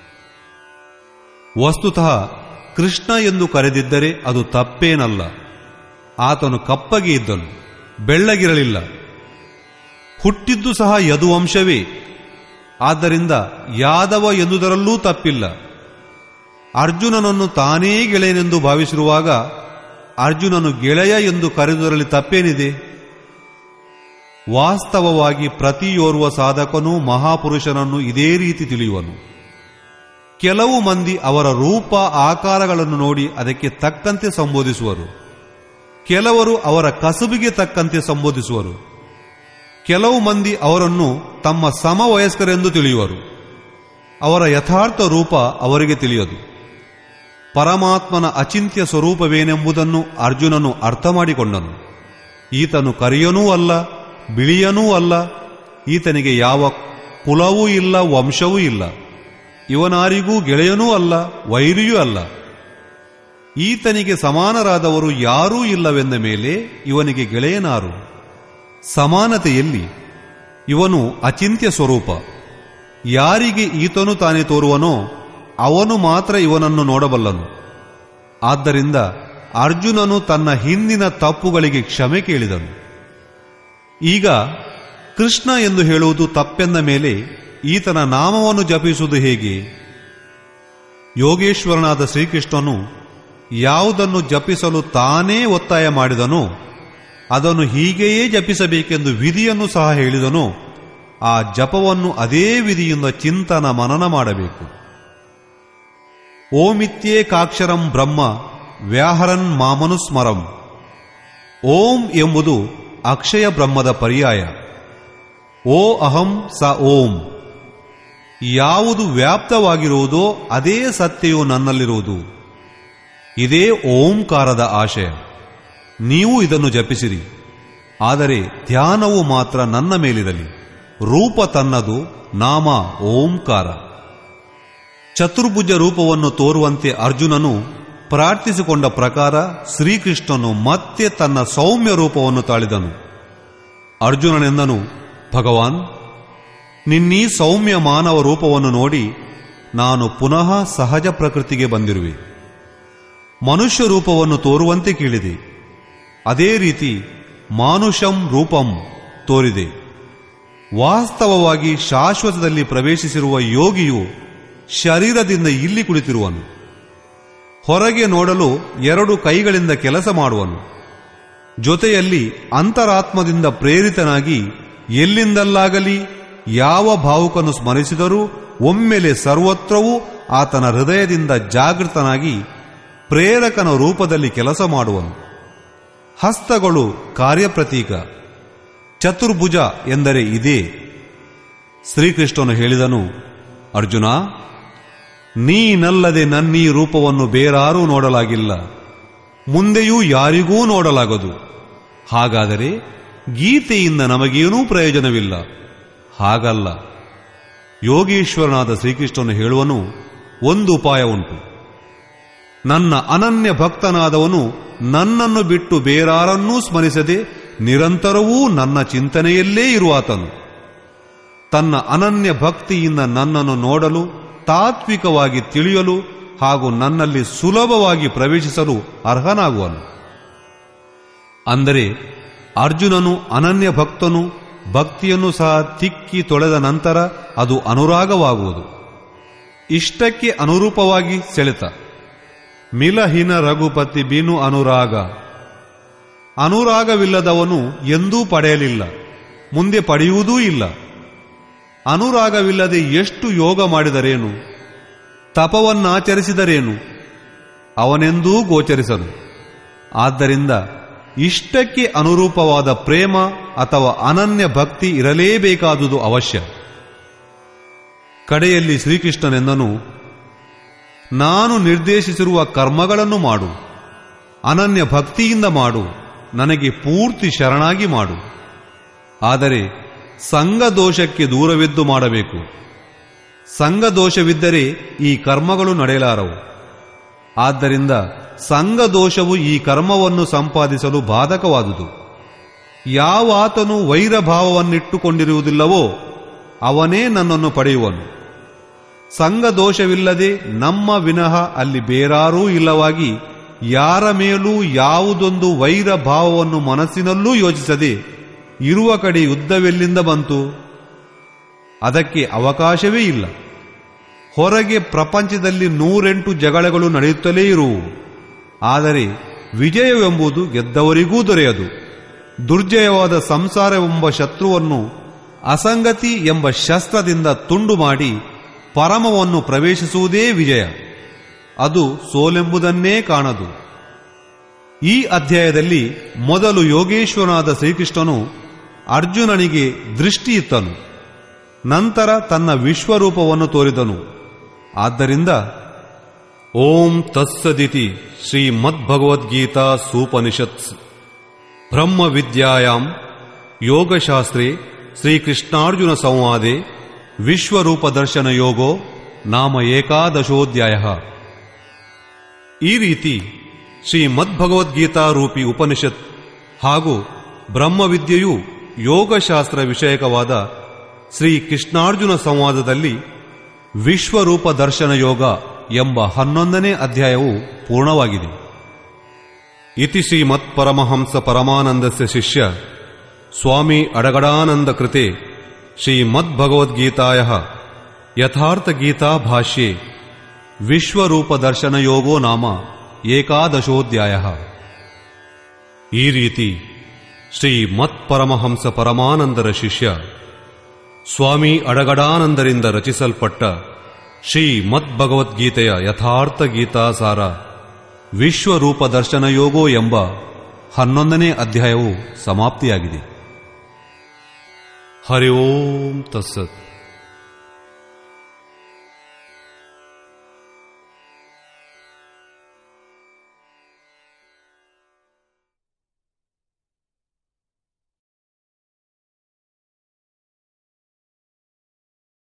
A: ವಸ್ತುತಃ ಕೃಷ್ಣ ಎಂದು ಕರೆದಿದ್ದರೆ ಅದು ತಪ್ಪೇನಲ್ಲ ಆತನು ಕಪ್ಪಗೆ ಇದ್ದನು ಬೆಳ್ಳಗಿರಲಿಲ್ಲ ಹುಟ್ಟಿದ್ದು ಸಹ ಯದುವಂಶವೇ ಆದ್ದರಿಂದ ಯಾದವ ಎಂದುದರಲ್ಲೂ ತಪ್ಪಿಲ್ಲ ಅರ್ಜುನನನ್ನು ತಾನೇ ಗೆಳೆಯನೆಂದು ಭಾವಿಸಿರುವಾಗ ಅರ್ಜುನನು ಗೆಳೆಯ ಎಂದು ಕರೆದುದರಲ್ಲಿ ತಪ್ಪೇನಿದೆ ವಾಸ್ತವವಾಗಿ ಪ್ರತಿಯೋರ್ವ ಸಾಧಕನೂ ಮಹಾಪುರುಷನನ್ನು ಇದೇ ರೀತಿ ತಿಳಿಯುವನು ಕೆಲವು ಮಂದಿ ಅವರ ರೂಪ ಆಕಾರಗಳನ್ನು ನೋಡಿ ಅದಕ್ಕೆ ತಕ್ಕಂತೆ ಸಂಬೋಧಿಸುವರು ಕೆಲವರು ಅವರ ಕಸುಬಿಗೆ ತಕ್ಕಂತೆ ಸಂಬೋಧಿಸುವರು ಕೆಲವು ಮಂದಿ ಅವರನ್ನು ತಮ್ಮ ಸಮವಯಸ್ಕರೆಂದು ತಿಳಿಯುವರು ಅವರ ಯಥಾರ್ಥ ರೂಪ ಅವರಿಗೆ ತಿಳಿಯದು ಪರಮಾತ್ಮನ ಅಚಿಂತ್ಯ ಸ್ವರೂಪವೇನೆಂಬುದನ್ನು ಅರ್ಜುನನು ಅರ್ಥ ಮಾಡಿಕೊಂಡನು ಈತನು ಕರಿಯನೂ ಅಲ್ಲ ಬಿಳಿಯನೂ ಅಲ್ಲ ಈತನಿಗೆ ಯಾವ ಕುಲವೂ ಇಲ್ಲ ವಂಶವೂ ಇಲ್ಲ ಇವನಾರಿಗೂ ಗೆಳೆಯನೂ ಅಲ್ಲ ವೈರಿಯೂ ಅಲ್ಲ ಈತನಿಗೆ ಸಮಾನರಾದವರು ಯಾರೂ ಇಲ್ಲವೆಂದ ಮೇಲೆ ಇವನಿಗೆ ಗೆಳೆಯನಾರು ಸಮಾನತೆಯಲ್ಲಿ ಇವನು ಅಚಿಂತ್ಯ ಸ್ವರೂಪ ಯಾರಿಗೆ ಈತನು ತಾನೇ ತೋರುವನೋ ಅವನು ಮಾತ್ರ ಇವನನ್ನು ನೋಡಬಲ್ಲನು ಆದ್ದರಿಂದ ಅರ್ಜುನನು ತನ್ನ ಹಿಂದಿನ ತಪ್ಪುಗಳಿಗೆ ಕ್ಷಮೆ ಕೇಳಿದನು ಈಗ ಕೃಷ್ಣ ಎಂದು ಹೇಳುವುದು ತಪ್ಪೆಂದ ಮೇಲೆ ಈತನ ನಾಮವನ್ನು ಜಪಿಸುವುದು ಹೇಗೆ ಯೋಗೇಶ್ವರನಾದ ಶ್ರೀಕೃಷ್ಣನು ಯಾವುದನ್ನು ಜಪಿಸಲು ತಾನೇ ಒತ್ತಾಯ ಮಾಡಿದನೋ ಅದನ್ನು ಹೀಗೆಯೇ ಜಪಿಸಬೇಕೆಂದು ವಿಧಿಯನ್ನು ಸಹ ಹೇಳಿದನೋ ಆ ಜಪವನ್ನು ಅದೇ ವಿಧಿಯಿಂದ ಚಿಂತನ ಮನನ ಮಾಡಬೇಕು ಓಮಿತ್ಯೇಕಾಕ್ಷರಂ ಬ್ರಹ್ಮ ವ್ಯಾಹರನ್ ಮಾಮನುಸ್ಮರಂ ಓಂ ಎಂಬುದು ಅಕ್ಷಯ ಬ್ರಹ್ಮದ ಪರ್ಯಾಯ ಓ ಅಹಂ ಸ ಓಂ ಯಾವುದು ವ್ಯಾಪ್ತವಾಗಿರುವುದೋ ಅದೇ ಸತ್ಯವು ನನ್ನಲ್ಲಿರುವುದು ಇದೇ ಓಂಕಾರದ ಆಶಯ ನೀವು ಇದನ್ನು ಜಪಿಸಿರಿ ಆದರೆ ಧ್ಯಾನವು ಮಾತ್ರ ನನ್ನ ಮೇಲಿರಲಿ ರೂಪ ತನ್ನದು ನಾಮ ಓಂಕಾರ ಚತುರ್ಭುಜ ರೂಪವನ್ನು ತೋರುವಂತೆ ಅರ್ಜುನನು ಪ್ರಾರ್ಥಿಸಿಕೊಂಡ ಪ್ರಕಾರ ಶ್ರೀಕೃಷ್ಣನು ಮತ್ತೆ ತನ್ನ ಸೌಮ್ಯ ರೂಪವನ್ನು ತಾಳಿದನು ಅರ್ಜುನನೆಂದನು ಭಗವಾನ್ ನಿನ್ನೀ ಸೌಮ್ಯ ಮಾನವ ರೂಪವನ್ನು ನೋಡಿ ನಾನು ಪುನಃ ಸಹಜ ಪ್ರಕೃತಿಗೆ ಬಂದಿರುವೆ ಮನುಷ್ಯ ರೂಪವನ್ನು ತೋರುವಂತೆ ಕೇಳಿದೆ ಅದೇ ರೀತಿ ಮಾನುಷಂ ರೂಪಂ ತೋರಿದೆ ವಾಸ್ತವವಾಗಿ ಶಾಶ್ವತದಲ್ಲಿ ಪ್ರವೇಶಿಸಿರುವ ಯೋಗಿಯು ಶರೀರದಿಂದ ಇಲ್ಲಿ ಕುಳಿತಿರುವನು ಹೊರಗೆ ನೋಡಲು ಎರಡು ಕೈಗಳಿಂದ ಕೆಲಸ ಮಾಡುವನು ಜೊತೆಯಲ್ಲಿ ಅಂತರಾತ್ಮದಿಂದ ಪ್ರೇರಿತನಾಗಿ ಎಲ್ಲಿಂದಲ್ಲಾಗಲಿ ಯಾವ ಭಾವುಕನು ಸ್ಮರಿಸಿದರೂ ಒಮ್ಮೆಲೆ ಸರ್ವತ್ರವೂ ಆತನ ಹೃದಯದಿಂದ ಜಾಗೃತನಾಗಿ ಪ್ರೇರಕನ ರೂಪದಲ್ಲಿ ಕೆಲಸ ಮಾಡುವನು ಹಸ್ತಗಳು ಕಾರ್ಯಪ್ರತೀಕ ಚತುರ್ಭುಜ ಎಂದರೆ ಇದೇ ಶ್ರೀಕೃಷ್ಣನು ಹೇಳಿದನು ಅರ್ಜುನ ನೀನಲ್ಲದೆ ನನ್ನೀ ರೂಪವನ್ನು ಬೇರಾರೂ ನೋಡಲಾಗಿಲ್ಲ ಮುಂದೆಯೂ ಯಾರಿಗೂ ನೋಡಲಾಗದು ಹಾಗಾದರೆ ಗೀತೆಯಿಂದ ನಮಗೇನೂ ಪ್ರಯೋಜನವಿಲ್ಲ ಹಾಗಲ್ಲ ಯೋಗೀಶ್ವರನಾದ ಶ್ರೀಕೃಷ್ಣನು ಹೇಳುವನು ಒಂದು ಉಪಾಯ ಉಂಟು ನನ್ನ ಅನನ್ಯ ಭಕ್ತನಾದವನು ನನ್ನನ್ನು ಬಿಟ್ಟು ಬೇರಾರನ್ನೂ ಸ್ಮರಿಸದೆ ನಿರಂತರವೂ ನನ್ನ ಚಿಂತನೆಯಲ್ಲೇ ಇರುವಾತನು ತನ್ನ ಅನನ್ಯ ಭಕ್ತಿಯಿಂದ ನನ್ನನ್ನು ನೋಡಲು ತಾತ್ವಿಕವಾಗಿ ತಿಳಿಯಲು ಹಾಗೂ ನನ್ನಲ್ಲಿ ಸುಲಭವಾಗಿ ಪ್ರವೇಶಿಸಲು ಅರ್ಹನಾಗುವನು ಅಂದರೆ ಅರ್ಜುನನು ಅನನ್ಯ ಭಕ್ತನು ಭಕ್ತಿಯನ್ನು ಸಹ ತಿಕ್ಕಿ ತೊಳೆದ ನಂತರ ಅದು ಅನುರಾಗವಾಗುವುದು ಇಷ್ಟಕ್ಕೆ ಅನುರೂಪವಾಗಿ ಸೆಳೆತ ಮಿಲಹಿನ ರಘುಪತಿ ಬಿನು ಅನುರಾಗ ಅನುರಾಗವಿಲ್ಲದವನು ಎಂದೂ ಪಡೆಯಲಿಲ್ಲ ಮುಂದೆ ಪಡೆಯುವುದೂ ಇಲ್ಲ ಅನುರಾಗವಿಲ್ಲದೆ ಎಷ್ಟು ಯೋಗ ಮಾಡಿದರೇನು ತಪವನ್ನಾಚರಿಸಿದರೇನು ಅವನೆಂದೂ ಗೋಚರಿಸನು ಆದ್ದರಿಂದ ಇಷ್ಟಕ್ಕೆ ಅನುರೂಪವಾದ ಪ್ರೇಮ ಅಥವಾ ಅನನ್ಯ ಭಕ್ತಿ ಇರಲೇಬೇಕಾದುದು ಅವಶ್ಯ ಕಡೆಯಲ್ಲಿ ಶ್ರೀಕೃಷ್ಣನೆಂದನು ನಾನು ನಿರ್ದೇಶಿಸಿರುವ ಕರ್ಮಗಳನ್ನು ಮಾಡು ಅನನ್ಯ ಭಕ್ತಿಯಿಂದ ಮಾಡು ನನಗೆ ಪೂರ್ತಿ ಶರಣಾಗಿ ಮಾಡು ಆದರೆ ಸಂಘದೋಷಕ್ಕೆ ದೂರವಿದ್ದು ಮಾಡಬೇಕು ಸಂಘದೋಷವಿದ್ದರೆ ಈ ಕರ್ಮಗಳು ನಡೆಯಲಾರವು ಆದ್ದರಿಂದ ಸಂಘದೋಷವು ಈ ಕರ್ಮವನ್ನು ಸಂಪಾದಿಸಲು ಬಾಧಕವಾದುದು ಯಾವಾತನು ವೈರಭಾವವನ್ನಿಟ್ಟುಕೊಂಡಿರುವುದಿಲ್ಲವೋ ಅವನೇ ನನ್ನನ್ನು ಪಡೆಯುವನು ಸಂಘದೋಷವಿಲ್ಲದೆ ನಮ್ಮ ವಿನಃ ಅಲ್ಲಿ ಬೇರಾರೂ ಇಲ್ಲವಾಗಿ ಯಾರ ಮೇಲೂ ಯಾವುದೊಂದು ವೈರ ಭಾವವನ್ನು ಮನಸ್ಸಿನಲ್ಲೂ ಯೋಚಿಸದೆ ಇರುವ ಕಡೆ ಯುದ್ಧವೆಲ್ಲಿಂದ ಬಂತು ಅದಕ್ಕೆ ಅವಕಾಶವೇ ಇಲ್ಲ ಹೊರಗೆ ಪ್ರಪಂಚದಲ್ಲಿ ನೂರೆಂಟು ಜಗಳಗಳು ನಡೆಯುತ್ತಲೇ ಇರುವು ಆದರೆ ವಿಜಯವೆಂಬುದು ಗೆದ್ದವರಿಗೂ ದೊರೆಯದು ದುರ್ಜಯವಾದ ಸಂಸಾರವೆಂಬ ಶತ್ರುವನ್ನು ಅಸಂಗತಿ ಎಂಬ ಶಸ್ತ್ರದಿಂದ ತುಂಡು ಮಾಡಿ ಪರಮವನ್ನು ಪ್ರವೇಶಿಸುವುದೇ ವಿಜಯ ಅದು ಸೋಲೆಂಬುದನ್ನೇ ಕಾಣದು ಈ ಅಧ್ಯಾಯದಲ್ಲಿ ಮೊದಲು ಯೋಗೇಶ್ವರನಾದ ಶ್ರೀಕೃಷ್ಣನು ಅರ್ಜುನನಿಗೆ ದೃಷ್ಟಿಯಿತ್ತನು ನಂತರ ತನ್ನ ವಿಶ್ವರೂಪವನ್ನು ತೋರಿದನು ಆದ್ದರಿಂದ ಓಂ ತತ್ಸದಿತಿ ಶ್ರೀಮದ್ಭಗವದ್ಗೀತಾ ಸೂಪನಿಷತ್ ಬ್ರಹ್ಮ ವಿದ್ಯಾಯಾಂ ಯೋಗಶಾಸ್ತ್ರೇ ಶ್ರೀಕೃಷ್ಣಾರ್ಜುನ ಸಂವಾದೆ ವಿಶ್ವರೂಪ ದರ್ಶನ ಯೋಗೋ ನಾಮ ಏಕಾದಶೋಧ್ಯಾಯ ಈ ರೀತಿ ಶ್ರೀಮದ್ಭಗವದ್ಗೀತಾ ರೂಪಿ ಉಪನಿಷತ್ ಹಾಗೂ ಬ್ರಹ್ಮವಿದ್ಯೆಯು ಯೋಗಶಾಸ್ತ್ರ ವಿಷಯಕವಾದ ಶ್ರೀ ಕೃಷ್ಣಾರ್ಜುನ ಸಂವಾದದಲ್ಲಿ ವಿಶ್ವರೂಪ ದರ್ಶನ ಯೋಗ ಎಂಬ ಹನ್ನೊಂದನೇ ಅಧ್ಯಾಯವು ಪೂರ್ಣವಾಗಿದೆ ಇತಿ ಶ್ರೀಮತ್ ಪರಮಹಂಸ ಪರಮಾನಂದಸ್ಯ ಶಿಷ್ಯ ಸ್ವಾಮಿ ಅಡಗಡಾನಂದ ಕೃತೆ ಶ್ರೀಮದ್ಭಗವದ್ಗೀತಾಯ ಯಥಾರ್ಥ ಗೀತಾ ಭಾಷ್ಯೆ ವಿಶ್ವರೂಪ ದರ್ಶನ ಯೋಗೋ ನಾಮ ಏಕಾದಶೋಧ್ಯಾಯ ಈ ರೀತಿ ಶ್ರೀ ಮತ್ಪರಮಹಂಸ ಪರಮಾನಂದರ ಶಿಷ್ಯ ಸ್ವಾಮಿ ಅಡಗಡಾನಂದರಿಂದ ರಚಿಸಲ್ಪಟ್ಟ ಶ್ರೀ ಮದ್ಭಗವದ್ಗೀತೆಯ ಯಥಾರ್ಥ ಗೀತಾಸಾರ ವಿಶ್ವರೂಪ ದರ್ಶನ ಯೋಗೋ ಎಂಬ ಹನ್ನೊಂದನೇ ಅಧ್ಯಾಯವು ಸಮಾಪ್ತಿಯಾಗಿದೆ ಹರಿ ಓಂ ತತ್ಸತ್